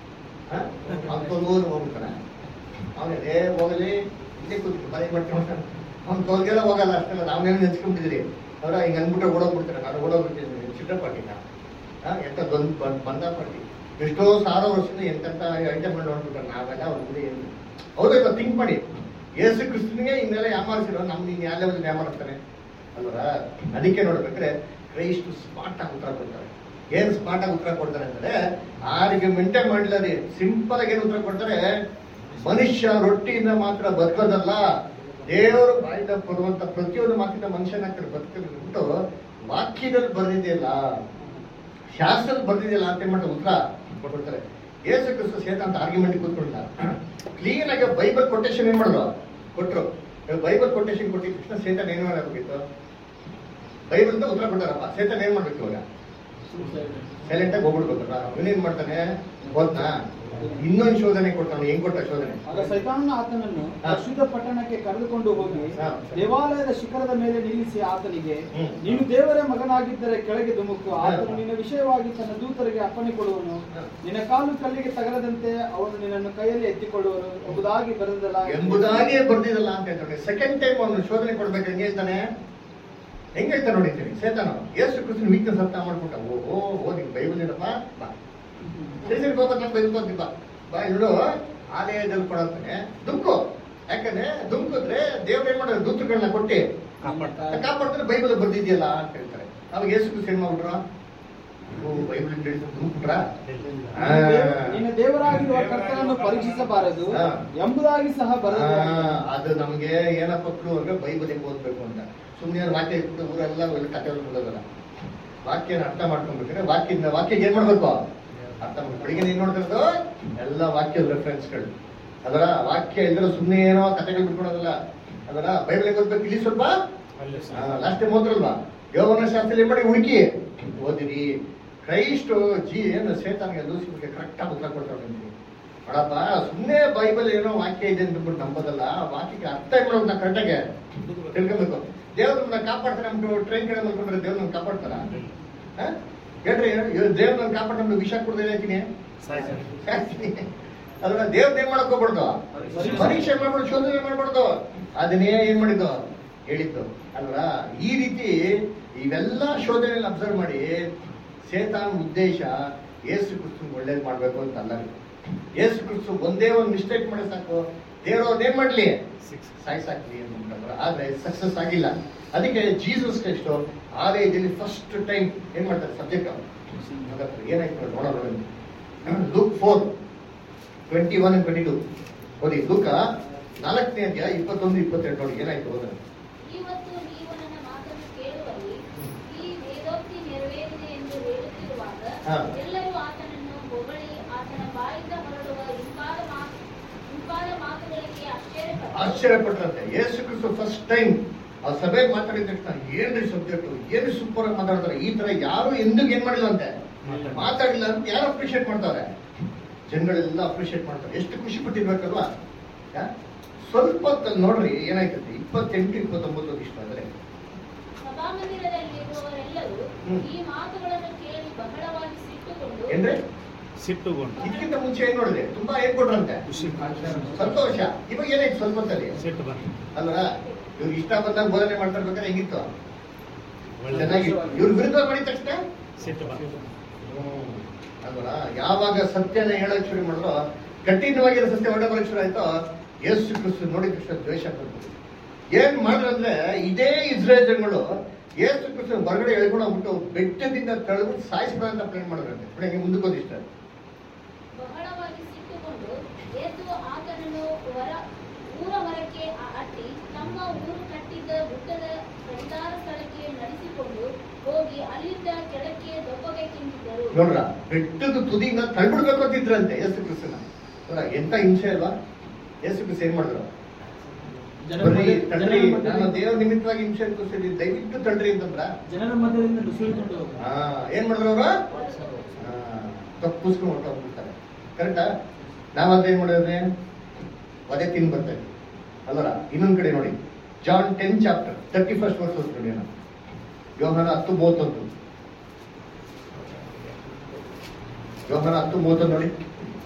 ಅವ್ನು ಹೋಗ್ತಾನೆ ಅವನಿಗೆ ಹೋಗಲಿ ಇಲ್ಲೇ ಕೂತ್ಕೊಂಡು ಮನೆ ಮಾಡ್ಕೊಂಡು ಅವ್ನು ತೊಲ್ಗೆಲ್ಲ ಹೋಗಲ್ಲ ಅಷ್ಟೆಲ್ಲ ನಾವೇನು ನೆನ್ಸ್ಕೊಂಡಿದ್ರಿ ಅವ್ರ ಹಿಂಗೆ ಅಂದ್ಬಿಟ್ಟು ಓಡೋಗ್ಬಿಡ್ತಾರೆ ನಾನು ಓಡೋಗ್ಬಿಡ್ತೀನಿ ಚಿತ್ರಪಟ್ಟಿನ ಎಂತ ದೊಂದು ಬಂದ ಪಟ್ಟಿ ಎಷ್ಟೋ ಸಾವಿರ ವರ್ಷದಿಂದ ಎಂತೆಂತ ಐಟಮ್ಗಳು ನೋಡ್ಬಿಟ್ಟಾರೆ ನಾವೆಲ್ಲ ಅವ್ರ ಮುಂದೆ ಏನು ಹೌದು ಇವತ್ತು ಥಿಂಕ್ ಮಾಡಿ ಯೇಸು ಕ್ರಿಸ್ತನಿಗೆ ಇನ್ನೆಲ್ಲ ಯಾಮಾರಿಸಿರೋ ನಮ್ಗೆ ಇನ್ನು ಯಾವ ಲೆವೆಲ್ ಯಾಮಾರಿಸ್ತಾನೆ ಅಲ್ವರ ಅದಕ್ಕೆ ನೋಡ್ಬೇಕಾದ್ರೆ ಕ್ರೈಸ್ಟ್ ಸ್ಮಾರ್ಟ್ ಆಗಿ ಉತ್ತರ ಕೊಡ್ತಾರೆ ಏನ್ ಸ್ಮಾರ್ಟ್ ಆಗಿ ಉತ್ತರ ಕೊಡ್ತಾರೆ ಅಂದ್ರೆ ಆರಿಗೆ ಮೇಂಟೈನ್ ಮಾಡಿಲ್ಲ ರೀ ಸಿಂಪಲ್ ಆಗಿ ಏನು ಉತ್ತರ ಕೊಡ್ತಾರೆ ಮನುಷ್ಯ ರೊಟ್ಟಿಯಿಂದ ಮಾತ್ರ ಬದುಕೋದಲ್ಲ ದೇವರು ಬಾಯಿಂದ ಕೊಡುವಂತ ಪ್ರತಿಯೊಂದು ಮಾತಿನ ಮನುಷ್ಯನ ಬದುಕಿಬಿಟ್ಟು ವಾಕ್ಯದಲ್ಲಿ ಬರೆದಿದೆಯಲ್ಲ ಶಾಸ್ತ್ರದಲ್ಲಿ ಬರ್ದಿದೆಯಲ್ಲ ಅಂತ ಏನ್ ಮಾಡ್ತಾರೆ ಉತ್ತರ ಕೊಡ್ತಾರೆ ಯೇಸು ಕ್ರಿಸ್ತು ಸೇತ ಅಂತ ಆರ್ಗ್ಯುಮೆಂಟ್ ಕೂತ್ಕೊಂಡಿಲ್ಲ ಕ್ಲೀನ್ ಆಗಿ ಬೈಬಲ್ ಕೊಟೇಶನ್ ಏನ್ ಮಾಡಿದ್ರು ಕೊಟ್ರು ಬೈಬಲ್ ಕೊಟೇಶನ್ ಕೊಟ್ಟಿದ ತಕ್ಷಣ ಸೇತನ್ ಏನ್ ಮಾಡಬೇಕಿತ್ತು ಬೈಬಲ್ ಅಂತ ಉತ್ತರ ಕೊಟ್ಟಾರಪ್ಪ ಸೇತನ್ ಏನ್ ಮಾಡ್ಬೇಕು ಇವಾಗ ಸೈಲೆಂಟ್ ಆಗಿ ಹೋಗ್ಬಿಡ್ಬೇಕಲ್ಲ ಅವನೇನ್ ಮಾಡ್ತಾನೆ ಹೋದ್ನಾ ಇನ್ನೊಂದು ಶೋಧನೆ ಕೊಡ್ತಾನೆ ಹೆಂಗ್ ಕೊಟ್ಟ ಶೋಧನೆ ಆಗ ಸೈತಾನನ ಆತನನ್ನು ಹಾ. ಅಶುದ್ಧ ಪಟ್ಟಣಕ್ಕೆ ಕರೆದುಕೊಂಡು ಹೋಗಿ ಹಾ. ದೇವಾಲಯದ ಶಿಖರದ ಮೇಲೆ ನಿಲ್ಲಿಸಿ ಆತನಿಗೆ ಹ್ಮ್. ನೀನು ದೇವರ ಮಗನಾಗಿದ್ದರೆ ಕೆಳಗೆ ಧುಮುಕು ಆತನು ಹಾ. ನಿನ್ನ ವಿಷಯವಾಗಿ ತನ್ನ ದೂತರಿಗೆ ಅಪ್ಪಣೆ ಕೊಡುವನು ಹಾ. ನಿನ್ನ ಕಾಲು ಕಲ್ಲಿಗೆ ತಗಲದಂತೆ ಅವನು ನಿನ್ನನ್ನು ಕೈಯಲ್ಲಿ ಎತ್ತಿಕೊಳ್ಳುವನು ಎಂಬುದಾಗಿ ಬರೆದಲ್ಲ ಎಂಬುದಾಗಿಯೇ ಬರ್ದಿದಲ್ಲ ಅಂತ ಹೇಳ್ತಾನೆ ಸೆಕೆಂಡ್ ಟೈಮ್ ಅವನು ಶೋಧನೆ ಕೊಡ್ಬೇಕು ಹೆಂಗ್ ಹೇಳ್ತಾನೆ ಹೆಂಗ್ ಹೇಳ್ತಾನೆ ನೋಡಿದ್ದೀನಿ ಸೇತಾನ ಯೇಸು ಕೃಷ್ಣ ವೀಕ್ನೆಸ್ ಅರ್ಥ ಮಾಡ್ಬಿಟ್ಟ ಓ ಓ ಓ ನಿಂಗೆ ಬೈಬಲ್ ಇಡಪ್ಪ ಬಾ ಸರಿ ಸರಿ ಬಾಬಾ ನಾನು ಬೈಬಲ್ ಓದ್ತೀನಿ ಬಾ ಬಾ ಇಡು ಆಲಯದಲ್ಲಿ ಕೊಡತ್ತಾನೆ ದುಂಕು ಯಾಕಂದ್ರೆ ದುಂಕಿದ್ರೆ ದೇವ್ರು ಏನ್ ಮಾಡೋದು ದೂತಗಳನ್ನ ಕೊಟ್ಟಿ ಕಾಪಾಡ್ತಾರೆ. ಕಾಪಾಡ್ತಾರೆ ಬೈಬಲ್ ಬರ್ದಿದ್ಯಲ್ಲ ಅಂತ ಹೇಳ್ತಾರೆ ಅವಾಗ ಯೇಸು ಕೃಷ್ಣ ಏನ್ ಮಾಡ್ಬಿಟ್ರ ಓ ಬೈಬಲ್ ದುಂಕ್ಬಿಟ್ರ ನಿನ್ನ ದೇವ- ನಿನ್ನ ದೇವರಾಗಿರುವ ಕರ್ತನನ್ನು ಪರೀಕ್ಷಿಸಬಾರದು ಹಾ. ಎಂಬುದಾಗಿ ಸಹ ಆ, ಬರೆದ ಅದು ನಮಗೆ ಏನಪ್ಪ ಕ್ಲೂ ಅಂದ್ರೆ ಬೈಬಲ್ ಹೆಂಗ್ ಓದ್ಬೇಕು ಅಂತ ಸುಮ್ಮನೆ ವಾಕ್ಯ ಇಟ್ಬಿಟ್ಟು ಊರೆಲ್ಲ ಒಳ್ಳೆ ಕತೆ ಓದೋದಲ್ಲ ವಾಕ್ಯನ ಅರ್ಥ ಮಾಡ್ಕೊಬೇಕಾದ್ರೆ ವಾಕ್ಯದ ವಾಕ್ಯ ಏನ್ ಮಾಡ್ಬೇಕು ಅರ್ಥ ಮಾಡ್ಬೇಕು ಬೆಳಿಗ್ಗೆ ನೀನ್ ನೋಡ್ತಿರೋದು ಎಲ್ಲ ವಾಕ್ಯದ ರೆಫರೆನ್ಸ್ಗಳು ಅದರ ವಾಕ್ಯ ಇದ್ರೆ ಸುಮ್ಮನೆ ಏನೋ ಕಥೆಗಳು ಬಿಟ್ಕೊಳೋದಲ್ಲ ಅದರ ಬೈಬಲ್ ಹೆಂಗ್ ಓದ್ಬೇಕು ಇಲ್ಲಿ ಸ್ವಲ್ಪ ಅಲ್ಲೇ ಲಾಸ್ಟ್ ಟೈಮ್ ಓದ್ರಲ್ವಾ ಯೋಗನ ಶಾಸ್ತ್ರ ಏನ್ ಮಾಡಿ ಹುಡುಕಿ ಓದಿರಿ ಕ್ರೈಸ್ಟ್ ಜಿ ಏನು ಸೇತಾನಿಗೆ ಲೂಸಿಫರ್ಗೆ ಕರೆಕ್ಟ್ ಆಗಿ ಉತ್ತರ ಕೊಡ್ತಾರೆ ನಿಮ್ಗೆ ನೋಡಪ್ಪ ಸುಮ್ಮನೆ ಬೈಬಲ್ ಏನೋ ವಾಕ್ಯ ಇದೆ ಅಂದ್ಬಿಟ್ಟು ನಂಬೋದಲ್ಲ ಆ ವಾಕ್ಯಕ್ಕೆ ಅರ್ಥ ಮಾಡೋದು ನಾ ಕರೆಕ್ಟಾಗೆ ತಿಳ್ಕೊಬೇಕು ದೇವ್ರು ನಮ್ಮನ್ನ ಕಾಪಾಡ್ತಾರೆ ನಮ್ಗೆ ಟ್ರೈನ್ ಕಡೆ ಮಲ್ಕೊಂಡ್ರೆ ದೇವ್ರು ನಮ್ಗೆ ಕಾಪಾಡ್ತಾರ ಹ? ಹೇಳ್ರಿ ದೇವ್ರು ನಮ್ಗೆ ಕಾಪಾಡ್ ನಮ್ಗೆ ವಿಷ ಕೊಡದೇ ಹೇಳ್ತೀನಿ ಸಾಯ್ತಾರೆ. ಅದನ್ನ ದೇವ್ರ ಏನ್ ಮಾಡಕ್ ಹೋಗ್ಬಾರ್ದು ಪರೀಕ್ಷೆ ಮಾಡ್ಬಾರ್ದು ಶೋಧನೆ ಮಾಡ್ಬಾರ್ದು ಅದನ್ನೇ ಏನ್ ಮಾಡಿದ್ದು ಹೇಳಿದ್ದು ಅಲ್ವಾ ಈ ರೀತಿ ಇವೆಲ್ಲ ಶೋಧನೆ ಅಬ್ಸರ್ವ್ ಮಾಡಿ ಸೇತಾನ್ ಉದ್ದೇಶ ಏಸು ಕ್ರಿಸ್ತು ಒಳ್ಳೇದ್ ಮಾಡ್ಬೇಕು ಅಂತ ಅಲ್ಲ ಏಸು ಕ್ರಿಸ್ತು ಒಂದೇ ಒಂದು ಮಿಸ್ಟೇಕ್ ಮಾಡಿ ಸಾಕು ದೇವ್ರು ಅವ್ರನ್ನ ಏನ್ ಮಾಡ್ಲಿ Six. ಸಾಯಿಸಾಕ್ಲಿ ಅಂತ ಆದ್ರೆ ಸಕ್ಸಸ್ ಆಗಿಲ್ಲ ಅದಕ್ಕೆ ಜೀಸಸ್ ಕ್ರೈಸ್ಟ್ ಆಲಯದಲ್ಲಿ ಫಸ್ಟ್ ಟೈಮ್ ಏನ್ ಮಾಡ್ತಾರೆ ಸಬ್ಜೆಕ್ಟ್ ಏನಾಯ್ತು ನೋಡಿ ನೋಡೋಣ look four twenty one and twenty two ಓದಿ ಲುಕ ನಾಲ್ಕನೇ ಅಧ್ಯಾಯ ಇಪ್ಪತ್ತೊಂದು ಇಪ್ಪತ್ತೆರಡು ನೋಡಿ ಏನಾಯ್ತು ಹೋದ್ರೆ ಇವತ್ತು ನೀವು ನನ್ನ ಮಾತನ್ನು ಕೇಳುವಲ್ಲಿ ಈ ವೇದೋಕ್ತಿ ನೆರವೇರಿದೆ ಎಂದು ಹೇಳುತ್ತಿರುವಾಗ ಹಾ. ಎಲ್ಲರೂ ಆತನನ್ನು ಹೊಗಳಿ ಆತನ ಬಾಯಿಂದ ಹೊರಡುವ ಇಂಪಾದ ಮಾತು ಇಂಪಾದ ಮಾತುಗಳಿಗೆ ಆಶ್ಚರ್ಯಪಟ್ಟರು ಆಶ್ಚರ್ಯಪಟ್ರಂತೆ ಯೇಸು ಕ್ರಿಸ್ತು ಫಸ್ಟ್ ಟೈಮ್ ಆ ಸಭೆಗೆ ಮಾತಾಡಿದ ತಕ್ಷಣ ಏನ್ರಿ ಸಬ್ಜೆಕ್ಟ್ ಏನು ಸೂಪರ್ ಆಗಿ ಮಾತಾಡ್ತಾರೆ ಈ ತರ ಯಾರು ಎಂದಿಗೂ ಏನ್ ಮಾಡಿಲ್ಲ ಅಂತೆ ಮಾತಾಡಿಲ್ಲ ಅಂತ ಯಾರು ಅಪ್ರಿಷಿಯೇಟ್ ಮಾಡ್ತಾರೆ ಜನಗಳೆಲ್ಲ ಅಪ್ರಿಷಿಯೇಟ್ ಮಾಡ್ತಾರೆ ಎಷ್ಟು ಖುಷಿ ಪಟ್ಟಿರ್ಬೇಕಲ್ವಾ ಯಾ? ಸ್ವಲ್ಪ ಹೊತ್ತಲ್ಲಿ ನೋಡ್ರಿ ಏನಾಯ್ತದೆ ಇಪ್ಪತ್ತೆಂಟು ಇಪ್ಪತ್ತೊಂಬತ್ತು ಇಷ್ಟ ಆದ್ರೆ ಸಭಾಮಂದಿರದಲ್ಲಿರುವವರೆಲ್ಲರೂ ಹ್ಮ್. ಈ ಮಾತುಗಳನ್ನು ಕೇಳಿ ಬಹಳವಾಗಿ ಸಿಟ್ಟುಕೊಂಡು ಏನ್ರಿ ಸಿಟ್ಟುಗೊಂಡು ಇದಕ್ಕಿಂತ ಮುಂಚೆ ಏನ್ ನೋಡಿದೆ ತುಂಬಾ ಏನ್ ಕೊಟ್ರಂತೆ ಖುಷಿ ಸಂತೋಷ ಇವಾಗ ಏನಾಯ್ತು ಸ್ವಲ್ಪ ಹೊತ್ತಲ್ಲಿ ಸಿಟ್ಟು ಬಂತು ಅಲ್ವಾ ಇವ್ರಿಗೆ ಇಷ್ಟ ಬಂದಾಗ ಬೋಧನೆ ಮಾಡ್ತಾ ಇರ್ಬೇಕಾದ್ರೆ ಹೆಂಗಿತ್ತು ಒಳ್ಳೆ ಚೆನ್ನಾಗಿ ಇವ್ರ ವಿರುದ್ಧ ಮಾಡಿದ ತಕ್ಷಣ ಸಿಟ್ಟು ಬಂತು ಅಲ್ವಾ ಯಾವಾಗ ಸತ್ಯನ ಹೇಳಕ್ ಶುರು ಮಾಡಿದ್ರು ಕಠಿಣವಾಗಿರೋ ಸತ್ಯ ಹೊಡೆ ಬರಕ್ ಶುರು ಆಯ್ತೋ ಯೇಸು ಕ್ರಿಸ್ತು ನೋಡಿದ ತಕ್ಷಣ ದ್ವೇಷ ಬಂತು ಏನ್ ಮಾಡಿದ್ರಂದ್ರೆ ಇದೇ ಇಸ್ರೇಲ್ ಜನಗಳು ಯೇಸು ಕ್ರಿಸ್ತು ಹೊರಗಡೆ ಎಳ್ಕೊಂಡು ಹೋಗ್ಬಿಟ್ಟು ಬೆಟ್ಟದಿಂದ ತಳ್ಬಿಟ್ಟು ಸಾಯಿಸ್ಬೇಡ ಅಂತ ಪ್ಲಾನ್ ಮಾಡಿದ್ರಂತೆ ನೋಡಿ ಹಿಂಗೆ ಮುಂದಕ್ಕೆ ಹೋದಿಷ್ಟ ಬಹಳವಾಗಿ ಸಿಟ್ಟುಕೊಂಡು ಎದ್ದು ಆತನನ್ನು ಹೊರ ಊರ ಹೊರಕ್ಕೆ ಅ- ಅಟ್ಟಿ ತಮ್ಮ ಊರು ಕಟ್ಟಿದ್ದ ಗುಡ್ಡದ ಕಡಿದಾರ ಸ್ಥಳಕ್ಕೆ ನಡೆಸಿಕೊಂಡು ಹೋಗಿ ಅಲ್ಲಿಂದ ಕೆಳಕ್ಕೆ ದೊಬ್ಬಬೇಕೆಂದಿದ್ದರು ನೋಡ್ರ ಬೆಟ್ಟದ ತುದಿಯಿಂದ ತಳ್ಬಿಡ್ಬೇಕು ಅಂತಿದ್ರಂತೆ ಯೇಸು ಕ್ರಿಸ್ತನ ನೋಡ್ರ ಎಂತ ಹಿಂಸೆ ಅಲ್ವಾ ಯೇಸು ಕ್ರಿಸ್ತ ಏನ್ ಮಾಡಿದ್ರು ಜನರ ಬರ್ರಿ ಮಧ್ಯ- ತಳ್ಳಿ ಜನರ ಮಧ್ಯದಲ್ಲಿ- ನಾನು ದೇವ್ರ ನಿಮಿತ್ತವಾಗಿ ಹಿಂಸೆ ಅನ್ಕೋಸಿದ್ದೀನಿ ದಯವಿಟ್ಟು ತಳ್ರಿ ಅಂತಂದ್ರ ಜನರ ಮಧ್ಯದಿಂದ ನುಸುಳಿಕೊಂಡು ಹೋಗು. ಆ, ಏನ್ ಮಾಡಿದ್ರು ಅವರು ತಪ್ಪಿಸ್ಕೊಂಡು ಹೊರಟೋಗ್ಬಿಡ್ತಾರೆ ಕರೆಕ್ಟಾ ನಾವಾದ್ರೆ ಏನ್ ಮಾಡಿದ್ರೆ ಅದೇ ತಿನ್ ಬರ್ತೇವೆ ಅಲ್ಲರ ಇನ್ನೊಂದ್ ಕಡೆ ನೋಡಿ John ten chapter thirty first verse ಓದ್ಕೊಂಡು ಏನೋ ಯೋಹನ ಹತ್ತು ಮೂವತ್ತೊಂದು ಯೋಹನ ಹತ್ತು ಮೂವತ್ತೊಂದು ನೋಡಿ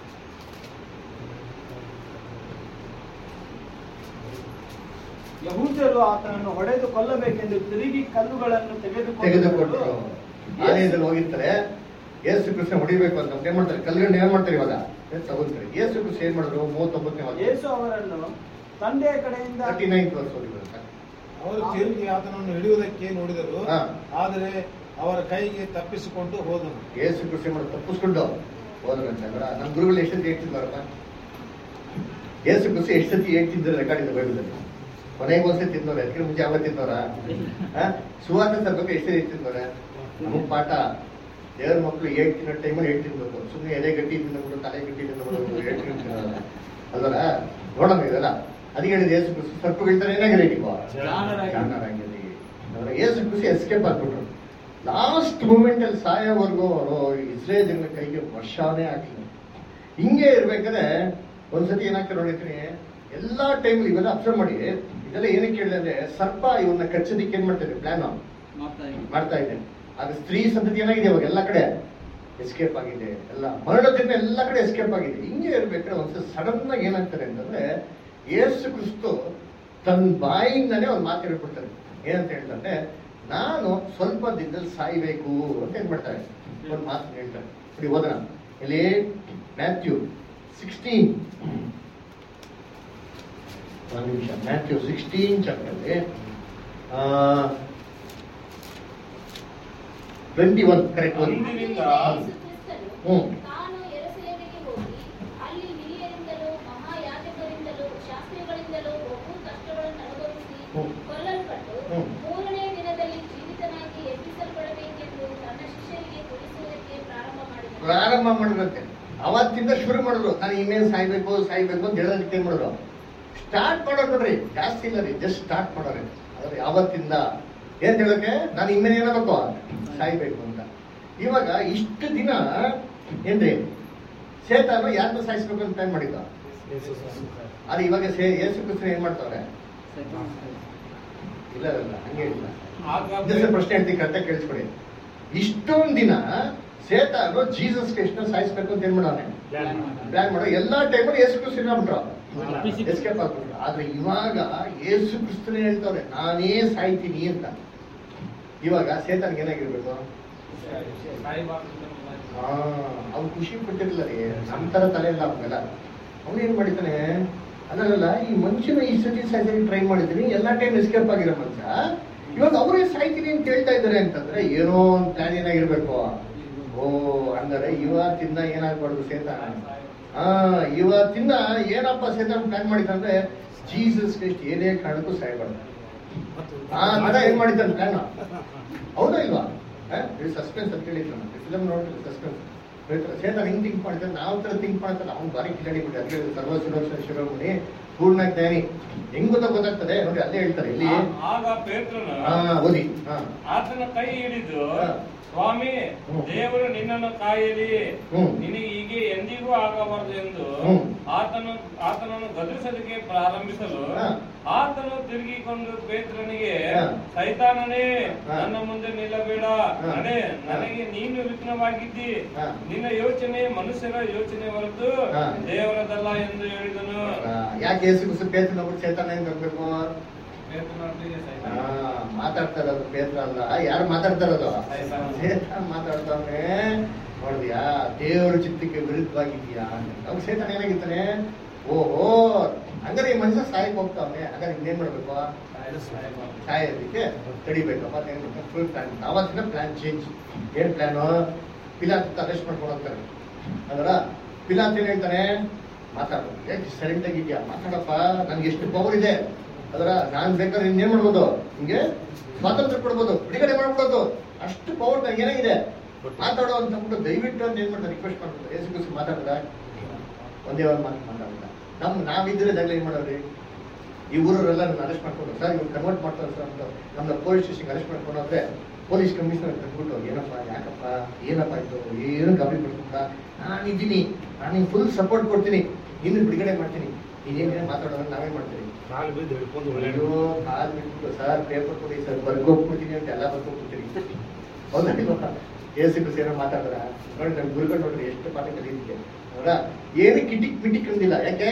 ಯಹೂದ್ಯರು ಆತನನ್ನು ಹೊಡೆದು ಕೊಲ್ಲಬೇಕೆಂದು ತಿರುಗಿ ಕಲ್ಲುಗಳನ್ನು ತೆಗೆದುಕೊಟ್ರು ತೆಗೆದುಕೊಂಡು ಆಲಯದಲ್ಲಿ ಹೋಗಿರ್ತಾರೆ ಯೇಸು ಕೃಷ್ಣ ಹೊಡಿಬೇಕು ಅಂತ ಏನ್ ಮಾಡ್ತಾರೆ ಕಲ್ಗಂಡು ಏನ್ ಮಾಡ್ತಾರೆ ಇವಾಗ ಏನ್ ತಗೊಂತಾರೆ ಯೇಸು ಕೃಷ್ಣ ಏನ್ ಮಾಡಿದ್ರು ಮೂವತ್ತೊಂಬತ್ತನೇ ವಾಕ್ಯ ಯೇಸು ಅವರನ್ನು ತಂದೆಯ ಕಡೆಯಿಂದ ತರ್ಟಿ ನೈನ್ತ್ ವರ್ಷ ಓದಿದ್ರು ಅವರು ತಿರುಗಿ ಆತನನ್ನು ಹಿಡಿಯುವುದಕ್ಕೆ ನೋಡಿದರು ಹಾ. ಆದರೆ ಅವರ ಕೈಗೆ ತಪ್ಪಿಸಿಕೊಂಡು ಹೋದನು ಯೇಸು ಕೃಷಿ ಮಾಡಿ ತಪ್ಪಿಸ್ಕೊಂಡು ಹೋದ್ರಂತೆ ಅಂದ್ರ ನಮ್ಮ ಗುರುಗಳು ಎಷ್ಟೊತ್ತಿ ಹೇಳ್ತಿದ್ದಾರಪ್ಪ ಯೇಸು ಕೃಷಿ ಎಷ್ಟೊತ್ತಿ ಹೇಳ್ತಿದ್ದಾರೆ ರೆಕಾರ್ಡ್ ಇದೆ ಬೈಬಲಲ್ಲಿ ಕೊನೆಗೆ ಒಂದ್ಸತಿ ತಿಂದವ್ರೆ ಅದಕ್ಕೆ ಮುಂಚೆ ಯಾವತ್ತು ತಿಂದವ್ರ ಸುವಾರ್ಥ ತರ್ಬೇಕು ಎಷ್ಟು ರೀತಿ ತಿಂದವ್ರೆ ನಮಗ್ ಪಾಠ ದೇವ್ರ ಮಕ್ಕಳು ಏಟ್ ತಿನ್ನೋ ಟೈಮಲ್ಲಿ ಏಟ್ ತಿನ್ಬೇಕು ಸುಮ್ಮನೆ ಎದೆ ಗಟ್ಟಿ ತಿಂದ್ಬಿಟ್ಟು ತಲೆ ಗಟ್ಟಿ ತಿಂದ್ಬಿಟ್ಟು ಏಟ್ ತಿನ್ನಲ್ಲ ಅಲ್ವಲ್ಲ ನೋಡೋಣ ಇದೆಲ್ಲ ಅದಕ್ಕೆ ಹೇಳಿದ ಯೇಸು ಕೃಷಿ ಸರ್ಪಗಳಿಂದ ಏನಾಗಿದೆ ನೀವು ಜಾಣರಾಗಿ. ಜಾಣರಾಗಿರಿ ಅಂದ್ರೆ ಯೇಸು ಕೃಷಿ ಎಸ್ಕೇಪ್ ಆಗ್ಬಿಟ್ರು ಲಾಸ್ಟ್ ಮೂಮೆಂಟ್ ಅಲ್ಲಿ ಸಾಯೋವರೆಗೂ ಅವರು ಇಸ್ರೇಲ್ ಜನರ ಕೈಗೆ ವರ್ಷಾನೇ ಹಾಕಲಿಲ್ಲ ಹಿಂಗೆ ಇರ್ಬೇಕಾದ್ರೆ ಒಂದ್ಸತಿ ಏನಾಗ್ತಾರೆ ನೋಡಿರ್ತೀನಿ ಎಲ್ಲಾ ಟೈಮ್ ಇವೆಲ್ಲ ಅಬ್ಸರ್ವ್ ಮಾಡಿ ಇದೆಲ್ಲ ಏನಕ್ಕೆ ಕೇಳಿದೆ ಅಂದ್ರೆ ಸರ್ಪ ಇವನ್ನ ಕಚ್ಚೋದಿಕ್ಕೆ ಏನ್ ಮಾಡ್ತಾರೆ ಪ್ಲಾನ್ ಮಾಡ್ತಾ ಇದ್ದಾರೆ. ಮಾಡ್ತಾ ಇದೆ ಆದ್ರೆ ಸ್ತ್ರೀ ಸಂತತಿ ಏನಾಗಿದೆ ಇವಾಗ ಎಲ್ಲ ಕಡೆ ಎಸ್ಕೇಪ್ ಆಗಿದೆ ಎಲ್ಲ ಮರಣದಿಂದ ಎಲ್ಲ ಕಡೆ ಎಸ್ಕೇಪ್ ಆಗಿದೆ ಹಿಂಗೆ ಇರ್ಬೇಕಾದ್ರೆ ಒಂದ್ಸಲ ಸಡನ್ ಆಗಿ ಏನಾಗ್ತಾರೆ ಅಂತಂದ್ರೆ ಯೇಸು ಕ್ರಿಸ್ತು ತನ್ನ ಬಾಯಿಂದನೇ ಒಂದು ಮಾತು ಹೇಳ್ಬಿಡ್ತಾರೆ ಏನಂತ ಹೇಳ್ತಾರೆ ನಾನು ಸ್ವಲ್ಪ ದಿನದಲ್ಲಿ ಸಾಯ್ಬೇಕು ಅಂತ ಏನ್ ಮಾಡ್ತಾರೆ ಒಂದು ಮಾತು ಹೇಳ್ತಾರೆ ನೋಡಿ ಹೋದ್ರ ಇಲ್ಲಿ ಮ್ಯಾಥ್ಯೂ ಸಿಕ್ಸ್ಟೀನ್ ಒಂದು ನಿಮಿಷ ಮ್ಯಾಥ್ಯೂ ಸಿಕ್ಸ್ಟೀನ್ ಚಾಪ್ಟರ್ಲಿ ಟ್ವೆಂಟಿ ಒನ್ ಕರೆಕ್ಟ್ ಒನ್ ಅಂದಿನಿಂದ ಯೇಸು ಕ್ರಿಸ್ತನು ಹ್ಮ್. ತಾನು ಯೆರೂಸಲೇಮಿಗೆ ಹೋಗಿ ಅಲ್ಲಿ ಹಿರಿಯರಿಂದಲೂ ಮಹಾಯಾಜಕರಿಂದಲೂ ಶಾಸ್ತ್ರಿಗಳಿಂದಲೂ ಬಹು ಕಷ್ಟಗಳನ್ನು ಅನುಭವಿಸಿ ಹ್ಮ್. ಕೊಲ್ಲಲ್ಪಟ್ಟು ಹ್ಮ್. ಮೂರನೇ ದಿನದಲ್ಲಿ ಜೀವಿತನಾಗಿ ಎಬ್ಬಿಸಲ್ಪಡಬೇಕೆಂದು ತನ್ನ ಶಿಷ್ಯರಿಗೆ ತಿಳಿಸುವುದಕ್ಕೆ ಪ್ರಾರಂಭ ಮಾಡಿದನು ಪ್ರಾರಂಭ ಮಾಡಿದ್ರಂತೆ ಅವತ್ತಿಂದ ಶುರು ಮಾಡಿದ್ರು ನಾನು ಇನ್ನೇನು ಸಾಯ್ಬೇಕು ಸಾಯ್ಬೇಕು ಅಂತ ಹೇಳೋದಕ್ಕೆ ಏನ್ ಮಾಡಿದ್ರು ಸ್ಟಾರ್ಟ್ ಮಾಡೋರು ನೋಡ್ರಿ ಜಾಸ್ತಿ ಇಲ್ಲ ರೀ ಜಸ್ಟ್ ಸ್ಟಾರ್ಟ್ ಮಾಡೋರಿ ಅದ್ರ ಯಾವತ್ತಿಂದ ಏನ್ ಹೇಳಕ್ಕೆ ನಾನು ಇನ್ನೇನು ಏನಾಗಬೇಕು ಸಾಯ್ಬೇಕು ಅಂತ ಇವಾಗ ಇಷ್ಟು ದಿನ ಏನ್ರಿ ಸೇತಾನು ಯಾರನ್ನ ಸಾಯಿಸ್ಬೇಕು ಅಂತ ಪ್ಲಾನ್ ಮಾಡಿದ್ದ ಆದ್ರೆ ಇವಾಗ ಸೇ ಯೇಸು ಕೃಷ್ಣ ಏನ್ ಮಾಡ್ತಾವ್ರೆ ಇಲ್ಲ ಇಲ್ಲ ಹಂಗೆ ಇಲ್ಲ ಇದಕ್ಕೆ ಪ್ರಶ್ನೆ ಹೇಳ್ತೀನಿ ಕರೆಕ್ಟಾಗಿ ಕೇಳಿಸ್ಕೊಡಿ ಇಷ್ಟೊಂದ್ ದಿನ ಸೇತಾನು ಜೀಸಸ್ ಕ್ರಿಸ್ನ ಸಾಯಿಸ್ಬೇಕು ಅಂತ ಏನ್ ಮಾಡೋನೆ ಪ್ಲಾನ್ ಮಾಡೋ ಎಲ್ಲಾ ಟೈಮಲ್ಲಿ ಯೇಸು ಕ್ರಿಸ್ತ ಏನಾಗ್ಬಿಟ್ರು ಎಸ್ಕೇಪ್ ಆಗ್ಬಿಟ್ರು ಆದ್ರೆ ಇವಾಗ ಯೇಸು ಕ್ರಿಸ್ತನೇ ಹೇಳ್ತಾವ್ರೆ ನಾನೇ ಸಾಯ್ತೀನಿ ಅಂತ ಇವಾಗ ಸೇತಾನ್ಗೆ ಏನಾಗಿರ್ಬೇಕು ಹಾ ಅವ್ನು ಖುಷಿ ಪಟ್ಟಿರಲಿಲ್ಲ ರೀ ನಮ್ಮ ತರ ತಲೆ ಇಲ್ಲ ಅವಾಗೆಲ್ಲ ಅವನು ಏನ್ ಮಾಡಿದ್ದಾನೆ ಅಲ್ಲಲ್ಲ ಈ ಮನುಷ್ಯನ ಈ ಸತಿ ಸಾಯ್ತೀನಿ ಟ್ರೈ ಮಾಡಿದ್ದೀನಿ ಎಲ್ಲಾ ಟೈಮ್ ಎಸ್ಕೇಪ್ ಆಗಿರೋ ಮನುಷ್ಯ ಇವಾಗ ಅವರೇ ಸಾಯ್ತೀನಿ ಅಂತ ಹೇಳ್ತಾ ಇದ್ದಾರೆ ಅಂತಂದ್ರೆ ಏನೋ ಒಂದು ಪ್ಲಾನ್ ಏನಾಗಿರ್ಬೇಕು ಓ ಅಂದರೆ ಇವತ್ತಿಂದ ಏನಾಗ್ಬಾರ್ದು ಸೇತಾನ ಹಾ ಇವತ್ತಿಂದ ಏನಪ್ಪ ಸೇತಾನ್ ಪ್ಲಾನ್ ಮಾಡಿದಂದ್ರೆ ಜೀಸಸ್ ಕ್ರಿಸ್ಟ್ ಏನೇ ಕಾರಣಕ್ಕೂ ಸಾಯ್ಬಾರ್ದು ಆ ತರ ಏನ್ ಮಾಡಿದ್ದಾನೆ ಪ್ಲಾನ್ ಹೌದಾ ಇಲ್ವಾ ಸಸ್ಪೆನ್ಸ್ ಅಂತ ಹೇಳಿದ್ರು ಫಿಲಮ್ ನೋಡ್ರಿ ಸಸ್ಪೆನ್ಸ್ ಹೇಳ್ತಾರೆ ಸೇತಾನ್ ಹಿಂಗ್ ಥಿಂಕ್ ಮಾಡಿದ್ರೆ ನಾವು ತರ ಥಿಂಕ್ ಮಾಡ್ತಾರೆ ಅವ್ನು ಬಾರಿ ಕಿಲಾಡಿ ಬಿಟ್ಟು ಅದಕ್ಕೆ ಸರ್ವ ಸುರಕ್ಷ ಶಿರೋಮಣಿ ಪೂರ್ಣ ಜ್ಞಾನಿ ಹೆಂಗ್ ಗೊತ್ತ ಗೊತ್ತಾಗ್ತದೆ ನೋಡಿ ಅಲ್ಲೇ ಹೇಳ್ತಾರೆ ಇಲ್ಲಿ ಆಗ ಪೇತ್ರನು ಹಾ ಓದಿ ಹಾ ಆತನ ಕೈ ಹಿಡಿದು ಹಾ. ಸ್ವಾಮಿ ಹ್ಮ್. ದೇವರು ನಿನ್ನನ್ನು ಕಾಯಲಿ ಹ್ಮ್. ನಿನಗೆ ಹೀಗೆ ಎಂದಿಗೂ ಆಗಬಾರದು ಎಂದು ಹ್ಮ್. ಆತನು ಆತನನ್ನು ಗದರಿಸಲಿಕ್ಕೆ ಪ್ರಾರಂಭಿಸಲು ಹಾ. ಆತನು ತಿರುಗಿಕೊಂಡು ಪೇತ್ರನಿಗೆ ಹಾ. ಸೈತಾನನೇ ಹಾ. ನನ್ನ ಮುಂದೆ ನಿಲ್ಲಬೇಡ ಹಾ. ನಡೆ ಹಾ. ನನಗೆ ನೀನು ವಿಘ್ನವಾಗಿದ್ದಿ ಹಾ. ನಿನ್ನ ಯೋಚನೆ ಮನುಷ್ಯರ ಯೋಚನೆ ಹೊರತು ಹಾ. ದೇವರದಲ್ಲ ಎಂದು ಹೇಳಿದನು ಆ, ಯಾಕೆ ಯೇಸು ಕ್ರಿಸ್ತ ಪೇತ್ರ ನೋಡ್ಬಿಟ್ಟು ಚೇತನ ಹೆಂಗ್ ಬರ್ಬೇಕು ಪೇತ್ರನೊಟ್ಟಿಗೆ ಆ, ಸೈತಾನ. ಮಾತಾಡ್ತಾ ಇರೋದು ಪೇತ್ರ ಅಲ್ಲ ಯಾರು ಮಾತಾಡ್ತಾ ಇರೋದು ಸೈತಾನ. ಸೇತಾನ್ ಮಾತಾಡ್ತಾವನೆ ನೋಡಿದ್ಯಾ ದೇವರ ಚಿತ್ತಕ್ಕೆ ವಿರುದ್ಧವಾಗಿದ್ಯಾ ಅವ್ನು ಸೇತಾನ ಏನಾಗಿರ್ತಾನೆ ಓಹೋ ಹಂಗಾರೆ ಈ ಮನುಷ್ಯ ಸಾಯಕ್ ಹೋಗ್ತಾವನೆ ಹಾಗಾದ್ರೆ ಇನ್ನೇನ್ ಮಾಡ್ಬೇಕು ಸಾಯೋದಕ್ಕೆ ತಡಿಬೇಕಪ್ಪ ಫುಲ್ ಪ್ಲಾನ್ ಆವತ್ತಿನ ಪ್ಲಾನ್ ಚೇಂಜ್ ಏನ್ ಪ್ಲಾನು ಪಿಲಾತ್ ಅರೆಸ್ಟ್ ಮಾಡ್ಕೊಂಡು ಹೋಗ್ತಾರೆ ಅದರ ಪಿಲಾತ್ ಏನ್ ಹೇಳ್ತಾನೆ ಮಾತಾಡ್ಬೇಕು ಯಾಕೆ ಸೈಲೆಂಟ್ ಆಗಿದ್ಯಾ ಮಾತಾಡಪ್ಪ ನನ್ಗೆ ಎಷ್ಟು ಪವರ್ ಇದೆ ಅದರ ನಾನ್ ಬೇಕಾದ್ರೆ ಇನ್ನೇನ್ ಮಾಡ್ಬೋದು ನಿಮ್ಗೆ ಸ್ವಾತಂತ್ರ್ಯ ಕೊಡ್ಬೋದು ಬಿಡುಗಡೆ ಮಾಡ್ಬಿಡೋದು ಅಷ್ಟು ಪವರ್ ನನಗೆ ಏನಾಗಿದೆ ಮಾತಾಡೋ ಅಂತ ಅಂದ್ಬಿಟ್ಟು ದಯವಿಟ್ಟು ಅಂತ ಏನ್ ಮಾಡ್ತಾರೆ ರಿಕ್ವೆಸ್ಟ್ ಮಾಡ್ತಾರೆ ಏಸು ಕೂಸಿ ಮಾತಾಡಿದ ಒಂದೇ ಒಂದು ಮಾತು ಮಾತಾಡಿದ ನಮ್ ನಾವಿದ್ರೆ ಜಾಗ ಏನ್ ಮಾಡೋರಿ ಈ ಊರವರೆಲ್ಲ ನನ್ನ ಅರೆಸ್ಟ್ ಮಾಡ್ಕೊಂಡು ಸರ್ ಇವ್ರು ಕನ್ವರ್ಟ್ ಮಾಡ್ತಾರೆ ಸರ್ ಅಂತ ನಮ್ಮನ್ನ ಪೊಲೀಸ್ ಸ್ಟೇಷನ್ಗೆ ಅರೆಸ್ಟ್ ಮಾಡ್ಕೊಂಡು ಹೋದ್ರೆ ಪೊಲೀಸ್ ಕಮಿಷನರ್ ಕಟ್ಬಿಟ್ಟು ಏನಪ್ಪ ಯಾಕಪ್ಪ ಏನಪ್ಪ ಇದು ಏನು ಗಾಬರಿ ಪಡ್ಕೊಂಡ ನಾನಿದ್ದೀನಿ ನಾನು ನಿಂಗೆ ಫುಲ್ ಸಪೋರ್ಟ್ ಕೊಡ್ತೀನಿ ನಿನ್ನ ಬಿಡುಗಡೆ ಮಾಡ್ತೀನಿ ನೀನೇನೇ ಮಾತಾಡೋದ್ರೆ ನಾವೇ ಮಾಡ್ತೀವಿ ಕಾಲು ಬಿದ್ದು ಹಿಡ್ಕೊಂಡು ಅಯ್ಯೋ ಕಾಲ್ ಬಿಟ್ಬಿಟ್ಟು ಸರ್ ಪೇಪರ್ ಕೊಡಿ ಸರ್ ಬರ್ಕೋಗ್ಬಿಡ್ತೀನಿ ಅಂತ ಎಲ್ಲ ಬರ್ಕೋಗ್ಬಿಡ್ತೀನಿ ಹೌದಾ ಇಲ್ವಾ ಏಸಿ ಬಿಸಿ ಏನೋ ಮಾತಾಡ್ರ ನೋಡಿ ನನ್ ಗುರುಗಳು ನೋಡ್ರಿ ಎಷ್ಟು ಪಾಠ ಕಲಿಯಲಿಕ್ಕೆ ಹೌದಾ ಏನು ಕಿಟಿಕ್ ಮಿಟಿಕ್ ಅಂದಿಲ್ಲ ಯಾಕೆ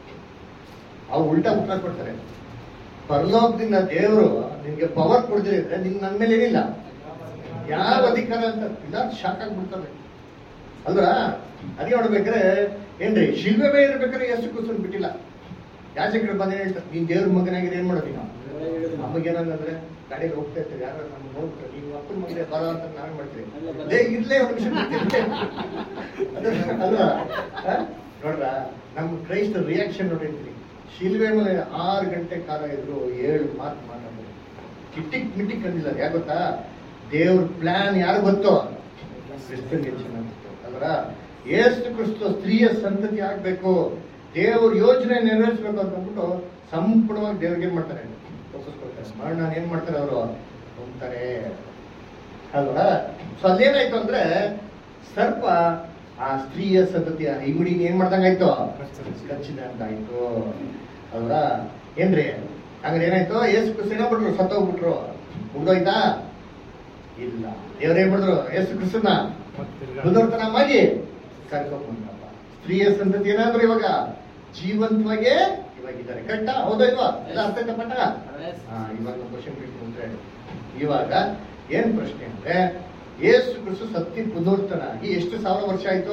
ಅವ್ರು ಉಲ್ಟಾ ಉತ್ತರ ಕೊಡ್ತಾರೆ ಪರಲೋಕದಿಂದ ದೇವರು ನಿನ್ಗೆ ಪವರ್ ಕೊಡ್ದಿರಿ ಅಂದ್ರೆ ನಿನ್ ನನ್ ಮೇಲೆ ಏನಿಲ್ಲ ಯಾವ ಅಧಿಕಾರ ಅಂತ ಇಲ್ಲ ಶಾಕ್ ಆಗ್ಬಿಡ್ತಾರೆ ಅಲ್ವಾ ಅದೇ ನೋಡ್ಬೇಕಾದ್ರೆ ಏನ್ರಿ ಶಿಲ್ವೆ ಮೇಲೆ ಇರ್ಬೇಕಾದ್ರೆ ಎಷ್ಟು ಕೂಸನ್ ಬಿಟ್ಟಿಲ್ಲ ಯಾಚಕರು ಬಂದ ಹೇಳ್ತಾರೆ ನೀನ್ ದೇವ್ರ ಮಗನಾಗಿದೆ ಏನ್ ಮಾಡೋದು ನಾವು ನಮಗೇನಂದ್ರೆ ಗಾಡಿಗೆ ಹೋಗ್ತಾ ಇರ್ತೀವಿ ಯಾರು ನಮ್ಗೆ ನೋಡ್ತಾರೆ ನೀವು ಅಪ್ಪನ ಮಗನೇ ಬರೋ ಅಂತ ನಾವೇ ಮಾಡ್ತೀವಿ ಲೇ ಇರ್ಲೇ ಒಂದು ನಿಮಿಷ ಬಿಡ್ತೀನಿ. ಅದು- ಅಲ್ವಾ ಆ? ನೋಡ್ರ ನಮ್ಮ ಕ್ರೈಸ್ತ ರಿಯಾಕ್ಷನ್ ನೋಡಿರ್ತೀವಿ ಶಿಲ್ವೆ ಮೇಲೆ ಆರು ಗಂಟೆ ಕಾಲ ಇದ್ರು ಏಳು ಮಾತು ಮಾತಾಡಿದ್ರು ಕಿಟ್ಟಿಕ್ ಮಿಟ್ಟಿಕ್ ಅಂದಿಲ್ಲ ಯಾಕೆ ಗೊತ್ತಾ ದೇವ್ರ ಪ್ಲಾನ್ ಯಾರು ಗೊತ್ತೋ ಕ್ರಿಸ್ತನ್ಗೆ ಚೆನ್ನಾಗಿತ್ತು ಅಲ್ವಾ ಏಸು ಕ್ರಿಸ್ತ ಸ್ತ್ರೀಯ ಸಂತತಿ ಆಗ್ಬೇಕು ದೇವ್ರ ಯೋಜನೆ ನೆರವೇರಿಸ್ಬೇಕು ಅಂತ ಅಂದ್ಬಿಟ್ಟು ಸಂಪೂರ್ಣವಾಗಿ ದೇವ್ರಿಗೆ ಏನ್ ಮಾಡ್ತಾರೆ ಒಪ್ಪಿಸ್ಕೊಳ್ತಾರೆ ಮರಣ ಏನ್ ಮಾಡ್ತಾರೆ ಅವರು ಹೋಗ್ತಾರೆ ಅಲ್ವಾ ಸೊ ಅಲ್ಲೇನಾಯ್ತು ಅಂದ್ರೆ ಸರ್ಪ ಆ ಸ್ತ್ರೀಯ ಸಂತತಿಯ ಇಗುಡಿನ ಏನ್ ಮಾಡ್ದಂಗಾಯ್ತು ಕಚ್ಚಿದಂಗಾಯ್ತು ಅಲ್ವಾ ಏನ್ರಿ ಹಂಗಾರೆ ಏನಾಯ್ತು ಏಸು ಕ್ರಿಸ್ತ ಏನಾಗ್ಬಿಟ್ರು ಸತ್ತೋಗ್ಬಿಟ್ರು ಮುಗ್ದೋಯ್ತಾ ಇಲ್ಲ ದೇವ್ರ ಏನ್ ಮಾಡಿದ್ರು ಏಸು ಕ್ರಿಸ್ತನ ಬುದ್ಧರ್ತನ ಮಾಡಿ ಕರ್ಕೊಂಡ್ಬಂದ್ರಪ್ಪ ಸ್ತ್ರೀಯ ಸಂತತಿ ಏನಾದ್ರು ಇವಾಗ ಜೀವಂತವಾಗೇ ಇವಾಗ ಇದ್ದಾರೆ ಕರೆಕ್ಟಾ ಹೌದಾ ಇಲ್ವಾ ಎಲ್ಲ ಅರ್ಥ ಆಯ್ತಾ ಪಟ್ಟ ಹಾ ಇವಾಗ ನಮ್ಮ ಕ್ವಶನ್ ಅಂದ್ರೆ ಇವಾಗ ಏನ್ ಪ್ರಶ್ನೆ ಅಂದ್ರೆ ಏಸು ಕ್ರಿಸ್ತು ಸತ್ತಿ ಪುನರ್ತನಾಗಿ ಎಷ್ಟು ಸಾವಿರ ವರ್ಷ ಆಯ್ತು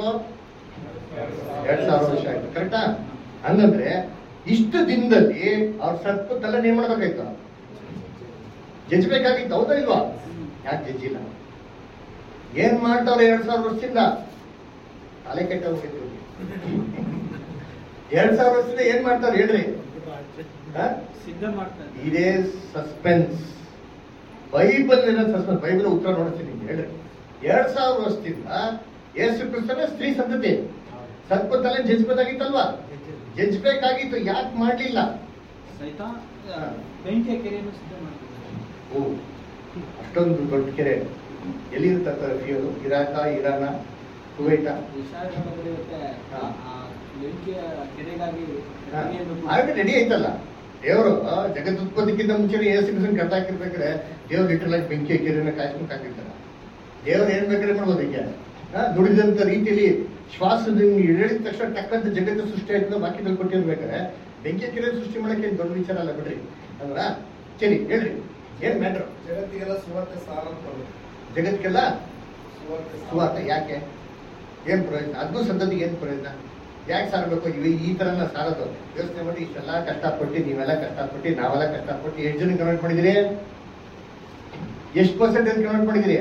ಎರಡ್ ಸಾವಿರ ವರ್ಷ ಆಯ್ತು ಕರೆಕ್ಟಾ ಹಂಗಂದ್ರೆ ಇಷ್ಟು ದಿನದಲ್ಲಿ ಅವ್ರ ಸತ್ತು ತಲೆ ಏನ್ ಮಾಡ್ಬೇಕಾಯ್ತು ಜಜ್ಬೇಕಾಗಿತ್ತು ಹೌದಾ ಇಲ್ವಾ ಯಾಕೆ ಜಜ್ಜಿಲ್ಲ ಏನ್ ಮಾಡ್ತಾವ್ರೆ ಎರಡ್ ಸಾವಿರ ವರ್ಷದಿಂದ ತಲೆ ಕೆಟ್ಟ ಹೋಗಿತ್ತು ಎರಡ್ ಸಾವಿರ ವರ್ಷದಿಂದ ಏನ್ ಮಾಡ್ತಾವ್ರೆ ಹೇಳ್ರಿ ಹಾ? ಸಿದ್ಧ ಮಾಡ್ತಾರೆ ಇದೇ ಸಸ್ಪೆನ್ಸ್ ಬೈಬಲ್ ಸಸ್ಪೆನ್ಸ್ ಬೈಬಲ್ ಉತ್ತರ ನೋಡ್ತೀನಿ ನಿಮ್ಗೆ ಹೇಳ್ರಿ ಎರಡ್ ಸಾವಿರ ವರ್ಷದಿಂದ ಯೇಸು ಕ್ರಿಸ್ತನ ಸ್ತ್ರೀ ಸಂತತಿ ಸರ್ಪ ತಲೆ ಜಜ್ಬೇಕಾಗಿತ್ತಲ್ವಾ ಜಜ್ಬೇಕಾಗಿತ್ತು ಯಾಕೆ ಮಾಡ್ಲಿಲ್ಲ ಸಹಿತ ಬೆಂಕಿಯ ಕೆರೆಯನ್ನು ಸಿದ್ಧ ಮಾಡ್ತಾರೆ ಓ ಅಷ್ಟೊಂದು ದೊಡ್ಡ ಕೆರೆ ಎಲ್ಲಿರುತ್ತೆ ಅದು ಇರಾಕ ಇರಾನ ಕುವೈಟ ವಿಷಯಗಳು ಬರೆಯುತ್ತೆ ಆ- ಆ ಬೆಂಕಿಯ ಕೆರೆಗಾಗಿ ಅಗ್ನಿಯನ್ನು ಕೂಡ- ಆಲ್ರೆಡಿ ರೆಡಿ ಆಯ್ತಲ್ಲ ದೇವರು ಜಗದುತ್ಪತ್ತಿಕ್ಕಿಂತ ಮುಂಚೆ ಏಸು ಕ್ರಿಸ್ತನ್ ಕಟ್ಟ ಹಾಕಿರ್ಬೇಕಾದ್ರೆ ದೇವ್ರು ಲಿಟರಲ್ ಆಗಿ ಬೆಂಕಿ ಕೆರೆನ ಕಾಯ್ಸ್ಕೊಂಡು ಹಾಕಿರ್ತಾರ ದೇವ್ರು ಏನ್ ಬೇಕಾದ್ರೆ ಮಾಡ್ಬೋದು ಈಗ ಆ, ನುಡಿದಂತ ರೀತಿಯಲ್ಲಿ ಶ್ವಾಸದ ಹೇಳಿದ ತಕ್ಷಣ ಟಕ್ಕಂತ ಜಗತ್ತು ಸೃಷ್ಟಿ ಆಯ್ತದ ವಾಕ್ಯದಲ್ಲಿ ಕೊಟ್ಟಿರ್ಬೇಕಾದ್ರೆ ಬೆಂಕಿ ಕೆರೆ ಸೃಷ್ಟಿ ಮಾಡಕ್ಕೆ ಏನ್ ದೊಡ್ಡ ವಿಚಾರ ಅಲ್ಲ ಬಿಡ್ರಿ ಅಲ್ವಾ ಸರಿ ಹೇಳ್ರಿ ಏನ್ ಮ್ಯಾಟ್ರು ಜಗತ್ತಿಗೆಲ್ಲ ಸುವಾರ್ತೆ ಸಾರ ಕೊಡು. ಜಗತ್ಗೆಲ್ಲ ಸುವಾರ್ತೆ ಸಾರ. ಸುವಾರ್ತೆ ಯಾಕೆ ಏನ್ ಪ್ರಯೋಜನ ಅದನ್ನೂ ಸಂತತಿಗೆ ಏನ್ ಪ್ರಯೋಜನ ಯಾಕೆ ಸಾರಬೇಕು ಇವ ಈ ತರನ ಸಾರದು ಯೋಚನೆ ಮಾಡಿ ಇಷ್ಟೆಲ್ಲ ಕಷ್ಟಪಟ್ಟು ನೀವೆಲ್ಲ ಕಷ್ಟಪಟ್ಟು ನಾವೆಲ್ಲ ಕಷ್ಟಪಟ್ಟು ಎಷ್ಟು ಜನ ಕನ್ವರ್ಟ್ ಮಾಡಿದಿರಿ ಎಷ್ಟು ಪರ್ಸೆಂಟ್ ಏನು ಕನ್ವರ್ಟ್ ಮಾಡಿದಿರಿ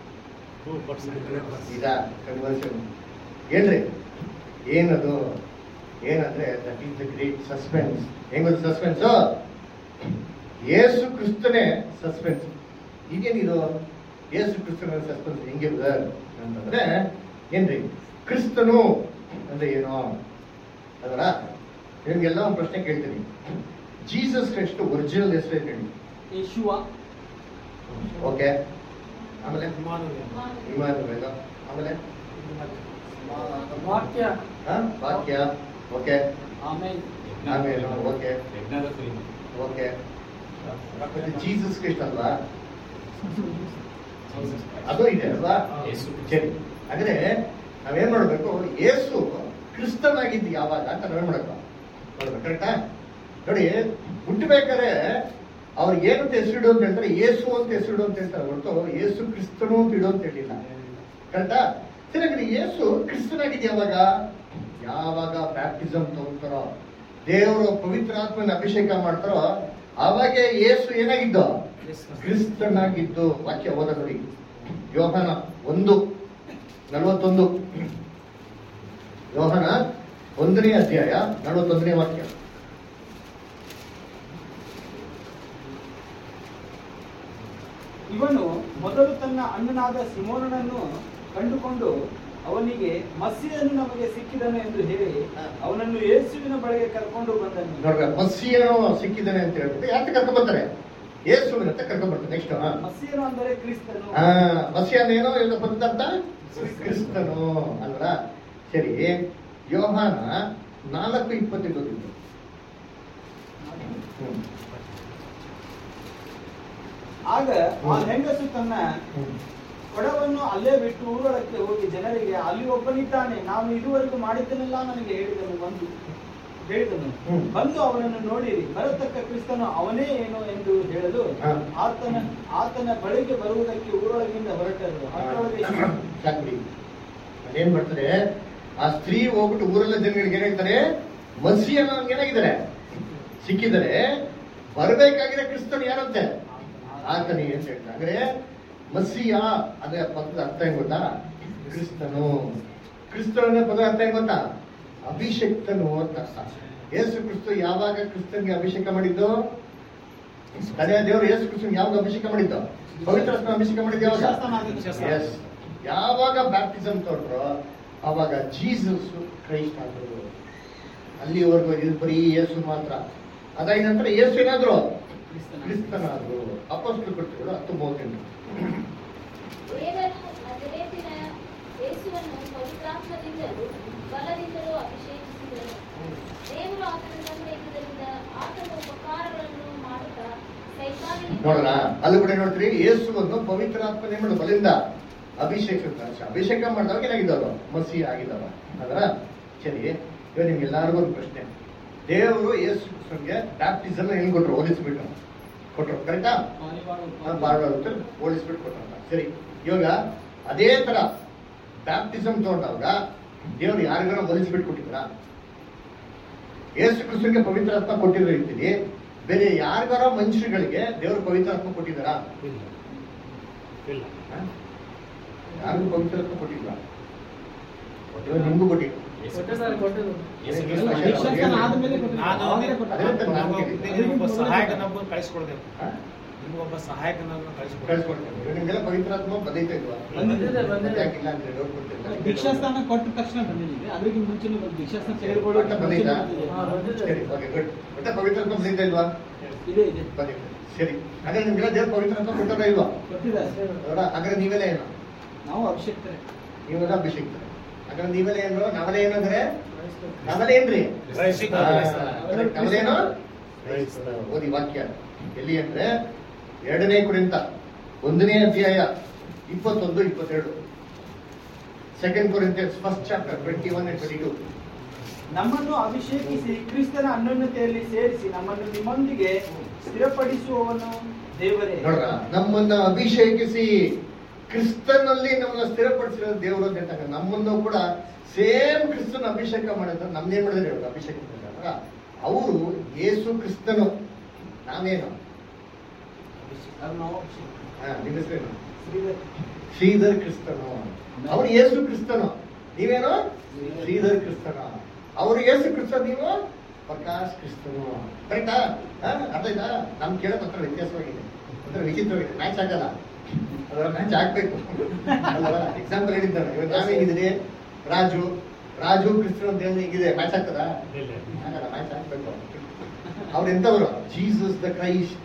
ಈಗ ಕನ್ವರ್ಷನ್ ಹೇಳ್ರಿ ಏನದು ಏನಂದ್ರೆ that is the great suspense ಹೆಂಗದು ಸಸ್ಪೆನ್ಸ್ ಏಸು ಕ್ರಿಸ್ತನೇ ಸಸ್ಪೆನ್ಸ್ ಈಗೇನಿದು ಏಸು ಕ್ರಿಸ್ತನ ಸಸ್ಪೆನ್ಸ್ ಹೆಂಗೆ ಬ್ರದರ್ ಅಂತಂದ್ರೆ ಏನ್ರಿ ಕ್ರಿಸ್ತನು ಅಂದ್ರೆ ಏನು ಅದರ ನಿಮ್ಗೆಲ್ಲ ಒಂದು ಪ್ರಶ್ನೆ ಕೇಳ್ತೀನಿ ಜೀಸಸ್ ಕ್ರೈಸ್ಟ್ ಒರಿಜಿನಲ್ ಹೆಸರು ಹೇಳಿ ಯೇಶುವ ಓಕೆ ಆಮೇಲೆ ಇಮ್ಮಾನುವೇಲ್. ಇಮಾನುವೇಲ ಆಮೇಲೆ ವಾಕ್ಯ ಹಾ? ವಾಕ್ಯ ಓಕೆ ಆಮೇಲೆ ಆಮೇಲೆ ಓಕೆ ಓಕೆ ಮತ್ತೆ ಜೀಸಸ್ ಕ್ರೈಸ್ಟ್ ಅಲ್ವಾ ಅದು ಇದೆ ಅಲ್ವಾ ಸರಿ ಅಂದ್ರೆ ನಾವೇನ್ ಮಾಡ್ಬೇಕು ಯೇಸು ಕ್ರಿಸ್ತನಾಗಿದ್ದು ಯಾವಾಗ ಅಂತ ನಾವೇನ್ ಮಾಡ್ಬೇಕು ನೋಡ್ಬೇಕು ಕರೆಕ್ಟಾ ನೋಡಿ ಹುಟ್ಟಬೇಕಾದ್ರೆ ಅವ್ರಿಗೆ ಏನಂತ ಹೆಸರಿಡು ಅಂತ ಹೇಳ್ತಾರೆ ಯೇಸು ಅಂತ ಹೆಸರಿಡು ಅಂತ ಹೇಳ್ತಾರೆ ಹೊರತು ಯೇಸು ಕ್ರಿಸ್ತನು ಅಂತ ಇಡು ಅಂತ ಹೇಳಿಲ್ಲ ಕರೆಕ್ಟಾ ಸರಿ ಹಾಗಾದ್ರೆ ಯೇಸು ಕ್ರಿಸ್ತನಾಗಿದ್ದು ಯಾವಾಗ ಯಾವಾಗ ಬ್ಯಾಪ್ಟಿಸಮ್ ತಗೊಂತಾರೋ ದೇವರು ಪವಿತ್ರ ಆತ್ಮನ ಅಭಿಷೇಕ ಮಾಡ್ತಾರೋ ಅವಾಗೆ ಯೇಸು ಏನಾಗಿದ್ದು ಕ್ರಿಸ್ತನಾಗಿದ್ದು ವಾಕ್ಯ ಓದ ನೋಡಿ ಯೋಹನ ಒಂದು ನಲವತ್ತೊಂದು ಯೋಹನ ಒಂದನೇ ಅಧ್ಯಾಯ ನಲವತ್ತೊಂದನೇ ವಾಕ್ಯ ಇವನು ಮೊದಲು ತನ್ನ ಅಣ್ಣನಾದ ಸಿಮೋನನನ್ನು ಕಂಡುಕೊಂಡು ಅವನಿಗೆ ಮಸಿಯನ್ನು ನಮಗೆ ಸಿಕ್ಕಿದನು ಎಂದು ಹೇಳಿ ಅವನನ್ನು ಯೇಸುವಿನ ಬಳಿಗೆ ಕರ್ಕೊಂಡು ಬಂದನು ನೋಡ್ರ ಮಸ್ಸಿಯನು ಸಿಕ್ಕಿದ್ದಾನೆ ಅಂತ ಹೇಳ್ಬಿಟ್ಟು ಯಾಕೆ ಕರ್ಕೊಂಡ್ ಬರ್ತಾರೆ ಯೇಸುವಿನ ಅಂತ ಕರ್ಕೊಂಡ್ ಬರ್ತಾರೆ ನೆಕ್ಸ್ಟ್ ಮಸಿಯನು ಅಂದರೆ ಕ್ರಿಸ್ತನು ಹಾ ಮಸಿಯನ ಏನೋ ಏನು ಬಂದಂತ ಕ್ರಿಸ್ತನು ಅಲ್ವಾ ಸರಿ ಯೋಹಾನ ನಾಲ್ಕು ಇಪ್ಪತ್ತೆಂಟು ಓದಿದ್ದು. ಹ್ಮ್. ಆಗ ಆ ಹೆಂಗಸು ತನ್ನ ಹ್ಮ್. ಕೊಡವನ್ನು ಅಲ್ಲೇ ಬಿಟ್ಟು ಊರೊಳಕ್ಕೆ ಹೋಗಿ ಜನರಿಗೆ ಅಲ್ಲಿ ಒಬ್ಬನಿದ್ದಾನೆ ನಾನು ಇದುವರೆಗೂ ಮಾಡಿದ್ದನ್ನೆಲ್ಲ ನನಗೆ ಹೇಳಿದನು ಬಂದು ಹೇಳಿದನು ಹ್ಮ್. ಬಂದು ಅವನನ್ನು ನೋಡಿರಿ ಬರತಕ್ಕ ಕ್ರಿಸ್ತನು ಅವನೇ ಏನೋ ಎಂದು ಹೇಳಲು ಹಾ. ಆತನ ಆತನ ಬಳಿಗೆ ಬರುವುದಕ್ಕೆ ಊರೊಳಗಿಂದ ಹೊರಟರು ಅಷ್ಟರೊಳಗೆ ಸಾಕ್ ಬಿಡಿ. ಅದೇನ್ ಮಾಡ್ತಾರೆ ಆ ಸ್ತ್ರೀ ಹೋಗ್ಬಿಟ್ಟು ಊರೆಲ್ಲ ಜನಗಳಿಗೆ ಏನ್ ಹೇಳ್ತಾರೆ ಮಸಿಯನ್ನ ಏನಾಗಿದ್ದಾರೆ ಸಿಕ್ಕಿದರೆ ಬರಬೇಕಾಗಿರೋ ಕ್ರಿಸ್ತನು ಯಾರಂತೆ ಆತನೇ ಅಂತ ಹೇಳ್ತಾರೆ ಅಂದ್ರೆ ಮಸಿಯ ಅದೇ ಪದದ ಅರ್ಥ ಏನ್ ಗೊತ್ತಾ ಕ್ರಿಸ್ತನು ಕ್ರಿಸ್ತನ ಪದ ಅರ್ಥ ಏನ್ ಗೊತ್ತಾ ಅಭಿಷಕ್ತನು ಅಂತ ಅರ್ಥ ಯೇಸು ಕ್ರಿಸ್ತು ಯಾವಾಗ ಕ್ರಿಸ್ತನ್ಗೆ ಅಭಿಷೇಕ ಮಾಡಿದ್ದು ತಂದೆಯ ದೇವರು ಯೇಸು ಕ್ರಿಸ್ತನ್ ಯಾವಾಗ ಅಭಿಷೇಕ ಮಾಡಿದ್ದು ಪವಿತ್ರ ಆತ್ಮನ ಅಭಿಷೇಕ ಮಾಡಿದ್ದು ಯಾವಾಗ ಎಸ್ ಯಾವಾಗ ಬ್ಯಾಪ್ಟಿಸಮ್ ತೊಗೊಂಡ್ರು ಅವಾಗ ಜೀಸಸ್ ಕ್ರೈಸ್ಟ್ ಆದ್ರು ಅಲ್ಲಿವರೆಗೂ ಇದು ಬರೀ ಯೇಸು ಮಾತ್ರ ಅದಾದ ನಂತರ ಯೇಸು ಏನಾದ್ರು ಕ್ರಿಸ್ತನಾದ್ರು ಅಪೋಸ್ಟಲ್ ಕೊಟ್ಟಿದ್ರು ಹತ್ತು ಮೂವತ್ತೆಂಟು ದೇವರು ನಜರೇತಿನ ಯೇಸುವನ್ನು ಪವಿತ್ರಾತ್ಮದಿಂದಲೂ ಬಲದಿಂದಲೂ ಅಭಿಷೇಕಿಸಿದರು ದೇವರು ಆತನ ಸಂದೇಹದಿಂದ ಆತನ ಉಪಕಾರಗಳನ್ನು ಮಾಡುತ್ತಾ ಸೈತಾನನಿಗೆ ನೋಡೋಣ ಅಲ್ಲಿ ಕೂಡ ನೋಡ್ತೀರಿ ಯೇಸುವನ್ನು ಪವಿತ್ರಾತ್ಮ ನೇಮಡು ಬಲಿಂದ ಅಭಿಷೇಕ ಅಭಿಷೇಕ ಮಾಡಿದವಾಗ ಏನಾಗಿದ್ದವರು ಮಸಿ ಆಗಿದ್ದವ ಅದರ ಸರಿ ಇವಾಗ ನಿಮ್ಗೆಲ್ಲರಿಗೂ ಒಂದು ಪ್ರಶ್ನೆ ದೇವರು ಯೇಸು ಕ್ರಿಸ್ತನ್ಗೆ ಬ್ಯಾಪ್ಟಿಸಮ್ ಹೆಂಗ್ ಕೊಟ್ರು ಹೋಲಿಸ್ಬಿಟ್ಟು ಕೊಟ್ರು ಕರೆಕ್ಟಾ ಬಾರ್ಡರ್ ಹೋಲಿಸ್ಬಿಟ್ಟು ಕೊಟ್ರಂತ ಸರಿ ಇವಾಗ ಅದೇ ತರ ಬ್ಯಾಪ್ಟಿಸಮ್ ತಗೊಂಡಾಗ ದೇವರು ಯಾರಿಗಾರ ಹೋಲಿಸ್ಬಿಟ್ಟು ಕೊಟ್ಟಿದ್ರ ಯೇಸು ಕ್ರಿಸ್ತನ್ಗೆ ಪವಿತ್ರಾತ್ಮ ಕೊಟ್ಟಿರೋ ರೀತಿಲಿ ಬೇರೆ ಯಾರಿಗಾರ ಮನುಷ್ಯರುಗಳಿಗೆ ದೇವರು ಪವಿತ್ರಾತ್ಮ ಕೊಟ್ಟಿದ್ದಾರಾ ಹ? ಯಾರಿಗೂ ಪವಿತ್ರಾತ್ಮ ಕೊಟ್ಟಿಲ್ಲ ದೇವರು ನಿಮ್ಗೂ ಕೊಟ್ಟಿಲ್ಲ ಅಭಿಷೇಕನ ಆದ್ಮೇಲೆ ಕೊಟ್ಟಿದ್ದು. ನಾನು ಅವಾಗಲೇ ಕೊಟ್ಟಿದ್ದು. ಅದೇ ಅಂತ ನಾನು ಕೇಳಿದ್ದು. ನಿಮ್ಗೊಬ್ಬ ಸಹಾಯಕನೊಬ್ಬ ಕಳಿಸ್ಕೊಡ್ಬೇಕು ಹ? ನಿಮ್ಗೊಬ್ಬ ಸಹಾಯಕನೊಬ್ಬ ಕಳಿಸ್ಕೊಡ್ಬೇಕು ಕಳ್ಸ್ಕೊಡ್ತೇನೆ ಇವಾಗ ನಿಮ್ಗೆಲ್ಲ ಪವಿತ್ರಾತ್ಮ ಬಂದೈತೆ ಇಲ್ವಾ ಬಂದಿದೆ, ಬಂದಿದೆ. ಮತ್ತೆ ಯಾಕಿಲ್ಲ ಅಂತ ಹೇಳಿ ಹೋಗ್ಬಿಡ್ತಿಲ್ಲ. ದೀಕ್ಷಾಸ್ಥಾನ ಕೊಟ್ಟ ತಕ್ಷಣ ಬಂದಿದೆ ಅದಕ್ಕೆ ಮುಂಚೆನೂ ಬಂದು ದೀಕ್ಷಾಸ್ಥಾನ ಒಟ್ಟು ತೆಗೆದುಕೊಳ್ಳೋಕೆ ಬಂದೈತಾ? ಮುಂಚೆ ಸರಿ ಓಕೆ ಗುಡ್ ಮತ್ತೆ ಪವಿತ್ರಾತ್ಮ ಬಂದೈತೆ ಇಲ್ವಾ ಇದೆ ಇದೆ ಬಂದೈತೆ ಸರಿ ಹಾಗಾದ್ರೆ ನಿಮ್ಗೆಲ್ಲ ದೇವ್ರ ಪವಿತ್ರಾತ್ಮ ಕೊಟ್ಟರ ಇಲ್ವಾ ಕೊಟ್ಟಿದ್ದಾರೆ ಹೌದಾ ಹಾಗಾದ್ರೆ ನೀವೆಲ್ಲ ಏನು ನಾವು ಅಭಿಷೇಕ್ತರೆ ನೀವೆಲ್ಲ ಅಭಿಷೇಕ್ತಾರೆ ಹಾಗಾದ್ರೆ ನೀವೆಲ್ಲ ಏನು ನಾವೆಲ್ಲ ಏನಂದ್ರೆ ನಾವೆಲ್ಲ ಏನ್ರಿ ಕ್ರೈಸ್ತ. ಆ, correct. ನಾವೆಲ್ಲೇನು ಕ್ರೈಸ್ತರು. ಓದಿ ವಾಕ್ಯ ಎಲ್ಲಿ ಅಂದ್ರೆ ಎರಡನೇ ಕುರಿತ ಒಂದನೇ ಅಧ್ಯಾಯ ಇಪ್ಪತ್ತೊಂದು ಇಪ್ಪತ್ತೆರಡು second Corinthians first chapter twenty one and twenty two ನಮ್ಮನ್ನು ಅಭಿಷೇಕಿಸಿ ಕ್ರಿಸ್ತನ ಅನ್ಯೋನ್ಯತೆಯಲ್ಲಿ ಸೇರಿಸಿ ನಮ್ಮನ್ನು ನಿಮ್ಮೊಂದಿಗೆ ಸ್ಥಿರಪಡಿಸುವವನು ದೇವರೇ ನೋಡ್ರ ನಮ್ಮನ್ನ ಅಭಿಷೇಕಿಸಿ ಕ್ರಿಸ್ತನಲ್ಲಿ ನಮ್ಮನ್ನ ಸ್ಥಿರಪಡಿಸಿರೋ ದೇವರು ಅಂತ ಹೇಳ್ತಾರೆ ನಮ್ಮನ್ನು ಕೂಡ ಸೇಮ್ ಕ್ರಿಸ್ತನ ಅಭಿಷೇಕ ಮಾಡಿದ್ರೆ ನಮ್ದೇನ್ ಮಾಡಿದ್ರೆ ಇವಾಗ ಅಭಿಷೇಕ ಮಾಡಿದ್ರೆ ಅವರು ಯೇಸು ಕ್ರಿಸ್ತನು ನಾವೇನು ಅದು ನಾವು ಅಭಿಷೇಕ. ಹಾ, ನಿಮ್ಮ ಹೆಸರೇನು ಶ್ರೀಧರ್. ಶ್ರೀಧರ್ ಕ್ರಿಸ್ತನು ಅವ್ರು ಯೇಸು ಕ್ರಿಸ್ತನು ನೀವೇನು ಶ್ರೀಧರ್ ಕ್ರಿಸ್ತನ ಅವ್ರು ಯೇಸು ಕ್ರಿಸ್ತ ನೀವು ಪ್ರಕಾಶ್ ಕ್ರಿಸ್ತನು ಕರೆಕ್ಟಾ ಅರ್ಥ ಆಯ್ತಾ ನಮ್ ಕೇಳೋ ಹತ್ರ ವ್ಯತ್ಯಾಸವಾಗಿದೆ ಒಂಥರ ವಿಚಿತ್ರವಾಗಿದೆ ಮ್ಯಾಚ್ ಆಗಲ್ಲ ಅದರ ಮ್ಯಾಚ್ ಆಗ್ಬೇಕು ಅಲ್ವಾ ಎಕ್ಸಾಂಪಲ್ ಹೇಳಿದ್ದಾರೆ ಇವಾಗ ನಾವೇನಿದ್ದೀರಿ ರಾಜು ರಾಜು ಕ್ರಿಸ್ತನ್ ಅಂತ ಹೇಳಿ ಹೀಗಿದೆ ಮ್ಯಾಚ್ ಆಗ್ತದ ಆಗಲ್ಲ ಮ್ಯಾಚ್ ಆಗ್ಬೇಕು ಅವ್ರು ಎಂತವರು ಜೀಸಸ್ ದ ಕ್ರೈಸ್ಟ್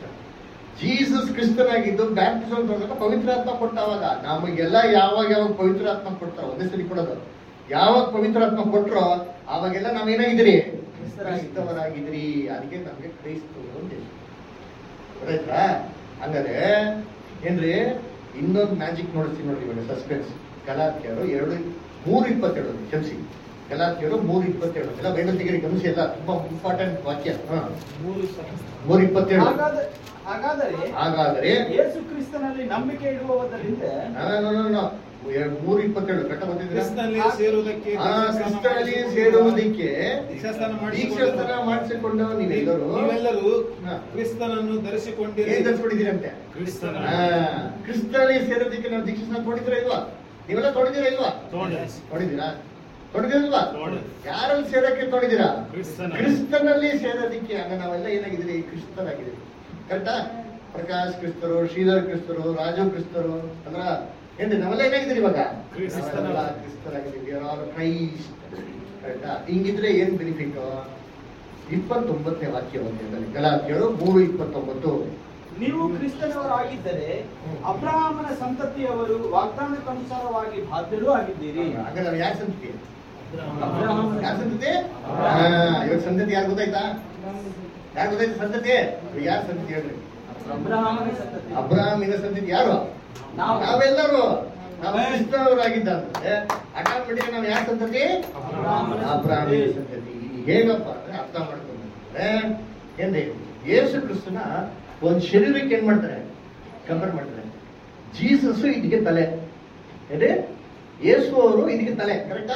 ಜೀಸಸ್ ಕ್ರಿಸ್ತನಾಗಿದ್ದು ಬ್ಯಾಪ್ಟಿಸಮ್ ತೊಗೊಂಡಾಗ ಪವಿತ್ರಾತ್ಮ ಕೊಟ್ಟ ಅವಾಗ ನಮಗೆಲ್ಲ ಯಾವಾಗ ಯಾವಾಗ ಪವಿತ್ರಾತ್ಮ ಕೊಡ್ತಾರೋ ಒಂದೇ ಸರಿ ಕೊಡೋದು ಯಾವಾಗ ಪವಿತ್ರಾತ್ಮ ಕೊಟ್ರೋ ಅವಾಗೆಲ್ಲ ನಾವೇನಾಗಿದ್ದೀರಿ ಕ್ರೈಸ್ತವರಾಗಿದ್ದೀರಿ ಅದಕ್ಕೆ ನಮಗೆ ಕ್ರೈಸ್ತವರು ಅಂತ ಹೆಸರು. ಗೊತ್ತಾಯ್ತಾ ಹಂಗಾದ್ರೆ ಏನ್ರಿ ಇನ್ನೊಂದು ಮ್ಯಾಜಿಕ್ ನೋಡ್ತೀನಿ ನೋಡ್ರಿ ಇವಾಗ ಸಸ್ಪೆನ್ಸ್ ಗಲಾತಿಯರು ಎರಡು ಮೂರು ಇಪ್ಪತ್ತೇಳು ಕ್ಷಮಿಸಿ ಗಲಾತಿಯರು ಮೂರು ಇಪ್ಪತ್ತೇಳು ಎಲ್ಲ ಬೈಬಲ್ ತೆಗೀರಿ ಗಮನಿಸಿ ಎಲ್ಲ ತುಂಬಾ ಇಂಪಾರ್ಟೆಂಟ್ ವಾಕ್ಯ ಹಾ ಮೂರು ಸಹ ಮೂರು ಇಪ್ಪತ್ತೇಳು ಹಾಗಾದ- ಹಾಗಾದರೆ ಹಾಗಾದರೆ ಯೇಸು ಕ್ರಿಸ್ತನಲ್ಲಿ ನಂಬಿಕೆ ಇಡುವವದರಿಂದ ಆ, no, no, no. ಎರಡು- ಮೂರು ಇಪ್ಪತ್ತೇಳು ಕಟ್ಟ ಬಂದಿದ್ದೀರಾ ಕ್ರಿಸ್ತನಲ್ಲಿ ಸೇರುವುದಕ್ಕೆ ಆ ಕ್ರಿಸ್ತನಲ್ಲಿ ಸೇರುವುದಕ್ಕೆ ದೀಕ್ಷಾಸ್ನಾನ ದೀಕ್ಷಾಸ್ನಾನ ಮಾಡಿಸಿಕೊಂಡು ನೀವೆಲ್ಲರೂ ನೀವೆಲ್ಲರೂ ಹಾ. ಕ್ರಿಸ್ತನನ್ನು ಧರಿಸಿಕೊಂಡಿರಿ ಏನ್ ಧರಿಸ್ಬಿಟ್ಟಿದ್ದೀರಂತೆ ಕ್ರಿಸ್ತನ ಆ, ಕ್ರಿಸ್ತನಲ್ಲಿ ಸೇರೋದಕ್ಕೆ ನಾವು ದೀಕ್ಷಾಸ್ನಾನ ತೊಡಿದಿರಾ ಇಲ್ವಾ ನೀವೆಲ್ಲ ತೊಡಿದಿರಾ ಇಲ್ವಾ ತೊಡಿದಿರಾ ತೊಡಿದಿಲ್ವಾ ತೊಡೆದು. ಯಾರಲ್ಲಿ ಸೇರಕ್ಕೆ ತೊಡಿದಿರಾ ಕ್ರಿಸ್ತನ. ಕ್ರಿಸ್ತನಲ್ಲಿ ಸೇರೋದಕ್ಕೆ ಹಂಗ ನಾವೆಲ್ಲ ಏನಾಗಿದ್ದೀರಿ ಕ್ರಿಸ್ತರಾಗಿದ್ದೀರಿ ಕರೆಕ್ಟಾ ಪ್ರಕಾಶ್ ಕ್ರಿಸ್ತರು ಶ್ರೀಧರ್ ಕ್ರಿಸ್ತರು ರಾಜು ಕ್ರಿಸ್ತರು ಅಂದ್ರ ಏನ್ರಿ ನಾವೆಲ್ಲ ಏನಾಗಿದ್ದೀರಿ ಇವಾಗ ಕ್ರಿಸ್ತನ. ನಾವೆಲ್ಲ ಕ್ರಿಸ್ತರಾಗಿದ್ದೀವಿ ಆರ್ ಕ್ರೈಸ್ಟ್ ಕರೆಕ್ಟಾ ಹಿಂಗಿದ್ರೆ ಏನ್ ಬೆನಿಫಿಟ್ ಇಪ್ಪತ್ತೊಂಬತ್ತನೇ ವಾಕ್ಯ ಒಂದೇ ಗಲಾತಿಯರು ಮೂರು ಇಪ್ಪತ್ತೊಂಬತ್ತು ನೀವು ಕ್ರಿಸ್ತನವರಾಗಿದ್ದರೆ ಅಬ್ರಹಾಮನ ಸಂತತಿಯವರು ವಾಗ್ದಾನಕ್ಕನುಸಾರವಾಗಿ ಬಾಧ್ಯರೂ ಆಗಿದ್ದೀರಿ ಆಗ ನಾವು ಯಾರ ಸಂತತಿ ಅಬ್ರಹಾಮನ ಯಾರ ಸಂತತಿ ಆ, ಇವಾಗ ಸಂತತಿ ಯಾರು ಗೊತ್ತಾಯ್ತಾ ಯಾರು ಗೊತ್ತಾಯ್ತು ಸಂತತಿ ಇವಾಗ ಯಾರ ಸಂತತಿ ಹೇಳ್ರಿ ಅಬ್ರಹಾಮನ ಸಂತತಿ ಅಬ್ರಾಹ್ಮಿನ ಸಂತತಿ ಯಾರು ನಾವು. ನಾವೆಲ್ಲರೂ ನಾವು ಕ್ರಿಸ್ತವರಾಗಿದ್ದಂತೆ ಆಟೋಮೆಟಿಕ್ ನಾವು ಯಾರ ಸಂತತಿ ಅಬ್ರಹಾಮನ ಅಬ್ರಾಹ್ಮಿನ ಸಂತತಿ. ಸಂತತಿ ಇದು ಹೇಗಪ್ಪ ಅಂದ್ರೆ ಅರ್ಥ ಮಾಡ್ಕೊಂಡ್ರೆ ಏನ್ರಿ ಯೇಸು ಕ್ರಿಸ್ತನ ಒಂದ್ ಶರೀರಕ್ಕೆ ಏನ್ ಮಾಡ್ತಾರೆ ಕಂಪೇರ್ ಮಾಡ್ತಾರೆ ಜೀಸಸ್ ಇದಕ್ಕೆ ತಲೆ ಏನ್ರಿ ಯೇಸು ಅವರು ಇದಕ್ಕೆ ತಲೆ ಕರೆಕ್ಟಾ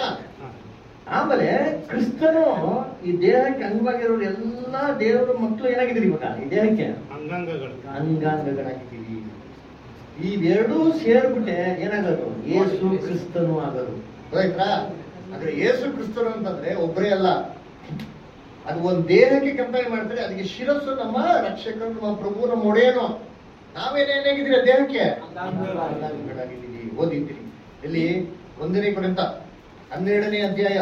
ಆಮೇಲೆ ಕ್ರಿಸ್ತನು ಈ ದೇಹಕ್ಕೆ ಅಂಗವಾಗಿರೋರು ಎಲ್ಲಾ ದೇವರ ಮಕ್ಕಳು ಏನಾಗಿದ್ದೀರಿ ಇವಾಗ ಈ ದೇಹಕ್ಕೆ ಅಂಗಾಂಗಗಳು ಅಂಗಾಂಗಗಳಾಗಿದ್ದೀವಿ ಇವೆರಡೂ ಸೇರ್ಬಿಟ್ಟೆ ಏನಾಗೋದು ಯೇಸು ಕ್ರಿಸ್ತನು ಆಗೋದು ಗೊತ್ತಾಯ್ತಾ ಅಂದ್ರೆ ಯೇಸು ಕ್ರಿಸ್ತನು ಅಂತಂದ್ರೆ ಒಬ್ಬರೇ ಅಲ್ಲ ಅದು ಒಂದ್ ದೇಹಕ್ಕೆ ಕಂಪೇರ್ ಮಾಡ್ತಾರೆ ಅದಕ್ಕೆ ಶಿರಸ್ಸು ನಮ್ಮ ರಕ್ಷಕರು ನಮ್ಮ ಪ್ರಭು ನಮ್ಮ ಒಡೆಯನು ನಾವೇನೇನಾಗಿದ್ದೀರಿ ಆ ದೇಹಕ್ಕೆ ಅಂಗಾಂಗಗಳಾಗಿದ್ದೀವಿ. ಅಂಗಾಂಗಗಳಾಗಿದ್ದೀವಿ ಓದಿದ್ದೀರಿ ಇಲ್ಲಿ ಒಂದನೇ ಕುರಿತ ಹನ್ನೆರಡನೇ ಅಧ್ಯಾಯ